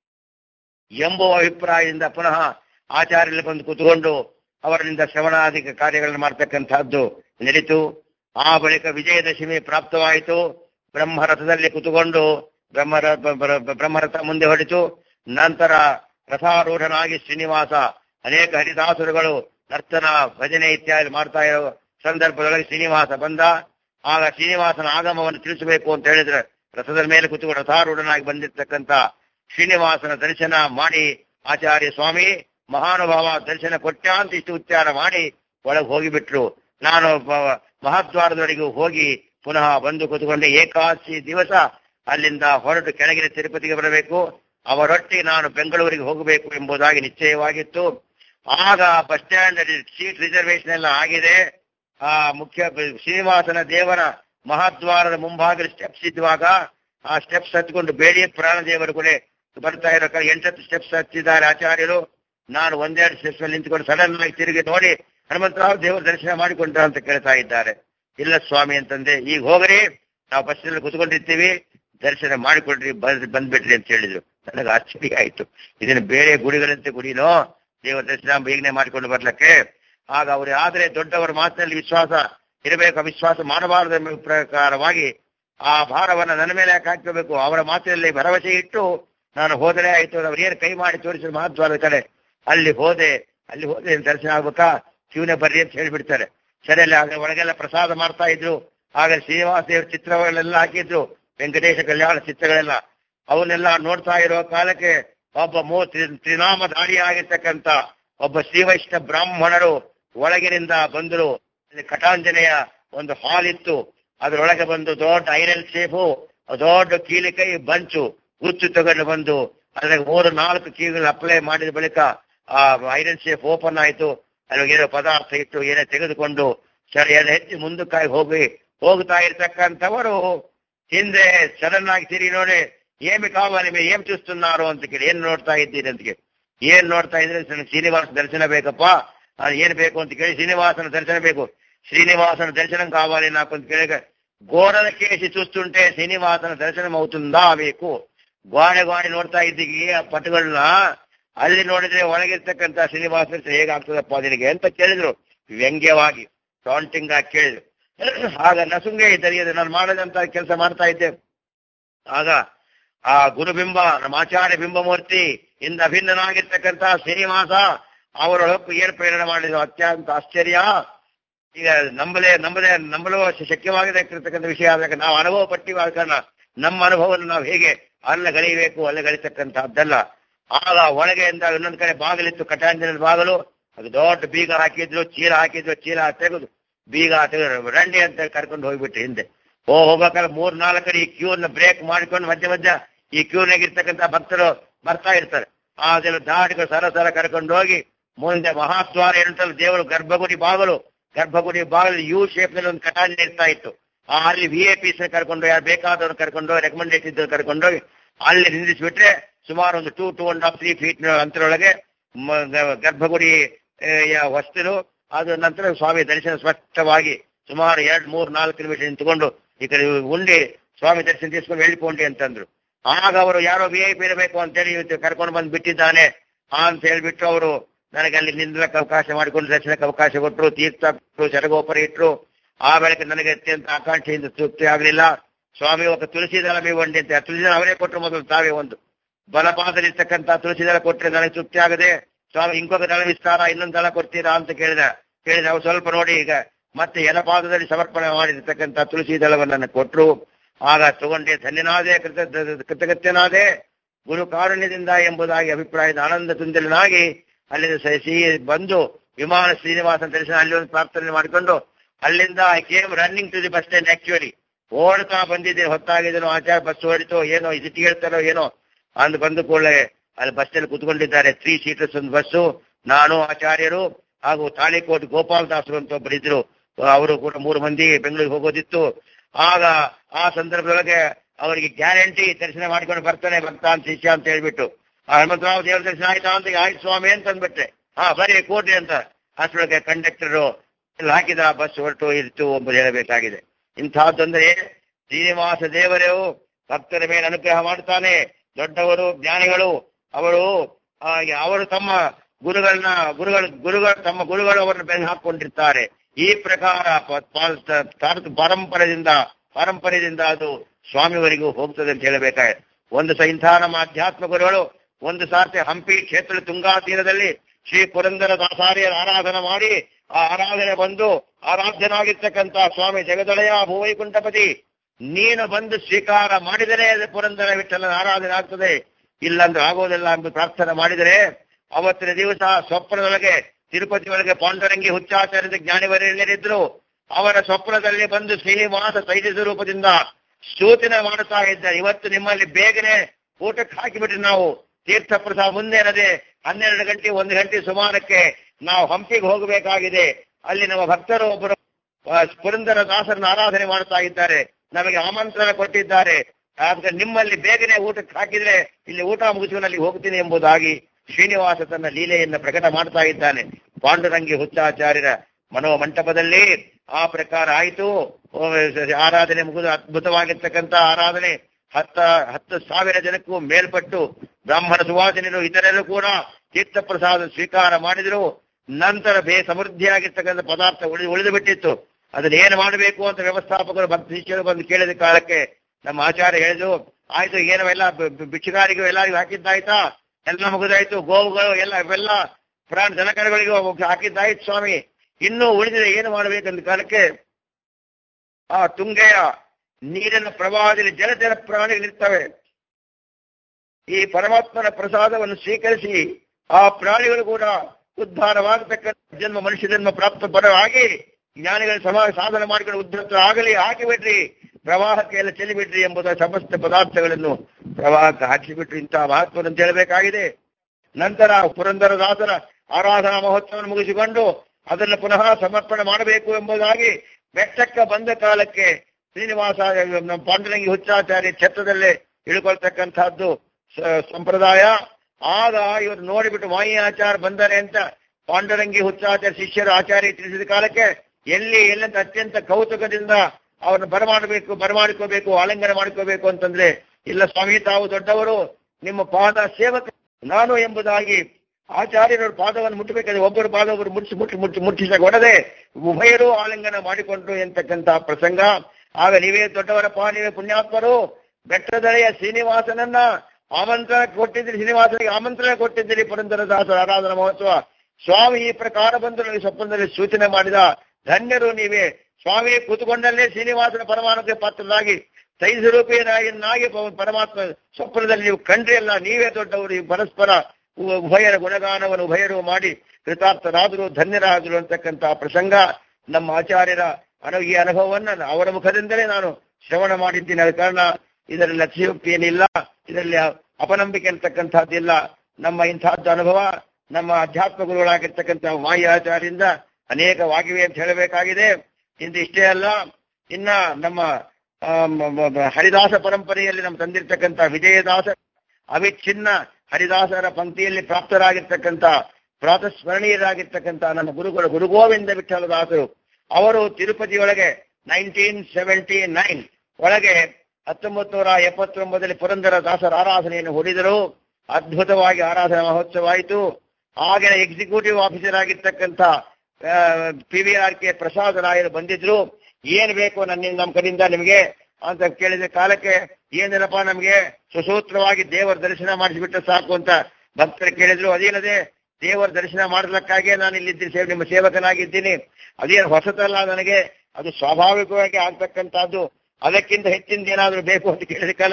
ಎಂಬುವ ಅಭಿಪ್ರಾಯದಿಂದ ಪುನಃ ಆಚಾರ್ಯಲ್ಲಿ ಬಂದು ಕುತ್ಕೊಂಡು ಅವರಿಂದ ಶ್ರವಣಾದಿ ಕಾರ್ಯಗಳನ್ನು ಮಾಡ್ತಕ್ಕಂಥದ್ದು ನಡೀತು ಆ ಬಳಿಕ ವಿಜಯದಶಮಿ ಪ್ರಾಪ್ತವಾಯಿತು ಬ್ರಹ್ಮರಥದಲ್ಲಿ ಕುತುಕೊಂಡು ಬ್ರಹ್ಮರ ಬ- ಬ- ಬ- ಬ್ರಹ್ಮರಥ ಮುಂದೆ ಹೊಡಿತು ನಂತರ ರಥಾರೂಢನಾಗಿ ಶ್ರೀನಿವಾಸ ಅನೇಕ ಹರಿದಾಸುರುಗಳು ನರ್ತನ ಭಜನೆ ಇತ್ಯಾದಿ ಮಾಡ್ತಾ ಇರೋ ಸಂದರ್ಭದೊಳಗೆ ಶ್ರೀನಿವಾಸ ಬಂದ ಆಗ ಶ್ರೀನಿವಾಸನ ಆಗಮವನ್ನು ತಿಳಿಸಬೇಕು ಅಂತ ಹೇಳಿದ್ರೆ ರಥದ ಮೇಲೆ ಕುತ್ಕೊಂಡು ರಥಾರೂಢನಾಗಿ ಬಂದಿರ್ತಕ್ಕಂಥ ಶ್ರೀನಿವಾಸನ ದರ್ಶನ ಮಾಡಿ ಆಚಾರ್ಯ ಸ್ವಾಮಿ ಮಹಾನುಭಾವ ದರ್ಶನ ಕೊಟ್ಟ ಅಂತ ಇಷ್ಟು ಉಚ್ಚಾರ ಮಾಡಿ ಒಳಗೆ ಹೋಗಿಬಿಟ್ರು ನಾನು ಬ- ಮಹಾದ್ವಾರದವರೆಗೂ ಹೋಗಿ ಪುನಃ ಬಂದು ಕೂತ್ಕೊಂಡೆ ಏಕಾದಶಿ ದಿವಸ ಅಲ್ಲಿಂದ ಹೊರಟು ಕೆಳಗಿನ ತಿರುಪತಿಗೆ ಬರಬೇಕು ಅವರೊಟ್ಟಿಗೆ ನಾನು ಬೆಂಗಳೂರಿಗೆ ಹೋಗಬೇಕು ಎಂಬುದಾಗಿ ನಿಶ್ಚಯವಾಗಿತ್ತು ಆಗ ಬಸ್ ಸ್ಟ್ಯಾಂಡ್ ಸೀಟ್ ರಿಸರ್ವೇಶನ್ ಎಲ್ಲ ಆಗಿದೆ ಆ ಮುಖ್ಯ ಶ್ರೀನಿವಾಸನ ದೇವರ ಮಹಾದ್ವಾರದ ಮುಂಭಾಗದ ಸ್ಟೆಪ್ಸ್ ಇದ್ದಾಗ ಆ ಸ್ಟೆಪ್ಸ್ ಹತ್ಕೊಂಡು ಬೇಡಿ ಪ್ರಾಣ ದೇವರು ಕೂಡ ಬರ್ತಾ ಇರೋ ಕಾಲ ಎಂಟತ್ತು ಸ್ಟೆಪ್ಸ್ ಹತ್ತಿದ್ದಾರೆ ಆಚಾರ್ಯರು ನಾನು ಒಂದೆರಡು ಸ್ಟೆಪ್ಸ್ ಅಲ್ಲಿ ನಿಂತ್ಕೊಂಡು ಸಡನ್ ಆಗಿ ತಿರುಗಿ ನೋಡಿ ಹನುಮಂತರಾವ್ ದೇವರ ದರ್ಶನ ಮಾಡಿಕೊಂಡ್ರ ಅಂತ ಕೇಳ್ತಾ ಇದ್ದಾರೆ ಇಲ್ಲ ಸ್ವಾಮಿ ಅಂತಂದೆ ಈಗ ಹೋಗ್ರಿ ನಾವು ಬಸ್ಸಲ್ಲಿ ಕುತ್ಕೊಂಡಿರ್ತೀವಿ ದರ್ಶನ ಮಾಡಿಕೊಡ್ರಿ ಬಂದ್ ಬಂದ್ಬಿಟ್ರಿ ಅಂತ ಹೇಳಿದ್ರು ನನಗೆ ಆಶ್ಚರ್ಯ ಆಯ್ತು ಇದನ್ನ ಬೇರೆ ಗುಡಿಗಳಂತೆ ಗುಡಿನೋ ದೇವರ ದರ್ಶನ ಬೇಗನೆ ಮಾಡಿಕೊಂಡು ಬರ್ಲಿಕ್ಕೆ ಆಗ ಅವರು ಆದ್ರೆ ದೊಡ್ಡವರ ಮಾತಿನಲ್ಲಿ ವಿಶ್ವಾಸ ಇರಬೇಕು ವಿಶ್ವಾಸ ಮಾಡಬಾರದು ಎಂಬ ಪ್ರಕಾರವಾಗಿ ಆ ಭಾರವನ್ನ ನನ್ನ ಮೇಲೆ ಯಾಕೆ ಹಾಕಬೇಕು ಅವರ ಮಾತಿನಲ್ಲಿ ಭರವಸೆ ಇಟ್ಟು ನಾನು ಹೋದರೆ ಆಯ್ತು ಅವ್ರು ಏನು ಕೈ ಮಾಡಿ ತೋರಿಸಿದ ಮಹತ್ವದ ಕಡೆ ಅಲ್ಲಿ ಹೋದೆ ಅಲ್ಲಿ ಹೋದೆ ಏನ್ ದರ್ಶನ ಆಗ್ಬೇಕಾ ಕ್ಯೂನೆ ಬರ್ರಿ ಅಂತ ಹೇಳ್ಬಿಡ್ತಾರೆ ಸರಿ ಅಲ್ಲಿ ಆಗ ಒಳಗೆಲ್ಲ ಪ್ರಸಾದ ಮಾಡ್ತಾ ಇದ್ರು ಆಗ ಶ್ರೀನಿವಾಸ ದೇವ್ರ ಚಿತ್ರಗಳೆಲ್ಲ ಹಾಕಿದ್ರು ವೆಂಕಟೇಶ ಕಲ್ಯಾಣ ಚಿತ್ರಗಳೆಲ್ಲ ಅವನ್ನೆಲ್ಲ ನೋಡ್ತಾ ಇರೋ ಕಾಲಕ್ಕೆ ಒಬ್ಬ ಮೂ ತ್ರಿ- ತ್ರಿನಾಮಧಾರಿ ಆಗಿರ್ತಕ್ಕಂಥ ಒಬ್ಬ ಶ್ರೀವೈಷ್ಣ ಬ್ರಾಹ್ಮಣರು ಒಳಗಿನಿಂದ ಬಂದರು ಅಲ್ಲಿ ಕಟಾಂಜನೆಯ ಒಂದು ಹಾಲ್ ಇತ್ತು ಅದರೊಳಗೆ ಬಂದು ದೊಡ್ಡ ಐರನ್ ಸೇಫು ದೊಡ್ಡ ಕೀಲಿಕೈ ಬಂಚು ಗುಚ್ಚು ತಗೊಂಡು ಬಂದು ಅದ್ರಾಗ ಮೂರು ನಾಲ್ಕು ಕೀಗಳು ಅಪ್ಲೈ ಮಾಡಿದ ಬಳಿಕ ಆ ಐರನ್ ಸೇಫ್ ಓಪನ್ ಆಯ್ತು ಅಲ್ಲಿ ಏನೋ ಪದಾರ್ಥ ಇಟ್ಟು ಏನೋ ತೆಗೆದುಕೊಂಡು ಸರಿ ಎಲ್ಲ ಹೆಚ್ಚಿ ಮುಂದಕ್ಕಾಗಿ ಹೋಗಿ ಹೋಗ್ತಾ ಇರ್ತಕ್ಕಂಥವರು ಹಿಂದೆ ಸಡನ್ ಆಗಿ ತಿರುಗಿ ನೋಡಿ ఏమి కావాలి మీరు ఏం చూస్తున్నారు ಅಂತ ಕೇಳಿ ಏನ್ ನೋಡ್ತಾ ಇದ್ದೀರಿ ಅಂತ ಕೇಳಿ ಏನ್ ನೋಡ್ತಾ ಇದ್ರೆ ನನಗೆ ಶ್ರೀನಿವಾಸ ದರ್ಶನ ಬೇಕಪ್ಪ ಅದು ಏನ್ ಬೇಕು ಅಂತ ಕೇಳಿ ಶ್ರೀನಿವಾಸನ ದರ್ಶನ ಬೇಕು శ్రీనివాసన దర్శనం కావాలి నాకు ಅಂತ ಕೇಳಿದ್ರೆ ಗೋಡದ ಕೇಸಿ చూస్తుంటే ಶ್ರೀನಿವಾಸನ ದರ್ಶನ అవుతుందా ಬೇಕು ಗೋಡೆ ಗೋಡೆ ನೋಡ್ತಾ ಇದ್ದೀಗಿ ಆ ಪಟುಗಳನ್ನ ಅಲ್ಲಿ ನೋಡಿದ್ರೆ ಒಳಗಿರ್ತಕ್ಕಂಥ ಶ್ರೀನಿವಾಸ ದರ್ಶನ ಹೇಗಾಗ್ತದಪ್ಪ ನಿನಗೆ ಅಂತ ಕೇಳಿದ್ರು ವ್ಯಂಗ್ಯವಾಗಿ ಟಾಂಟಿಂಗ್ ಆಗಿ ಕೇಳಿದ್ರು ಆಗ ನಸುಂಗೆ ಇದ್ದರೆ ನಾನು ಮಾಡದಂತ ಕೆಲಸ ಮಾಡ್ತಾ ಇದ್ದೆ ಆಗ ಆ ಗುರುಬಿಂಬ ನಮ್ಮ ಆಚಾರ್ಯ ಬಿಂಬಮೂರ್ತಿ ಇಂದ ಅಭಿನ್ನನಾಗಿರ್ತಕ್ಕಂಥ ಶ್ರೀನಿವಾಸ ಅವರೊಳಪ್ಪು ಏನು ಪ್ರೇರಣೆ ಮಾಡಿದ್ರು ಅತ್ಯಂತ ಆಶ್ಚರ್ಯ ಈಗ ನಂಬಲೇ ನಂಬಲೇ ನಂಬಲು ಶಕ್ಯವಾಗಿರತಕ್ಕಂಥ ವಿಷಯ ಆದಾಗ ನಾವು ಅನುಭವ ಪಟ್ಟಿವ ಕಾರಣ ನಮ್ಮ ಅನುಭವವನ್ನು ನಾವು ಹೇಗೆ ಅಲ್ಲ ಗಳಿಬೇಕು ಅಲ್ಲ ಗಳಿತಕ್ಕಂಥದ್ದಲ್ಲ ಆಗ ಒಳಗೆ ಇಂದ ಇನ್ನೊಂದು ಕಡೆ ಬಾಗಿಲಿತ್ತು ಕಟಾಂಜನ ಬಾಗಿಲು ಅದು ದೊಡ್ಡ ಬೀಗ ಹಾಕಿದ್ರು ಚೀಲ ಹಾಕಿದ್ರು ಚೀಲ ತೆಗೆದು ಬೀಗ ತೆಗೆದು ರಂಡಿ ಅಂತ ಕರ್ಕೊಂಡು ಹೋಗ್ಬಿಟ್ರು ಹಿಂದೆ ಓ ಹೋಗ್ಬೇಕಾದ್ರೆ ಮೂರ್ ನಾಲ್ಕು ಕಡೆ ಈ ಕ್ಯೂನ ಬ್ರೇಕ್ ಮಾಡಿಕೊಂಡು ಮಧ್ಯ ಮಧ್ಯ ಈ ಕ್ಯೂನಾಗಿರ್ತಕ್ಕಂಥ ಭಕ್ತರು ಬರ್ತಾ ಇರ್ತಾರೆ ಆ ಅದೆಲ್ಲ ದಾಟಿಗಳು ಸರ ಸರ ಕರ್ಕೊಂಡು ಹೋಗಿ ಮುಂದೆ ಮಹಾದ್ವಾರ ಏನಂತಲ್ಲ ದೇವರು ಗರ್ಭಗುಡಿ ಬಾಗಲು ಗರ್ಭಗುಡಿ ಬಾಗಿಲು ಯು ಶೇಪ್ ನಲ್ಲಿ ಒಂದು ಕಟಾಂಜನೆ ಇರ್ತಾ ಇತ್ತು ಆ ಅಲ್ಲಿ ವಿ ಐ ಪಿಸ್ ಕರ್ಕೊಂಡು ಯಾರು ಬೇಕಾದವ್ರು ಕರ್ಕೊಂಡು ರೆಕಮೆಂಡೇಟ್ ಇದ್ದು ಕರ್ಕೊಂಡೋಗಿ ಅಲ್ಲಿ ನಿಲ್ಲಿಸ್ಬಿಟ್ರೆ ಸುಮಾರು ಒಂದು two two and half three feet ಅಂತರೊಳಗೆ ಮ- ಗ- ಗರ್ಭಗುಡಿ ಆ, ಯ ವಸ್ತುರು ಅದು ನಂತರ ಸ್ವಾಮಿ ದರ್ಶನ ಸ್ಪಷ್ಟವಾಗಿ ಸುಮಾರು ಎರಡ್ ಮೂರ್ ನಾಲ್ಕು ಕಿಲೋಮೀಟರ್ ನಿಂತ್ಕೊಂಡು ಈ ಕಡೆ ಉಂಡಿ ಸ್ವಾಮಿ ದರ್ಶನ తీసుకొని వెళ్ళిపోండి ಅಂತಂದ್ರು ಆಗ ಅವರು ಯಾರೋ ವಿ ಐ ಪಿ ಇರಬೇಕು ಅಂತೇಳಿ ಇವತ್ತು ಕರ್ಕೊಂಡು ಬಂದು ಬಿಟ್ಟಿದ್ದಾನೆ ಆ ಅಂತ ಹೇಳ್ಬಿಟ್ಟು ಅವರು ನನಗೆ ಅಲ್ಲಿ ನಿಲ್ಲಕ್ಕೆ ಅವಕಾಶ ಮಾಡಿಕೊಂಡು ದರ್ಶನಕ್ಕೆ ಅವಕಾಶ ಕೊಟ್ಟರು ತೀರ್ಥ ಕೊಟ್ರು, ಸರಗೋಪರಿ ಇಟ್ರು ಆ ಬಳಿಕ ನನಗೆ ಅತ್ಯಂತ ಆಕಾಂಕ್ಷೆಯಿಂದ ತೃಪ್ತಿ ಆಗಲಿಲ್ಲ ಸ್ವಾಮಿ ఒక ತುಳಸಿ ದಳ ಮೇವಂಡಿ ಅಂತ ಆ ತುಳಸಿ ದಳ ಅವರೇ ಕೊಟ್ಟರು ಮೊದಲು ತಾವೇ ಒಂದು ಬಲಪಾದಲ್ಲಿರ್ತಕ್ಕಂಥ ತುಳಸಿ ದಳ ಕೊಟ್ಟರೆ ನನಗೆ ತೃಪ್ತಿ ಆಗದೆ ಸ್ವಾಮಿ ಇಂకొక ದಳ ವಿಸ್ತಾರ ಇನ್ನೊಂದು ದಳ ಕೊಡ್ತೀರಾ ಅಂತ ಕೇಳಿದ ಕೇಳಿದ ಅವ್ರು ಸ್ವಲ್ಪ ನೋಡಿ ಈಗ ಮತ್ತೆ ಎಡಪಾದದಲ್ಲಿ ಸಮರ್ಪಣೆ ಮಾಡಿರ್ತಕ್ಕಂಥ ತುಳಸಿ ದಳವನ್ನು ನನಗೆ ಕೊಟ್ಟರು ಆಗ ತಗೊಂಡೆ ಧನ್ಯನಾದೆ ಕೃತ ಕೃತಜ್ಞನಾದೆ ಗುರು ಕಾರುಣ್ಯದಿಂದ ಎಂಬುದಾಗಿ ಅಭಿಪ್ರಾಯದ ಆನಂದ ತುಂದಿಲನಾಗಿ ಅಲ್ಲಿಂದ ಸ- ಸಿಹಿ ಬಂದು ವಿಮಾನ ಶ್ರೀನಿವಾಸನ ದರ್ಶನ ಅಲ್ಲಿ ಒಂದು ಪ್ರಾರ್ಥನೆ ಮಾಡಿಕೊಂಡು ಅಲ್ಲಿಂದ I came running to the bus stand actually ಓಡ್ತಾ ಬಂದಿದ್ದೆ ಹೊತ್ತಾಗಿದ್ದೇನೋ ಆಚಾರ ಬಸ್ ಹೊಡಿತೋ ಏನೋ ಸಿಟಿ ಹೇಳ್ತಾರೋ ಏನೋ ಅಂದ್ ಬಂದ ಕೂಡಲೇ ಅಲ್ಲಿ ಬಸ್ ಅಲ್ಲಿ ಕುತ್ಕೊಂಡಿದ್ದಾರೆ ತ್ರೀ ಸೀಟರ್ಸ್ ಒಂದು ಬಸ್ಸು ನಾನು ಆಚಾರ್ಯರು ಹಾಗೂ ತಾಳಿಕೋಟ್ ಗೋಪಾಲ್ ದಾಸರು ಅಂತ ಒಬ್ಬರಿದ್ರು ಅವರು ಕೂಡ ಮೂರು ಮಂದಿ ಬೆಂಗಳೂರಿಗೆ ಹೋಗೋದಿತ್ತು ಆಗ ಆ ಸಂದರ್ಭದೊಳಗೆ ಅವರಿಗೆ ಗ್ಯಾರಂಟಿ ದರ್ಶನ ಮಾಡ್ಕೊಂಡು ಬರ್ತಾನೆ ಬರ್ತಾ ಅಂತ ಶಿಷ್ಯ ಅಂತ ಹೇಳ್ಬಿಟ್ಟು ಆ ಹನುಮಂತರಾವ್ ದೇವರ ದರ್ಶನ ಆಯ್ತಾ ಅಂತ ಆಯ್ತು ಸ್ವಾಮಿ ಅಂತ ಅಂದ್ಬಿಟ್ರೆ ಹಾ ಬರೀ ಕೋಟಿ ಅಂತ ಅಷ್ಟರೊಳಗೆ ಕಂಡಕ್ಟರ್ ಹಾಕಿದ ಬಸ್ ಹೊರಟು ಇತ್ತು ಎಂಬುದು ಹೇಳಬೇಕಾಗಿದೆ ಇಂತಹದ್ದೊಂದರೆ ಶ್ರೀನಿವಾಸ ದೇವರು ಭಕ್ತರ ಮೇಲೆ ಅನುಗ್ರಹ ಮಾಡ್ತಾನೆ ದೊಡ್ಡವರು ಜ್ಞಾನಿಗಳು ಅವರು ಹಾಗೆ ಅವರು ತಮ್ಮ ಗುರುಗಳನ್ನ ಗುರುಗಳು ಗುರುಗಳು ತಮ್ಮ ಗುರುಗಳು ಅವರನ್ನು ಬೆನ್ನು ಹಾಕೊಂಡಿರ್ತಾರೆ ಈ ಪ್ರಕಾರ ಪ- ಪ- ತ- ಪರಂಪರೆಯಿಂದ ಪರಂಪರೆಯಿಂದ ಅದು ಸ್ವಾಮಿವರೆಗೂ ಹೋಗ್ತದೆ ಅಂತ ಹೇಳಬೇಕಾಗಿದೆ ಒಂದು ಸ ಇಂಥ ನಮ್ಮ ಅಧ್ಯಾತ್ಮ ಗುರುಗಳು ಒಂದು ಸಾರ್ತಿ ಹಂಪಿ ಕ್ಷೇತ್ರ ತುಂಗಾ ತೀರದಲ್ಲಿ ಶ್ರೀ ಪುರಂದರ ದಾಸಾರಿಯರ ಆರಾಧನೆ ಮಾಡಿ ಆ ಆರಾಧನೆ ಬಂದು ಆರಾಧ್ಯನಾಗಿರ್ತಕ್ಕಂಥ ಸ್ವಾಮಿ ಜಗದಳೆಯ ಭೂವೈಕುಂಠಪತಿ ನೀನು ಬಂದು ಸ್ವೀಕಾರ ಮಾಡಿದರೆ ಅದು ಪುರಂದರ ವಿಠಲನ ಆರಾಧನೆ ಆಗ್ತದೆ ಇಲ್ಲಂದ್ರೆ ಆಗೋದಿಲ್ಲ ಎಂದು ಪ್ರಾರ್ಥನೆ ಮಾಡಿದರೆ ಅವತ್ತಿನ ದಿವಸ ಸ್ವಪ್ನದೊಳಗೆ ತಿರುಪತಿ ಒಳಗೆ ಪಾಂಡರಂಗಿ ಹುಚ್ಚಾಚಾರ್ಯದ ಜ್ಞಾನಿವರೆಲ್ಲರಿದ್ರು ಅವರ ಸ್ವಪ್ನದಲ್ಲಿ ಬಂದು ಶ್ರೀನಿವಾಸ ತೈಜಸ ರೂಪದಿಂದ ಸೂಚನೆ ಮಾಡುತ್ತಾ ಇದ್ದಾರೆ ಇವತ್ತು ನಿಮ್ಮಲ್ಲಿ ಬೇಗನೆ ಊಟಕ್ಕೆ ಹಾಕಿಬಿಟ್ರಿ ನಾವು ತೀರ್ಥ ಪ್ರಸಾದ ಮುಂದೆ ಅನ್ನದೆ ಹನ್ನೆರಡು ಗಂಟೆ ಒಂದು ಗಂಟೆ ಸುಮಾರಕ್ಕೆ ನಾವು ಹಂಪಿಗೆ ಹೋಗಬೇಕಾಗಿದೆ ಅಲ್ಲಿ ನಮ್ಮ ಭಕ್ತರು ಒಬ್ಬರು ಆ, ಪುರಂದರ ದಾಸರನ್ನ ಆರಾಧನೆ ಮಾಡ್ತಾ ಇದ್ದಾರೆ ನಮಗೆ ಆಮಂತ್ರಣ ಕೊಟ್ಟಿದ್ದಾರೆ ಆದ್ರೆ ನಿಮ್ಮಲ್ಲಿ ಬೇಗನೆ ಊಟಕ್ಕೆ ಹಾಕಿದ್ರೆ ಇಲ್ಲಿ ಊಟ ಮುಗಿಸ್ಕೊಂಡು ಅಲ್ಲಿ ಹೋಗ್ತೀನಿ ಎಂಬುದಾಗಿ ಶ್ರೀನಿವಾಸ ತನ್ನ ಲೀಲೆಯನ್ನ ಪ್ರಕಟ ಮಾಡ್ತಾ ಇದ್ದಾನೆ ಪಾಂಡುರಂಗಿ ಹುಚ್ಚಾಚಾರ್ಯರ ಮನೋಮಂಟಪದಲ್ಲಿ ಆ ಪ್ರಕಾರ ಆಯಿತು ಓ, ಆರಾಧನೆ ಮುಗಿದು ಅದ್ಭುತವಾಗಿರ್ತಕ್ಕಂಥ ಆರಾಧನೆ ಹತ್ತ ಹತ್ತು ಸಾವಿರ ಜನಕ್ಕೂ ಮೇಲ್ಪಟ್ಟು ಬ್ರಾಹ್ಮಣ ಸುವಾಸನೆರು ಇತರರು ಕೂಡ ತೀರ್ಥ ಪ್ರಸಾದ ಸ್ವೀಕಾರ ಮಾಡಿದ್ರು ನಂತರ ಬೇ ಸಮೃದ್ಧಿಯಾಗಿರ್ತಕ್ಕಂಥ ಪದಾರ್ಥ ಉಳಿದು ಉಳಿದು ಬಿಟ್ಟಿತ್ತು ಅದನ್ನ ಏನು ಮಾಡಬೇಕು ಅಂತ ವ್ಯವಸ್ಥಾಪಕರು ಭಕ್ತ ಶಿಷ್ಯರು ಬಂದು ಕೇಳಿದ ಕಾಲಕ್ಕೆ ನಮ್ಮ ಆಚಾರ್ಯ ಹೇಳಿದ್ರು ಆಯ್ತು ಏನೋ ಎಲ್ಲ ಬ- ಬ- ಭಿಕ್ಷುಗಾರಿಗೂ ಎಲ್ಲರಿಗೂ ಹಾಕಿದ್ದಾಯ್ತಾ ಎಲ್ಲ ಮುಗಿದಾಯ್ತು ಗೋವುಗಳು ಎಲ್ಲ ಇವೆಲ್ಲ ಪ್ರಾಣ ಜನಕರುಗಳಿಗೂ ಹಾಕಿದ್ದಾಯ್ತು ಸ್ವಾಮಿ ಇನ್ನೂ ಉಳಿದಿದೆ ಏನು ಮಾಡಬೇಕಂದ ಕಾಲಕ್ಕೆ ಆ ತುಂಗೆಯ ನೀರಿನ ಪ್ರವಾಹದಲ್ಲಿ ಜಲಚರ ಪ್ರಾಣಿಗಳಿರ್ತವೆ ಈ ಪರಮಾತ್ಮನ ಪ್ರಸಾದವನ್ನು ಸ್ವೀಕರಿಸಿ ಆ ಪ್ರಾಣಿಗಳು ಕೂಡ ಉದ್ಧಾರವಾಗತಕ್ಕಂಥ ಜನ್ಮ ಮನುಷ್ಯ ಜನ್ಮ ಪ್ರಾಪ್ತ ಪರವಾಗಿ ಜ್ಞಾನಿಗಳ ಸಮಾಜ ಸಾಧನೆ ಮಾಡಿಕೊಂಡು ಉದ್ಧತ ಆಗಲಿ ಹಾಕಿಬಿಟ್ರಿ ಪ್ರವಾಹಕ್ಕೆ ಎಲ್ಲ ಚೆಲ್ಲಿಬಿಟ್ರಿ ಎಂಬುದ ಸಮಸ್ತ ಪದಾರ್ಥಗಳನ್ನು ಪ್ರವಾಹಕ್ಕೆ ಹಾಕಿಬಿಟ್ರಿ ಇಂತಹ ಮಹತ್ವವನ್ನು ಹೇಳಬೇಕಾಗಿದೆ ನಂತರ ಪುರಂದರದಾಸರ ಆರಾಧನಾ ಮಹೋತ್ಸವ ಮುಗಿಸಿಕೊಂಡು ಅದನ್ನು ಪುನಃ ಸಮರ್ಪಣೆ ಮಾಡಬೇಕು ಎಂಬುದಾಗಿ ಬೆಟ್ಟಕ್ಕೆ ಬಂದ ಕಾಲಕ್ಕೆ ಶ್ರೀನಿವಾಸ ನಮ್ಮ ಪಾಂಡುರಂಗಿ ಹುಚ್ಚಾಚಾರ್ಯ ಛತ್ರದಲ್ಲೇ ಇಳ್ಕೊಳ್ತಕ್ಕಂಥದ್ದು ಸ- ಸಂಪ್ರದಾಯ ಆಗ ಇವರು ನೋಡಿಬಿಟ್ಟು ವಾಯಿಯಾಚಾರ ಬಂದರೆ ಅಂತ ಪಾಂಡುರಂಗಿ ಹುಚ್ಚಾಚಾರ್ಯ ಶಿಷ್ಯರು ಆಚಾರ್ಯ ತಿಳಿಸಿದ ಕಾಲಕ್ಕೆ ಎಲ್ಲಿ ಎಲ್ಲಂತ ಅತ್ಯಂತ ಕೌತುಕದಿಂದ ಅವ್ರನ್ನ ಬರಮಾಡಬೇಕು ಬರಮಾಡಿಕೋಬೇಕು ಆಲಿಂಗನ ಮಾಡ್ಕೋಬೇಕು ಅಂತಂದ್ರೆ ಇಲ್ಲ ಸ್ವಾಮಿ ತಾವು ದೊಡ್ಡವರು ನಿಮ್ಮ ಪಾದ ಸೇವಕ ನಾನು ಎಂಬುದಾಗಿ ಆಚಾರ್ಯರ ಪಾದವನ್ನು ಮುಟ್ಟಬೇಕಾದ್ರೆ ಒಬ್ಬರು ಪಾದ ಒಬ್ಬರು ಮುಟ್ಟಿಸಿ ಮುಟ್ಟಿ ಮುಟ್ಟಿ ಮುಟ್ಟಿಸ ಕೊಡದೆ ಉಭಯರು ಆಲಿಂಗನ ಮಾಡಿಕೊಂಡ್ರು ಎಂತಕ್ಕಂತ ಪ್ರಸಂಗ ಆಗ ನೀವೇ ದೊಡ್ಡವರಪ್ಪ ನೀವೇ ಪುಣ್ಯಾತ್ಮರು ಬೆಟ್ಟದಳೆಯ ಶ್ರೀನಿವಾಸನನ್ನ ಆಮಂತ್ರಣ ಕೊಟ್ಟಿದ್ದೀರಿ ಶ್ರೀನಿವಾಸನಿಗೆ ಆಮಂತ್ರಣ ಕೊಟ್ಟಿದ್ದೀರಿ ಪುರಂದರದಾಸರ ಆರಾಧನಾ ಮಹೋತ್ಸವ ಸ್ವಾಮಿ ಈ ಪ್ರಕಾರ ಬಂದು ನನಗೆ ಸ್ವಪ್ನದಲ್ಲಿ ಸೂಚನೆ ಮಾಡಿದ ಧನ್ಯರು ನೀವೇ ಸ್ವಾಮಿ ಕೂತುಕೊಂಡಲ್ಲೇ ಶ್ರೀನಿವಾಸನ ಪರಮಾನಂದ ಪಾತ್ರರಾಗಿ ತೈಜರೂಪಿಯನಾಗಿ ಪರಮಾತ್ಮ ಸ್ವಪ್ನದಲ್ಲಿ ನೀವು ಕಂಡ್ರಿ ಅಲ್ಲ ನೀವೇ ದೊಡ್ಡವರು ಈ ಪರಸ್ಪರ ಉ- ಉಭಯರ ಗುಣಗಾನವನ್ನು ಉಭಯರು ಮಾಡಿ ಕೃತಾರ್ಥರಾದರು ಧನ್ಯರಾದರು ಅಂತಕ್ಕಂತಹ ಪ್ರಸಂಗ ನಮ್ಮ ಆಚಾರ್ಯರ ಅನು ಈ ಅನುಭವವನ್ನ ಅವರ ಮುಖದಿಂದಲೇ ನಾನು ಶ್ರವಣ ಮಾಡಿದ್ದೀನಿ ಆದ ಕಾರಣ ಇದರಲ್ಲಿ ಅತಿಶಯೋಕ್ತಿ ಏನಿಲ್ಲ ಇದರಲ್ಲಿ ಅಪನಂಬಿಕೆ ಅಂತಕ್ಕಂಥದ್ದಿಲ್ಲ ನಮ್ಮ ಇಂತಹದ್ದು ಅನುಭವ ನಮ್ಮ ಅಧ್ಯಾತ್ಮ ಗುರುಗಳಾಗಿರ್ತಕ್ಕಂಥ ಮಾಯಾಚಾರ್ಯರಿಂದ ಅನೇಕವಾಗಿವೆ ಅಂತ ಹೇಳಬೇಕಾಗಿದೆ ಇಂದು ಇಷ್ಟೇ ಅಲ್ಲ ಇನ್ನ ನಮ್ಮ ಆ, ಮ- ಮ- ಮ- ಹರಿದಾಸ ಪರಂಪರೆಯಲ್ಲಿ ನಮ್ಮ ತಂದಿರ್ತಕ್ಕಂಥ ವಿಜಯದಾಸ ಅವಿಚ್ಛಿನ್ನ ಹರಿದಾಸರ ಪಂಕ್ತಿಯಲ್ಲಿ ಪ್ರಾಪ್ತರಾಗಿರ್ತಕ್ಕಂಥ ಪ್ರಾತಸ್ಮರಣೀಯರಾಗಿರ್ತಕ್ಕಂಥ ನಮ್ಮ ಗುರುಗಳು ಗುರುಗೋವಿಂದ ವಿಠಲದಾಸರು ಅವರು ತಿರುಪತಿಯೊಳಗೆ ನೈನ್ಟೀನ್ ಸೆವೆಂಟಿ ನೈನ್ ಒಳಗೆ ಹತ್ತೊಂಬತ್ತು ನೂರ ಎಪ್ಪತ್ತೊಂಬತ್ತರಲ್ಲಿ ಪುರಂದರ ದಾಸರ ಆರಾಧನೆಯನ್ನು ಹೊಡಿದರು ಅದ್ಭುತವಾಗಿ ಆರಾಧನಾ ಮಹೋತ್ಸವ ಆಯಿತು ಆಗಿನ ಎಕ್ಸಿಕ್ಯೂಟಿವ್ ಆಫೀಸರ್ ಆಗಿರ್ತಕ್ಕಂಥ P V R K Prasad ರಾಯರು ಬಂದಿದ್ರು ಏನ್ ಬೇಕು ನನ್ನಿಂದ ನಮ್ಮ ಕಡೆಯಿಂದ ನಿಮಗೆ ಅಂತ ಕೇಳಿದ ಕಾಲಕ್ಕೆ ಏನಿಲ್ಲಪ್ಪ ನಮಗೆ ಸುಸೂತ್ರವಾಗಿ ದೇವರ ದರ್ಶನ ಮಾಡಿಸಿಬಿಟ್ರೆ ಸಾಕು ಅಂತ ಭಕ್ತರು ಕೇಳಿದ್ರು ಅದೇನದೆ ದೇವರ ದರ್ಶನ ಮಾಡಲಿಕ್ಕಾಗಿ ನಾನು ಇಲ್ಲಿದ್ದೀನಿ ಸೇವೆ ನಿಮ್ಮ ಸೇವಕನಾಗಿದ್ದೀನಿ ಅದೇನು ಹೊಸತಲ್ಲ ನನಗೆ ಅದು ಸ್ವಾಭಾವಿಕವಾಗಿ ಆಗ್ತಕ್ಕಂಥದ್ದು ಅದಕ್ಕಿಂತ ಹೆಚ್ಚಿಂದ ಏನಾದರೂ ಬೇಕು ಅಂತ ಕೇಳಿದ ಕಾಲಕ್ಕೆ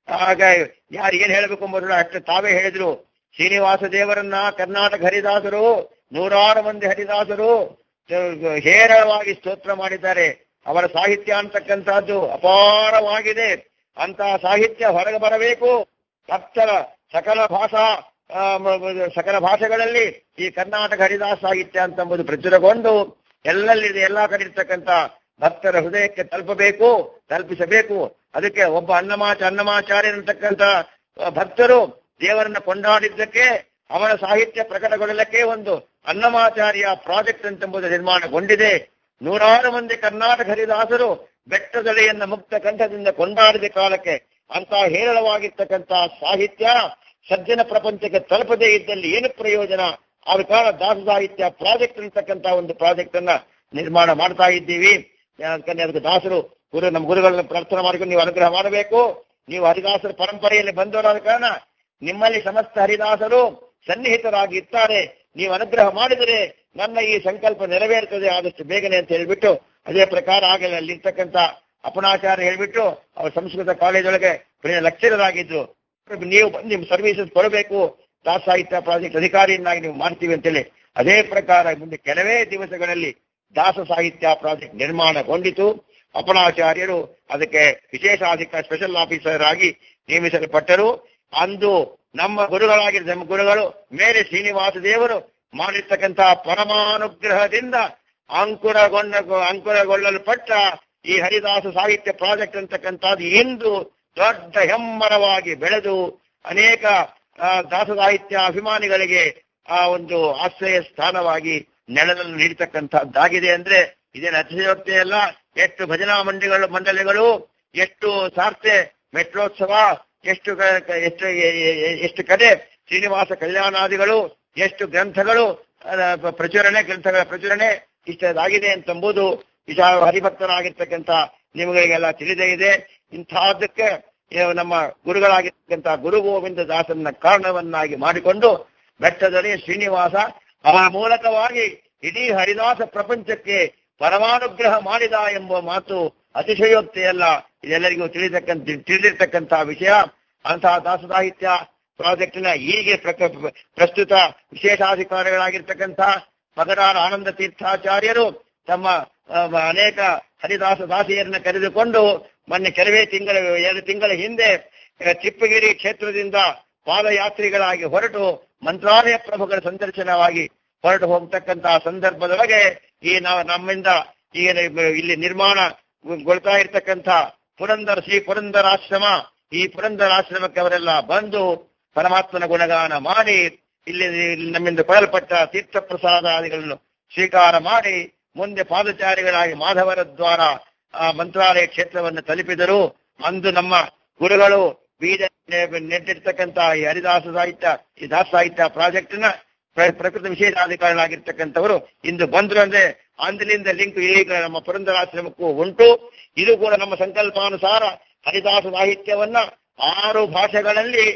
ಆಗ ಯಾರಿಗೇನ್ ಹೇಳ್ಬೇಕು ಮೊದಲು ಅಷ್ಟು ತಾವೇ ಹೇಳಿದ್ರು ಶ್ರೀನಿವಾಸ ದೇವರನ್ನ ಕರ್ನಾಟಕ ಹರಿದಾಸರು ನೂರಾರು ಮಂದಿ ಹರಿದಾಸರು ಅಹ್, ಹೇರಳವಾಗಿ ಸ್ತೋತ್ರ ಮಾಡಿದ್ದಾರೆ ಅವರ ಸಾಹಿತ್ಯ ಅಂತಕ್ಕಂಥದ್ದು ಅಪಾರವಾಗಿದೆ ಅಂತಹ ಸಾಹಿತ್ಯ ಹೊರಗೆ ಬರಬೇಕು ಭಕ್ತರ ಸಕಲ ಭಾಷಾ ಆ, ಮ- ಮ- ಸಕಲ ಭಾಷೆಗಳಲ್ಲಿ ಈ ಕರ್ನಾಟಕ ಹರಿದಾಸ ಸಾಹಿತ್ಯ ಅಂತಂಬುದು ಪ್ರಚುರಗೊಂಡು ಎಲ್ಲೆಲ್ಲಿದೆ ಎಲ್ಲಾ ಕಡೆ ಇರ್ತಕ್ಕಂಥ ಭಕ್ತರ ಹೃದಯಕ್ಕೆ ತಲುಪಬೇಕು ತಲುಪಿಸಬೇಕು ಅದಕ್ಕೆ ಒಬ್ಬ ಅನ್ನಮಾಚ ಅನ್ನಮಾಚಾರ್ಯ ಅಂತಕ್ಕಂಥ ಆ, ಭಕ್ತರು ದೇವರನ್ನ ಕೊಂಡಾಡಿದ್ದಕ್ಕೆ ಅವನ ಸಾಹಿತ್ಯ ಪ್ರಕಟಗೊಳ್ಳಲಿಕ್ಕೆ ಒಂದು ಅನ್ನಮಾಚಾರ್ಯ ಪ್ರಾಜೆಕ್ಟ್ ಅಂತಂಬುದು ನಿರ್ಮಾಣಗೊಂಡಿದೆ ನೂರಾರು ಮಂದಿ ಕರ್ನಾಟಕ ಹರಿದಾಸರು ಬೆಟ್ಟದಳೆಯನ್ನ ಮುಕ್ತ ಕಂಠದಿಂದ ಕೊಂಡಾಡಿದ ಕಾಲಕ್ಕೆ ಅಂತ ಹೇರಳವಾಗಿರ್ತಕ್ಕಂಥ ಸಾಹಿತ್ಯ ಸಜ್ಜನ ಪ್ರಪಂಚಕ್ಕೆ ತಲುಪದೇ ಇದ್ದಲ್ಲಿ ಏನು ಪ್ರಯೋಜನ ಆದ ಕಾರಣ ದಾಸ ಸಾಹಿತ್ಯ ಪ್ರಾಜೆಕ್ಟ್ ಅಂತಕ್ಕಂಥ ಒಂದು ಪ್ರಾಜೆಕ್ಟ್ ಅನ್ನ ನಿರ್ಮಾಣ ಮಾಡ್ತಾ ಇದ್ದೀವಿ ಯಾಕಂದ್ರೆ ಅದಕ್ಕೆ ದಾಸರು ಗುರು ನಮ್ಮ ಗುರುಗಳನ್ನ ಪ್ರಾರ್ಥನೆ ಮಾಡಿಕೊಂಡು ನೀವು ಅನುಗ್ರಹ ಮಾಡಬೇಕು ನೀವು ಹರಿದಾಸರ ಪರಂಪರೆಯಲ್ಲಿ ಬಂದವರಾದ ಕಾರಣ ನಿಮ್ಮಲ್ಲಿ ಸಮಸ್ತ ಹರಿದಾಸರು ಸನ್ನಿಹಿತರಾಗಿ ಇರ್ತಾರೆ ನೀವು ಅನುಗ್ರಹ ಮಾಡಿದರೆ ನನ್ನ ಈ ಸಂಕಲ್ಪ ನೆರವೇರ್ತದೆ ಆದಷ್ಟು ಬೇಗನೆ ಅಂತ ಹೇಳ್ಬಿಟ್ಟು ಅದೇ ಪ್ರಕಾರ ಆಗಲಿ ಅಲ್ಲಿರ್ತಕ್ಕಂಥ ಅಪಣಾಚಾರ್ಯ ಹೇಳ್ಬಿಟ್ಟು ಅವ್ರ ಸಂಸ್ಕೃತ ಕಾಲೇಜ್ ಒಳಗೆ ಲೆಕ್ಚರರ್ ಆಗಿದ್ರು ನೀವು ಬಂದು ನಿಮ್ಮ ಸರ್ವಿಸಸ್ ಕೊಡಬೇಕು ದಾಸ ಸಾಹಿತ್ಯ ಪ್ರಾಜೆಕ್ಟ್ ಅಧಿಕಾರಿಯನ್ನಾಗಿ ನೀವು ಮಾಡ್ತೀವಿ ಅಂತೇಳಿ ಅದೇ ಪ್ರಕಾರ ಮುಂದೆ ಕೆಲವೇ ದಿವಸಗಳಲ್ಲಿ ದಾಸ ಸಾಹಿತ್ಯ ಪ್ರಾಜೆಕ್ಟ್ ನಿರ್ಮಾಣಗೊಂಡಿತು ಅಪಣಾಚಾರ್ಯರು ಅದಕ್ಕೆ ವಿಶೇಷಾಧಿಕಾರ ಸ್ಪೆಷಲ್ ಆಫೀಸರ್ ಆಗಿ ನೇಮಿಸಲ್ಪಟ್ಟರು ಅಂದು ನಮ್ಮ ಗುರುಗಳಾಗಿ ನಮ್ಮ ಗುರುಗಳು ಮೇಲೆ ಶ್ರೀನಿವಾಸ ದೇವರು ಮಾಡಿರ್ತಕ್ಕಂತಹ ಪರಮಾನುಗ್ರಹದಿಂದ ಅಂಕುರಗೊಂಡ ಅಂಕುರಗೊಳ್ಳಲ್ಪಟ್ಟ ಈ ಹರಿದಾಸ ಸಾಹಿತ್ಯ ಪ್ರಾಜೆಕ್ಟ್ ಅಂತಕ್ಕಂಥದ್ದು ಇಂದು ದೊಡ್ಡ ಹೆಮ್ಮರವಾಗಿ ಬೆಳೆದು ಅನೇಕ ಆ, ದಾಸ ಸಾಹಿತ್ಯ ಅಭಿಮಾನಿಗಳಿಗೆ ಆ ಒಂದು ಆಶ್ರಯ ಸ್ಥಾನವಾಗಿ ನೆಲದಲ್ಲಿ ನೀಡತಕ್ಕಂಥದ್ದಾಗಿದೆ ಅಂದ್ರೆ ಇದೇನು ಅತಿಶಯೋಕ್ತಿ ಅಲ್ಲ ಎಷ್ಟು ಭಜನಾ ಮಂಡಿಗಳು ಮಂಡಳಿಗಳು ಎಷ್ಟು ಸಾರ್ತೆ ಮೆಟ್ರೋತ್ಸವ ಎಷ್ಟು ಕ- ಕ- ಎಷ್ಟು ಎ- ಎ- ಎ- ಎಷ್ಟು ಕಡೆ ಶ್ರೀನಿವಾಸ ಕಲ್ಯಾಣಾದಿಗಳು ಎಷ್ಟು ಗ್ರಂಥಗಳು ಅದ ಪ- ಪ್ರಚುರಣೆ ಗ್ರಂಥಗಳ ಪ್ರಚುರಣೆ ಇಷ್ಟದಾಗಿದೆ ಅಂತಂಬುದು ವಿಶಾಲ ಹರಿಭಕ್ತರಾಗಿರ್ತಕ್ಕಂಥ ನಿಮಗಳಿಗೆಲ್ಲ ತಿಳಿದೇ ಇದೆ ಇಂತಹದ್ದಕ್ಕೆ ಏನು ನಮ್ಮ ಗುರುಗಳಾಗಿರ್ತಕ್ಕಂಥ ಗುರು ಗೋವಿಂದ ದಾಸನ ಕಾರಣವನ್ನಾಗಿ ಮಾಡಿಕೊಂಡು ಬೆಟ್ಟದಲ್ಲಿ ಶ್ರೀನಿವಾಸ ಅವರ ಮೂಲಕವಾಗಿ ಇಡೀ ಹರಿದಾಸ ಪ್ರಪಂಚಕ್ಕೆ ಪರಮಾನುಗ್ರಹ ಮಾಡಿದ ಎಂಬ ಮಾತು ಅತಿಶಯೋಕ್ತಿಯಲ್ಲ ಇದೆಲ್ಲರಿಗೂ ತಿಳಿತಕ್ಕಂಥ ತಿಳಿದಿರ್ತಕ್ಕಂತಹ ವಿಷಯ ಅಂತಹ ದಾಸ ಸಾಹಿತ್ಯ ಪ್ರಾಜೆಕ್ಟಿನ ಹೀಗೆ ಪ್ರಕ- ಪ್ರಸ್ತುತ ವಿಶೇಷಾಧಿಕಾರಿಗಳಾಗಿರ್ತಕ್ಕಂಥ ಮಗರಾರ ಆನಂದ ತೀರ್ಥಾಚಾರ್ಯರು ತಮ್ಮ ಆ, ಅನೇಕ ಹರಿದಾಸ ದಾಸಿಯರನ್ನ ಕರೆದುಕೊಂಡು ಮೊನ್ನೆ ಕೆಲವೇ ತಿಂಗಳ ಎರಡು ತಿಂಗಳ ಹಿಂದೆ ಆ, ಚಿಪ್ಪಗಿರಿ ಕ್ಷೇತ್ರದಿಂದ ಪಾದಯಾತ್ರಿಗಳಾಗಿ ಹೊರಟು ಮಂತ್ರಾಲಯ ಪ್ರಭುಗಳ ಸಂದರ್ಶನವಾಗಿ ಹೊರಟು ಹೋಗ್ತಕ್ಕಂತಹ ಸಂದರ್ಭದೊಳಗೆ ಈ ನಾವು ನಮ್ಮಿಂದ ಈಗ ಇಲ್ಲಿ ನಿರ್ಮಾಣಗೊಳ್ತಾ ಇರ್ತಕ್ಕಂಥ ಪುರಂದರ ಶ್ರೀ ಪುರಂದರಾಶ್ರಮ ಈ ಪುರಂದರಾಶ್ರಮಕ್ಕೆ ಅವರೆಲ್ಲ ಬಂದು ಪರಮಾತ್ಮನ ಗುಣಗಾನ ಮಾಡಿ ಇಲ್ಲಿ ಇಲ್ಲಿ ನಮ್ಮಿಂದ ಕೊಡಲ್ಪಟ್ಟ ತೀರ್ಥ ಪ್ರಸಾದಾದಿಗಳನ್ನು ಸ್ವೀಕಾರ ಮಾಡಿ ಮುಂದೆ ಪಾದಚಾರಿಗಳಾಗಿ ಮಾಧವರ ದ್ವಾರ ಆ ಮಂತ್ರಾಲಯ ಕ್ಷೇತ್ರವನ್ನು ತಲುಪಿದರು ಅಂದು ನಮ್ಮ ಗುರುಗಳು ಬೀಜ ನೆಟ್ಟಿರ್ತಕ್ಕಂಥ ಈ ಹರಿದಾಸ ಸಾಹಿತ್ಯ ಈ ದಾಸ ಸಾಹಿತ್ಯ ಪ್ರಾಜೆಕ್ಟ್ನ ಪ್ರ- ಪ್ರಕೃತಿ ವಿಶೇಷಾಧಿಕಾರಿಗಳಾಗಿರ್ತಕ್ಕಂಥವರು ಇಂದು ಬಂದ್ರು ಅಂದ್ರೆ ಅಂದಿನಿಂದ ಲಿಂಕ್ ಈಗ ನಮ್ಮ ಪುರಂದರಾಶ್ರಮಕ್ಕೂ ಉಂಟು ಇದು ಕೂಡ ನಮ್ಮ ಸಂಕಲ್ಪಾನುಸಾರ ಹರಿದಾಸ ಸಾಹಿತ್ಯವನ್ನ ಆರು ಭಾಷೆಗಳಲ್ಲಿ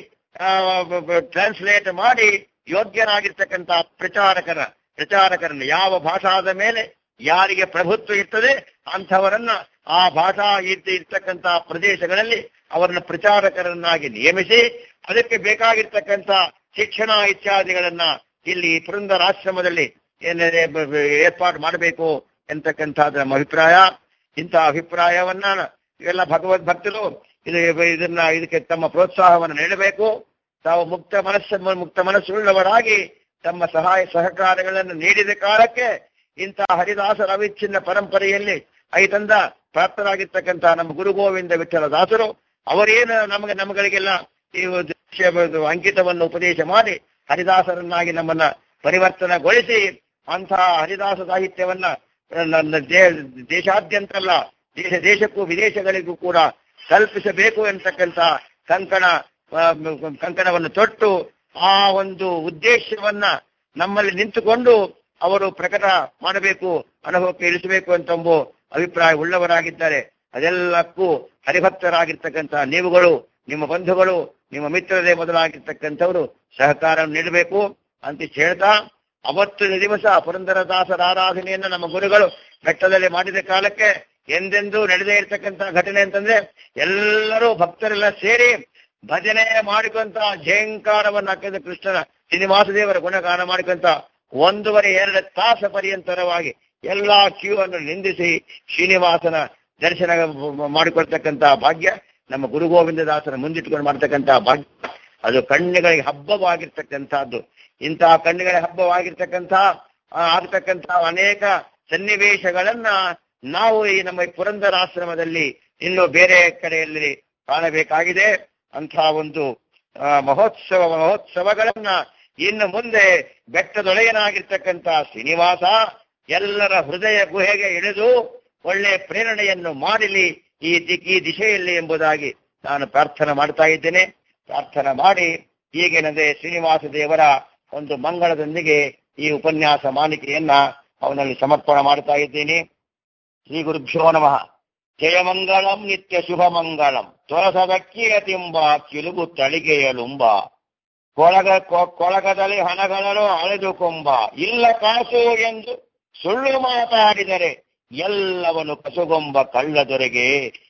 ಟ್ರಾನ್ಸ್ಲೇಟ್ ಮಾಡಿ ಯೋಗ್ಯರಾಗಿರ್ತಕ್ಕಂಥ ಪ್ರಚಾರಕರ ಪ್ರಚಾರಕರನ್ನು ಯಾವ ಭಾಷಾದ ಮೇಲೆ ಯಾರಿಗೆ ಪ್ರಭುತ್ವ ಇರ್ತದೆ ಅಂಥವರನ್ನ ಆ ಭಾಷಾ ಇದ್ದ ಇರ್ತಕ್ಕಂಥ ಪ್ರದೇಶಗಳಲ್ಲಿ ಅವರನ್ನ ಪ್ರಚಾರಕರನ್ನಾಗಿ ನೇಮಿಸಿ ಅದಕ್ಕೆ ಬೇಕಾಗಿರ್ತಕ್ಕಂಥ ಶಿಕ್ಷಣ ಇತ್ಯಾದಿಗಳನ್ನ ಇಲ್ಲಿ ಪುರಂದರಾಶ್ರಮದಲ್ಲಿ ಏನೇ ಬ- ಬ- ಏರ್ಪಾಡು ಮಾಡಬೇಕು ಎಂತಕ್ಕಂಥದ್ದು ನಮ್ಮ ಅಭಿಪ್ರಾಯ ಇಂತಹ ಅಭಿಪ್ರಾಯವನ್ನ ಇವೆಲ್ಲ ಭಗವದ್ ಭಕ್ತರು ಇದು ಇದನ್ನ ಇದಕ್ಕೆ ತಮ್ಮ ಪ್ರೋತ್ಸಾಹವನ್ನು ನೀಡಬೇಕು ತಾವು ಮುಕ್ತ ಮನಸ್ಸು ಮುಕ್ತ ಮನಸ್ಸುಳ್ಳವರಾಗಿ ತಮ್ಮ ಸಹಾಯ ಸಹಕಾರಗಳನ್ನು ನೀಡಿದ ಕಾಲಕ್ಕೆ ಇಂತಹ ಹರಿದಾಸರ ಅವಿಚ್ಛಿನ್ನ ಪರಂಪರೆಯಲ್ಲಿ ಐತಂದ ಪ್ರಾಪ್ತರಾಗಿರ್ತಕ್ಕಂಥ ನಮ್ಮ ಗುರು ಗೋವಿಂದ ವಿಠಲ ದಾಸರು ಅವರೇನು ನಮಗೆ ನಮಗಳಿಗೆಲ್ಲ ಈ ಒಂದು ವಿಷಯ- ಅಂಕಿತವನ್ನು ಉಪದೇಶ ಮಾಡಿ ಹರಿದಾಸರನ್ನಾಗಿ ನಮ್ಮನ್ನ ಪರಿವರ್ತನೆಗೊಳಿಸಿ ಅಂತಹ ಹರಿದಾಸ ಸಾಹಿತ್ಯವನ್ನ ನನ್ನ ದೇ- ದೇಶಾದ್ಯಂತಲ್ಲ ದೇಶ ದೇಶಕ್ಕೂ ವಿದೇಶಗಳಿಗೂ ಕೂಡ ಕಲ್ಪಿಸಬೇಕು ಎಂತಕ್ಕಂಥ ಕಂಕಣ ಆ, ಮ್- ಕಂಕಣವನ್ನು ತೊಟ್ಟು ಆ ಒಂದು ಉದ್ದೇಶವನ್ನ ನಮ್ಮಲ್ಲಿ ನಿಂತುಕೊಂಡು ಅವರು ಪ್ರಕಟ ಮಾಡಬೇಕು ಅನುಭವಕ್ಕೆ ಇಳಿಸಬೇಕು ಅಂತ ಎಂಬ ಅಭಿಪ್ರಾಯ ಉಳ್ಳವರಾಗಿದ್ದಾರೆ ಅದೆಲ್ಲಕ್ಕೂ ಹರಿಭಕ್ತರಾಗಿರ್ತಕ್ಕಂಥ ನೀವುಗಳು ನಿಮ್ಮ ಬಂಧುಗಳು ನಿಮ್ಮ ಮಿತ್ರರೇ ಮೊದಲಾಗಿರ್ತಕ್ಕಂಥವರು ಸಹಕಾರ ನೀಡಬೇಕು ಅಂತ ಹೇಳ್ತಾ ಅವತ್ತಿನ ದಿವಸ ಪುರಂದರದಾಸರ ಆರಾಧನೆಯನ್ನ ನಮ್ಮ ಗುರುಗಳು ಬೆಟ್ಟದಲ್ಲಿ ಮಾಡಿದ ಕಾಲಕ್ಕೆ ಎಂದೆಂದೂ ನಡೆದೇ ಇರತಕ್ಕಂತ ಘಟನೆ ಅಂತಂದ್ರೆ ಎಲ್ಲರೂ ಭಕ್ತರೆಲ್ಲ ಸೇರಿ ಭಜನೆ ಮಾಡಿಕೊಂತ ಜಯಂಕಾರವನ್ನು ಹಾಕಿದ ಕೃಷ್ಣನ ಶ್ರೀನಿವಾಸ ದೇವರ ಗುಣಗಾನ ಮಾಡಿಕೊಂತ ಒಂದೂವರೆ ಎರಡು ತಾಸ ಪರ್ಯಂತರವಾಗಿ ಎಲ್ಲಾ ಕ್ಯೂ ಅನ್ನು ನಿಂದಿಸಿ ಶ್ರೀನಿವಾಸನ ದರ್ಶನ ಮಾಡಿಕೊಳ್ತಕ್ಕಂತ ಭಾಗ್ಯ ನಮ್ಮ ಗುರು ಗೋವಿಂದದಾಸನ ಮುಂದಿಟ್ಟುಕೊಂಡು ಮಾಡ್ತಕ್ಕಂತ ಭಾಗ್ಯ ಅದು ಕಣ್ಣುಗಳಿಗೆ ಹಬ್ಬವಾಗಿರ್ತಕ್ಕಂಥದ್ದು ಇಂತಹ ಕಣ್ಣುಗಳ ಹಬ್ಬವಾಗಿರ್ತಕ್ಕಂಥ ಆ, ಆಗ್ತಕ್ಕಂಥ ಅನೇಕ ಸನ್ನಿವೇಶಗಳನ್ನ ನಾವು ಈ ನಮ್ಮ ಈ ಪುರಂದರಾಶ್ರಮದಲ್ಲಿ ಇನ್ನು ಬೇರೆ ಕಡೆಯಲ್ಲಿ ಕಾಣಬೇಕಾಗಿದೆ ಅಂತಹ ಒಂದು ಆ, ಮಹೋತ್ಸವ ಮಹೋತ್ಸವಗಳನ್ನ ಇನ್ನು ಮುಂದೆ ಬೆಟ್ಟದೊಡೆಯನಾಗಿರ್ತಕ್ಕಂಥ ಶ್ರೀನಿವಾಸ ಎಲ್ಲರ ಹೃದಯ ಗುಹೆಗೆ ಇಳಿದು ಒಳ್ಳೆ ಪ್ರೇರಣೆಯನ್ನು ಮಾಡಲಿ ಈ ದಿಕ್ ಈ ದಿಶೆಯಲ್ಲಿ ಎಂಬುದಾಗಿ ನಾನು ಪ್ರಾರ್ಥನೆ ಮಾಡ್ತಾ ಇದ್ದೇನೆ ಪ್ರಾರ್ಥನೆ ಮಾಡಿ ಹೀಗೇನಂದ್ರೆ ಶ್ರೀನಿವಾಸ ದೇವರ ಒಂದು ಮಂಗಳದೊಂದಿಗೆ ಈ ಉಪನ್ಯಾಸ ಮಾಲಿಕೆಯನ್ನ ಅವನಲ್ಲಿ ಸಮರ್ಪಣೆ ಮಾಡ್ತಾ ಇದ್ದೀನಿ ಶ್ರೀ ಗುರುಭ್ಯೋ ನಮಃ ಜಯಮಂಗಳಂ ನಿತ್ಯ ಶುಭ ಮಂಗಳಂ ತೊರಸದಕ್ಕಿಯತಿಂಬ ಕಿಲುಗು ತಳಿಗೆಯಲುಂಬ ಕೊಳಗ ಕೊ- ಕೊಳಗದಲ್ಲಿ ಹಣಗಳನ್ನು ಅಳೆದುಕೊಂಬ ಇಲ್ಲ ಕಾಸು ಎಂದು ಸುಳ್ಳು ಮಾತಾಡಿದರೆ ಎಲ್ಲವನು ಕಸುಗೊಂಬ ಕಳ್ಳದೊರೆಗೆ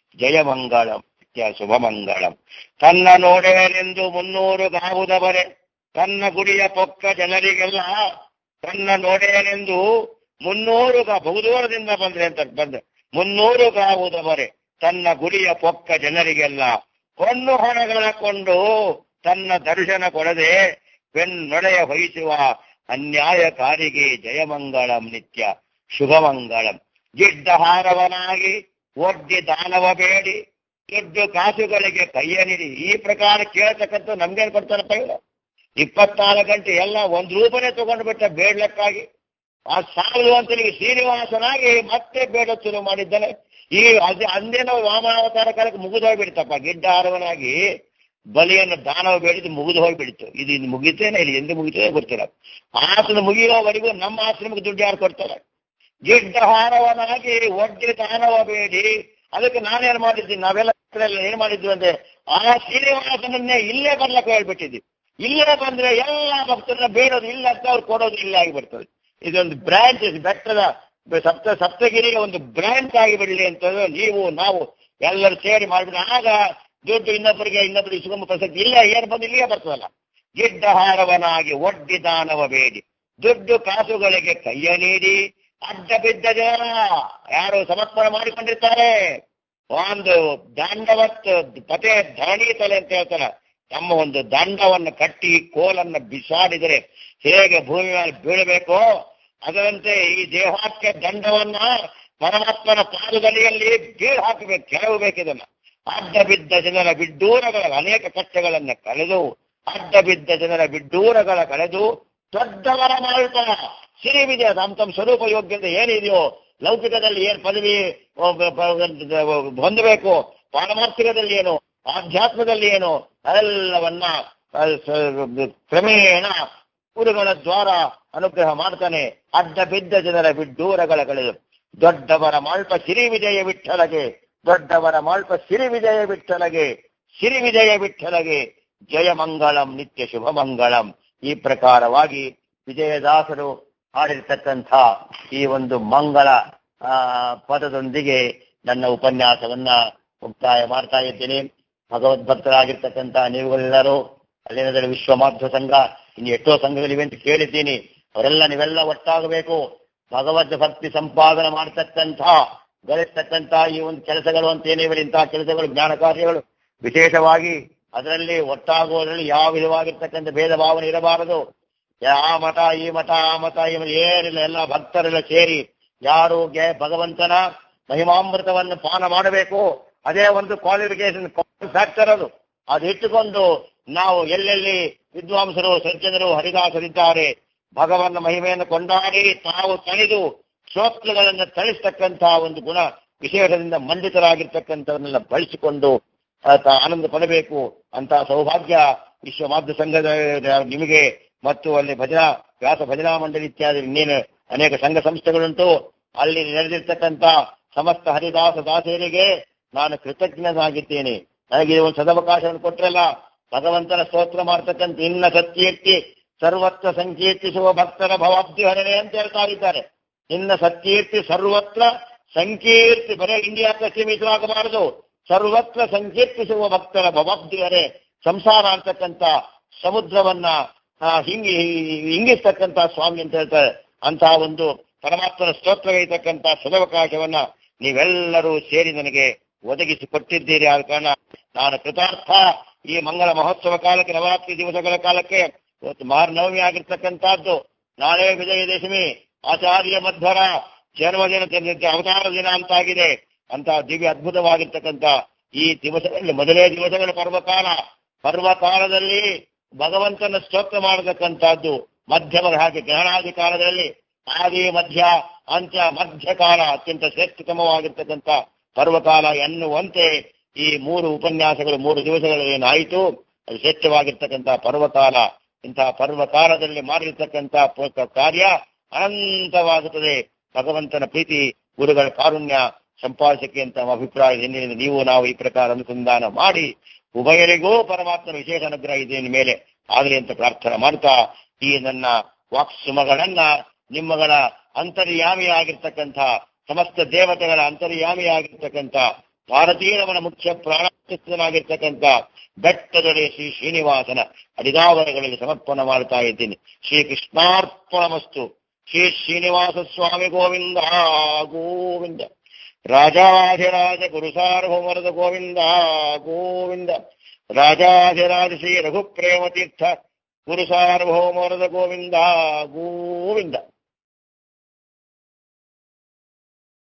ಜಯಮಂಗಳಂ ನಿತ್ಯ ಶುಭ ಮಂಗಳಂ ತನ್ನ ನೋಡೆನೆಂದು ಮುನ್ನೂರು ಗಾವುದವರೆ ತನ್ನ ಗುಡಿಯ ಪೊಕ್ಕ ಜನರಿಗೆಲ್ಲ ತನ್ನ ನೋಡೆನೆಂದು ಮುನ್ನೂರು ಗಾ ಬಹುದೂರದಿಂದ ಬಂದ್ರೆ ಅಂತ ಬಂದ ಮುನ್ನೂರು ಗಾವುದವರೆ ತನ್ನ ಗುಡಿಯ ಪೊಕ್ಕ ಜನರಿಗೆಲ್ಲ ಹೊನ್ನು ಹಣಗಳ ಕೊಂಡು ತನ್ನ ದರ್ಶನ ಕೊಡದೆ ಬೆನ್ನೊಡೆಯ ವಹಿಸುವ ಅನ್ಯಾಯಕಾರಿಗೆ ಜಯಮಂಗಳಂ ನಿತ್ಯ ಶುಭಮಂಗಳಂ ಗಿಡ್ಡಹಾರವನಾಗಿ ಒಡ್ಡಿ ದಾನವ ಬೇಡಿ ದುಡ್ಡು ಕಾಸುಗಳಿಗೆ ಕೈಯ ನೀಡಿ ಈ ಪ್ರಕಾರ ಕೇಳ್ತಕ್ಕಂಥ ನಮ್ಗೇನ್ ಕೊಡ್ತಾರಪ್ಪ ಇವರು ಇಪ್ಪತ್ನಾಲ್ಕು ಗಂಟೆ ಎಲ್ಲ ಒಂದ್ ರೂಪನೇ ತಗೊಂಡು ಬಿಟ್ಟ ಬೇಡ್ಲಕ್ಕಾಗಿ ಆ ಸಾಲು ಅಂತ ನೀವು ಶ್ರೀನಿವಾಸನಾಗಿ ಮತ್ತೆ ಬೇಡ ಶುರು ಮಾಡಿದ್ದಾನೆ ಈ ಅದೇ ಅಂದೇನೋ ವಾಮನಾವತಾರ ಕಾಲಕ್ಕೆ ಮುಗಿದು ಹೋಗ್ಬಿಡ್ತಪ್ಪ ಗಿಡ್ಡ ಹಾರವನಾಗಿ ಬಲಿಯನ್ನು ದಾನವ ಬೇಡಿದ್ದು ಮುಗಿದು ಹೋಗ್ಬಿಡ್ತು ಇದು ಇನ್ನು ಮುಗಿತೇನೆ ಇಲ್ಲಿ ಎಂದು ಮುಗಿತೇನೆ ಗೊತ್ತಿಲ್ಲ ಆಸನ ಮುಗಿಯೋವರೆಗೂ ನಮ್ಮ ಆಶ್ರಮಕ್ಕೆ ದುಡ್ಡು ಯಾರು ಕೊಡ್ತಾರೆ ಗಿಡ್ಡ ಹಾರವನಾಗಿ ಒಡ್ಡಿ ದಾನವ ಬೇಡಿ ಅದಕ್ಕೆ ನಾನೇನ್ ಮಾಡಿದ್ದೀನಿ ನಾವೆಲ್ಲ ಕಡೆಯಲ್ಲಿ ಏನ್ ಮಾಡಿದ್ವಿ ಅಂದ್ರೆ ಆ ಶ್ರೀನಿವಾಸನನ್ನೇ ಇಲ್ಲೇ ಬರ್ಲಕ್ಕೆ ಹೇಳ್ಬಿಟ್ಟಿದ್ವಿ ಇಲ್ಲೇ ಬಂದ್ರೆ ಎಲ್ಲ ಭಕ್ತರನ್ನ ಬೇಡೋದು ಇಲ್ಲ ಅಂತ ಅವ್ರು ಕೊಡೋದು ಇಲ್ಲ ಆಗಿಬಿಡ್ತದೆ ಇದೊಂದು ಬ್ರಾಂಚ್ ಬೆಟ್ಟದ ಸಪ್ತ ಸಪ್ತಗಿರಿಯ ಒಂದು ಬ್ರಾಂಚ್ ಆಗಿಬಿಡ್ಲಿ ಅಂತ ನೀವು ನಾವು ಎಲ್ಲರೂ ಸೇರಿ ಮಾಡ್ಬಿಟ್ಟು ಆಗ ದುಡ್ಡು ಇನ್ನೊಬ್ಬರಿಗೆ ಇನ್ನೊಬ್ಬರಿಗೆ ಸುಗಮ ಪ್ರಸಕ್ತಿ ಇಲ್ಲ ಏನ್ ಬಂದು ಇಲ್ಲಿಗೆ ಬರ್ತದಲ್ಲ ಗಿಡ್ಡ ಹಾರವನಾಗಿ ಒಡ್ಡಿ ದಾನವ ಬೇಡಿ ದುಡ್ಡು ಕಾಸುಗಳಿಗೆ ಕೈಯ ನೀಡಿ ಅಡ್ಡ ಬಿದ್ದ ಜನ ಯಾರು ಸಮರ್ಪಣೆ ಮಾಡಿಕೊಂಡಿರ್ತಾರೆ ಒಂದು ದಂಡವತ್ ಪತೆ ಧರಣಿ ತಲೆ ಅಂತ ಹೇಳ್ತಾರೆ ತಮ್ಮ ಒಂದು ದಂಡವನ್ನು ಕಟ್ಟಿ ಕೋಲನ್ನ ಬಿಸಾಡಿದರೆ ಹೇಗೆ ಭೂಮಿ ಮೇಲೆ ಬೀಳಬೇಕೋ ಅದರಂತೆ ಈ ದೇಹಕ್ಕೆ ದಂಡವನ್ನ ಪರಮಾತ್ಮನ ಪಾದದಡಿಯಲ್ಲಿ ಬೀಳ್ ಹಾಕಬೇಕು ಕೆಳವಬೇಕು ಇದನ್ನ ಅಡ್ಡ ಬಿದ್ದ ಜನರ ಬಿಡ್ಡೂರಗಳ ಅನೇಕ ಕಷ್ಟಗಳನ್ನ ಕಳೆದು ಅಡ್ಡ ಬಿದ್ದ ಜನರ ಬಿಡ್ಡೂರಗಳ ಕಳೆದು ದೊಡ್ಡವರ ಮಾಡ್ತಾನ ಸಿರಿವಿದೆ ತಮ್ಮ ತಮ್ಮ ಸ್ವರೂಪ ಯೋಗ್ಯತೆ ಏನಿದೆಯೋ ಲೌಕಿಕದಲ್ಲಿ ಏನ್ ಪದವಿ ಒಬ್ಬ- ಬ- ಹೊಂದಬೇಕು ಪಾರಮಾರ್ಥಿಕದಲ್ಲಿ ಏನು ಆಧ್ಯಾತ್ಮದಲ್ಲಿ ಏನು ಅದೆಲ್ಲವನ್ನ ಆ, ಸ- ಕ್ರಮೇಣ ಗುರುಗಳ ದ್ವಾರ ಅನುಗ್ರಹ ಮಾಡ್ತಾನೆ ಅಡ್ಡ ಬಿದ್ದ ಜನರ ಬಿಡ್ಡೂರಗಳ ಕಳೆದು ದೊಡ್ಡವರ ಮಾಲ್ಪ ಸಿರಿ ವಿಜಯ ವಿಠಲಗೆ ದೊಡ್ಡವರ ಮಾಲ್ಪ ಸಿರಿ ವಿಜಯ ವಿಠಲಗೆ ಸಿರಿ ವಿಜಯ ವಿಠಲಗೆ ಜಯ ಮಂಗಳಂ ನಿತ್ಯ ಶುಭ ಮಂಗಳಂ ಈ ಪ್ರಕಾರವಾಗಿ ವಿಜಯದಾಸರು ಹಾಡಿರ್ತಕ್ಕಂಥ ಈ ಒಂದು ಮಂಗಳ ಆ, ಪದದೊಂದಿಗೆ ನನ್ನ ಉಪನ್ಯಾಸವನ್ನ ಮುಕ್ತಾಯ ಮಾಡ್ತಾ ಇದ್ದೇನೆ ಭಗವದ್ಭಕ್ತರಾಗಿರ್ತಕ್ಕಂಥ ನೀವುಗಳೆಲ್ಲರೂ ಅಲ್ಲಿನದಲ್ಲಿ ವಿಶ್ವ ಮಾಧ್ವ ಸಂಘ ಇನ್ನು ಎಷ್ಟೋ ಸಂಘಗಳಿವೆ ಅಂತ ಕೇಳಿದ್ದೀನಿ ಅವರೆಲ್ಲ ನೀವೆಲ್ಲ ಒಟ್ಟಾಗಬೇಕು ಭಗವದ್ ಭಕ್ತಿ ಸಂಪಾದನೆ ಮಾಡತಕ್ಕಂಥ ಗಳಿಸ್ತಕ್ಕಂಥ ಈ ಒಂದು ಕೆಲಸಗಳು ಅಂತ ಏನಿವೆ ಇಂತಹ ಕೆಲಸಗಳು ಜ್ಞಾನ ಕಾರ್ಯಗಳು ವಿಶೇಷವಾಗಿ ಅದರಲ್ಲಿ ಒಟ್ಟಾಗುವುದರಲ್ಲಿ ಯಾವ ವಿಧವಾಗಿರ್ತಕ್ಕಂಥ ಭೇದ ಭಾವನೆ ಇರಬಾರದು ಆ ಮಠ ಈ ಮಠ ಆ ಮಠ ಈ ಮಠ ಏನಿಲ್ಲ ಎಲ್ಲ ಭಕ್ತರೆಲ್ಲ ಸೇರಿ ಯಾರು ಗೆ- ಭಗವಂತನ ಮಹಿಮಾಮೃತವನ್ನು ಪಾನ ಮಾಡಬೇಕು ಅದೇ ಒಂದು ಕ್ವಾಲಿಫಿಕೇಶನ್ ಫ್ಯಾಕ್ಟರ್ ಅದು ಅದು ಇಟ್ಟುಕೊಂಡು ನಾವು ಎಲ್ಲೆಲ್ಲಿ ವಿದ್ವಾಂಸರು ಸಜ್ಜನರು ಹರಿದಾಸರಿದ್ದಾರೆ ಭಗವನ್ನ ಮಹಿಮೆಯನ್ನು ಕೊಂಡಾಡಿ ತಾವು ತಣಿದು ಶ್ರೋತೃಗಳನ್ನು ತಳಿಸ್ತಕ್ಕಂತಹ ಒಂದು ಗುಣ ವಿಶೇಷದಿಂದ ಮಂಡಿತರಾಗಿರ್ತಕ್ಕಂಥವನ್ನೆಲ್ಲ ಬಳಸಿಕೊಂಡು ಆ, ತ- ಆನಂದ ಪಡಬೇಕು ಅಂತ ಸೌಭಾಗ್ಯ ವಿಶ್ವ ಮಾಧ್ಯ ಸಂಘದ ನಿಮಗೆ ಮತ್ತು ಅಲ್ಲಿ ಭಜನಾ ವ್ಯಾಸ ಭಜನಾ ಮಂಡಳಿ ಇತ್ಯಾದಿ ಇನ್ನೇನು ಅನೇಕ ಸಂಘ ಸಂಸ್ಥೆಗಳುಂಟು ಅಲ್ಲಿ ನಡೆದಿರ್ತಕ್ಕಂಥ ಸಮಸ್ತ ಹರಿದಾಸ ದಾಸರಿಗೆ ನಾನು ಕೃತಜ್ಞನಾಗಿದ್ದೇನೆ ನನಗೆ ಈ ಒಂದು ಸದವಕಾಶವನ್ನು ಕೊಟ್ರಲ್ಲ ಭಗವಂತನ ಸ್ತೋತ್ರ ಮಾಡ್ತಕ್ಕಂಥ ಇನ್ನ ಸತ್ಕೀರ್ತಿ ಸರ್ವತ್ರ ಸಂಕೀರ್ತಿಸುವ ಭಕ್ತರ ಭವಾಬ್ಧಿ ಹರಣೆ ಅಂತ ಹೇಳ್ತಾ ಇದ್ದಾರೆ ಇನ್ನ ಸತ್ಕೀರ್ತಿ ಸರ್ವತ್ರ ಸಂಕೀರ್ತಿ ಬರೇ ಇಂಡಿಯಾಕ್ಕೆ ಸೀಮಿತವಾಗಬಾರದು ಸರ್ವತ್ರ ಸಂಕೀರ್ತಿಸುವ ಭಕ್ತರ ಭವಾಬ್ಧಿ ಹರೆ ಸಂಸಾರ ಅಂತಕ್ಕಂಥ ಸಮುದ್ರವನ್ನ ಆ, ಹಿಂಗಿ ಹಿಂಗಿಸ್ತಕ್ಕಂಥ ಸ್ವಾಮಿ ಅಂತ ಹೇಳ್ತಾರೆ ಅಂತ ಒಂದು ಪರಮಾತ್ಮನ ಸ್ತೋತ್ರಗೈತಕ್ಕಂಥ ಸದವಕಾಶವನ್ನ ನೀವೆಲ್ಲರೂ ಸೇರಿ ನನಗೆ ಒದಗಿಸಿ ಕೊಟ್ಟಿದ್ದೀರಿ ಆದ ಕಾರಣ ನಾನು ಕೃತಾರ್ಥ ಈ ಮಂಗಳ ಮಹೋತ್ಸವ ಕಾಲಕ್ಕೆ ನವರಾತ್ರಿ ದಿವಸಗಳ ಕಾಲಕ್ಕೆ ಇವತ್ತು ಮಹಾನವಮಿ ಆಗಿರ್ತಕ್ಕಂಥದ್ದು ನಾಳೆ ವಿಜಯದಶಮಿ ಆಚಾರ್ಯ ಮಧ್ವರ ಜನ್ಮದಿನ ದಿನ- ಅವತಾರ ದಿನ ಅಂತಾಗಿದೆ ಅಂತ ದಿವ್ಯ ಅದ್ಭುತವಾಗಿರ್ತಕ್ಕಂಥ ಈ ದಿವಸದಲ್ಲಿ ಮೊದಲೇ ದಿವಸಗಳ ಪರ್ವಕಾಲ ಪರ್ವಕಾಲದಲ್ಲಿ ಭಗವಂತನ ಸ್ತೋತ್ರ ಮಾಡತಕ್ಕಂಥದ್ದು ಮಧ್ಯಮ ಹಾಗೆ ಗ್ರಹಣಾದಿ ಕಾಲದಲ್ಲಿ ಆದಿ ಮಧ್ಯ ಅಂತ್ಯ ಮಧ್ಯಕಾಲ ಅತ್ಯಂತ ಶ್ರೇಷ್ಠತಮವಾಗಿರ್ತಕ್ಕಂಥ ಪರ್ವಕಾಲ ಎನ್ನುವಂತೆ ಈ ಮೂರು ಉಪನ್ಯಾಸಗಳು ಮೂರು ದಿವಸಗಳು ಏನಾಯಿತು ಅದು ಶ್ರೇಷ್ಠವಾಗಿರ್ತಕ್ಕಂಥ ಪರ್ವಕಾಲ ಇಂತಹ ಪರ್ವಕಾಲದಲ್ಲಿ ಮಾಡಿರ್ತಕ್ಕಂಥ ಪ- ಕಾರ್ಯ ಅನಂತವಾಗುತ್ತದೆ ಭಗವಂತನ ಪ್ರೀತಿ ಗುರುಗಳ ಕಾರುಣ್ಯ ಸಂಪಾದಿಸಕ್ಕೆ ಅಂತ ನಮ್ಮ ಅಭಿಪ್ರಾಯ ಹಿನ್ನೆಲೆಯಲ್ಲಿ ನೀವು ನಾವು ಈ ಪ್ರಕಾರ ಅನುಸಂಧಾನ ಮಾಡಿ ಉಭಯರಿಗೂ ಪರಮಾತ್ಮನ ವಿಶೇಷ ಅನುಗ್ರಹ ಇದೆ ಇನ್ನು ಮೇಲೆ ಆಗಲಿ ಅಂತ ಪ್ರಾರ್ಥನೆ ಮಾಡ್ತಾ ಈ ನನ್ನ ವಾಕ್ಸುಮಗಳನ್ನ ನಿಮ್ಮಗಳ ಅಂತರ್ಯಾಮಿಯಾಗಿರ್ತಕ್ಕಂಥ ಸಮಸ್ತ ದೇವತೆಗಳ ಅಂತರ್ಯಾಮಿಯಾಗಿರ್ತಕ್ಕಂಥ ಭಾರತೀಯರವನ ಮುಖ್ಯ ಪ್ರಾಣಾಗಿರ್ತಕ್ಕಂಥ ಬೆಟ್ಟದೊಡೆ ಶ್ರೀ ಶ್ರೀನಿವಾಸನ ಅಡಿದಾವರಗಳಲ್ಲಿ ಸಮರ್ಪಣೆ ಮಾಡ್ತಾ ಇದ್ದೀನಿ ಶ್ರೀ ಕೃಷ್ಣಾರ್ಪಣಮಸ್ತು ಶ್ರೀ ಶ್ರೀನಿವಾಸ ಸ್ವಾಮಿ ಗೋವಿಂದ ಗೋವಿಂದ ರಾಜಾಧಿರಾಜ ಗುರು ಸಾರ್ವಭೌಮರದ ಗೋವಿಂದ ಗೋವಿಂದ ರಾಜಾಧಿರಾಜ ಶ್ರೀ ರಘುಪ್ರೇಮ ತೀರ್ಥ ಗುರು ಸಾರ್ವಭೌಮರದ ಗೋವಿಂದ ಗೋವಿಂದ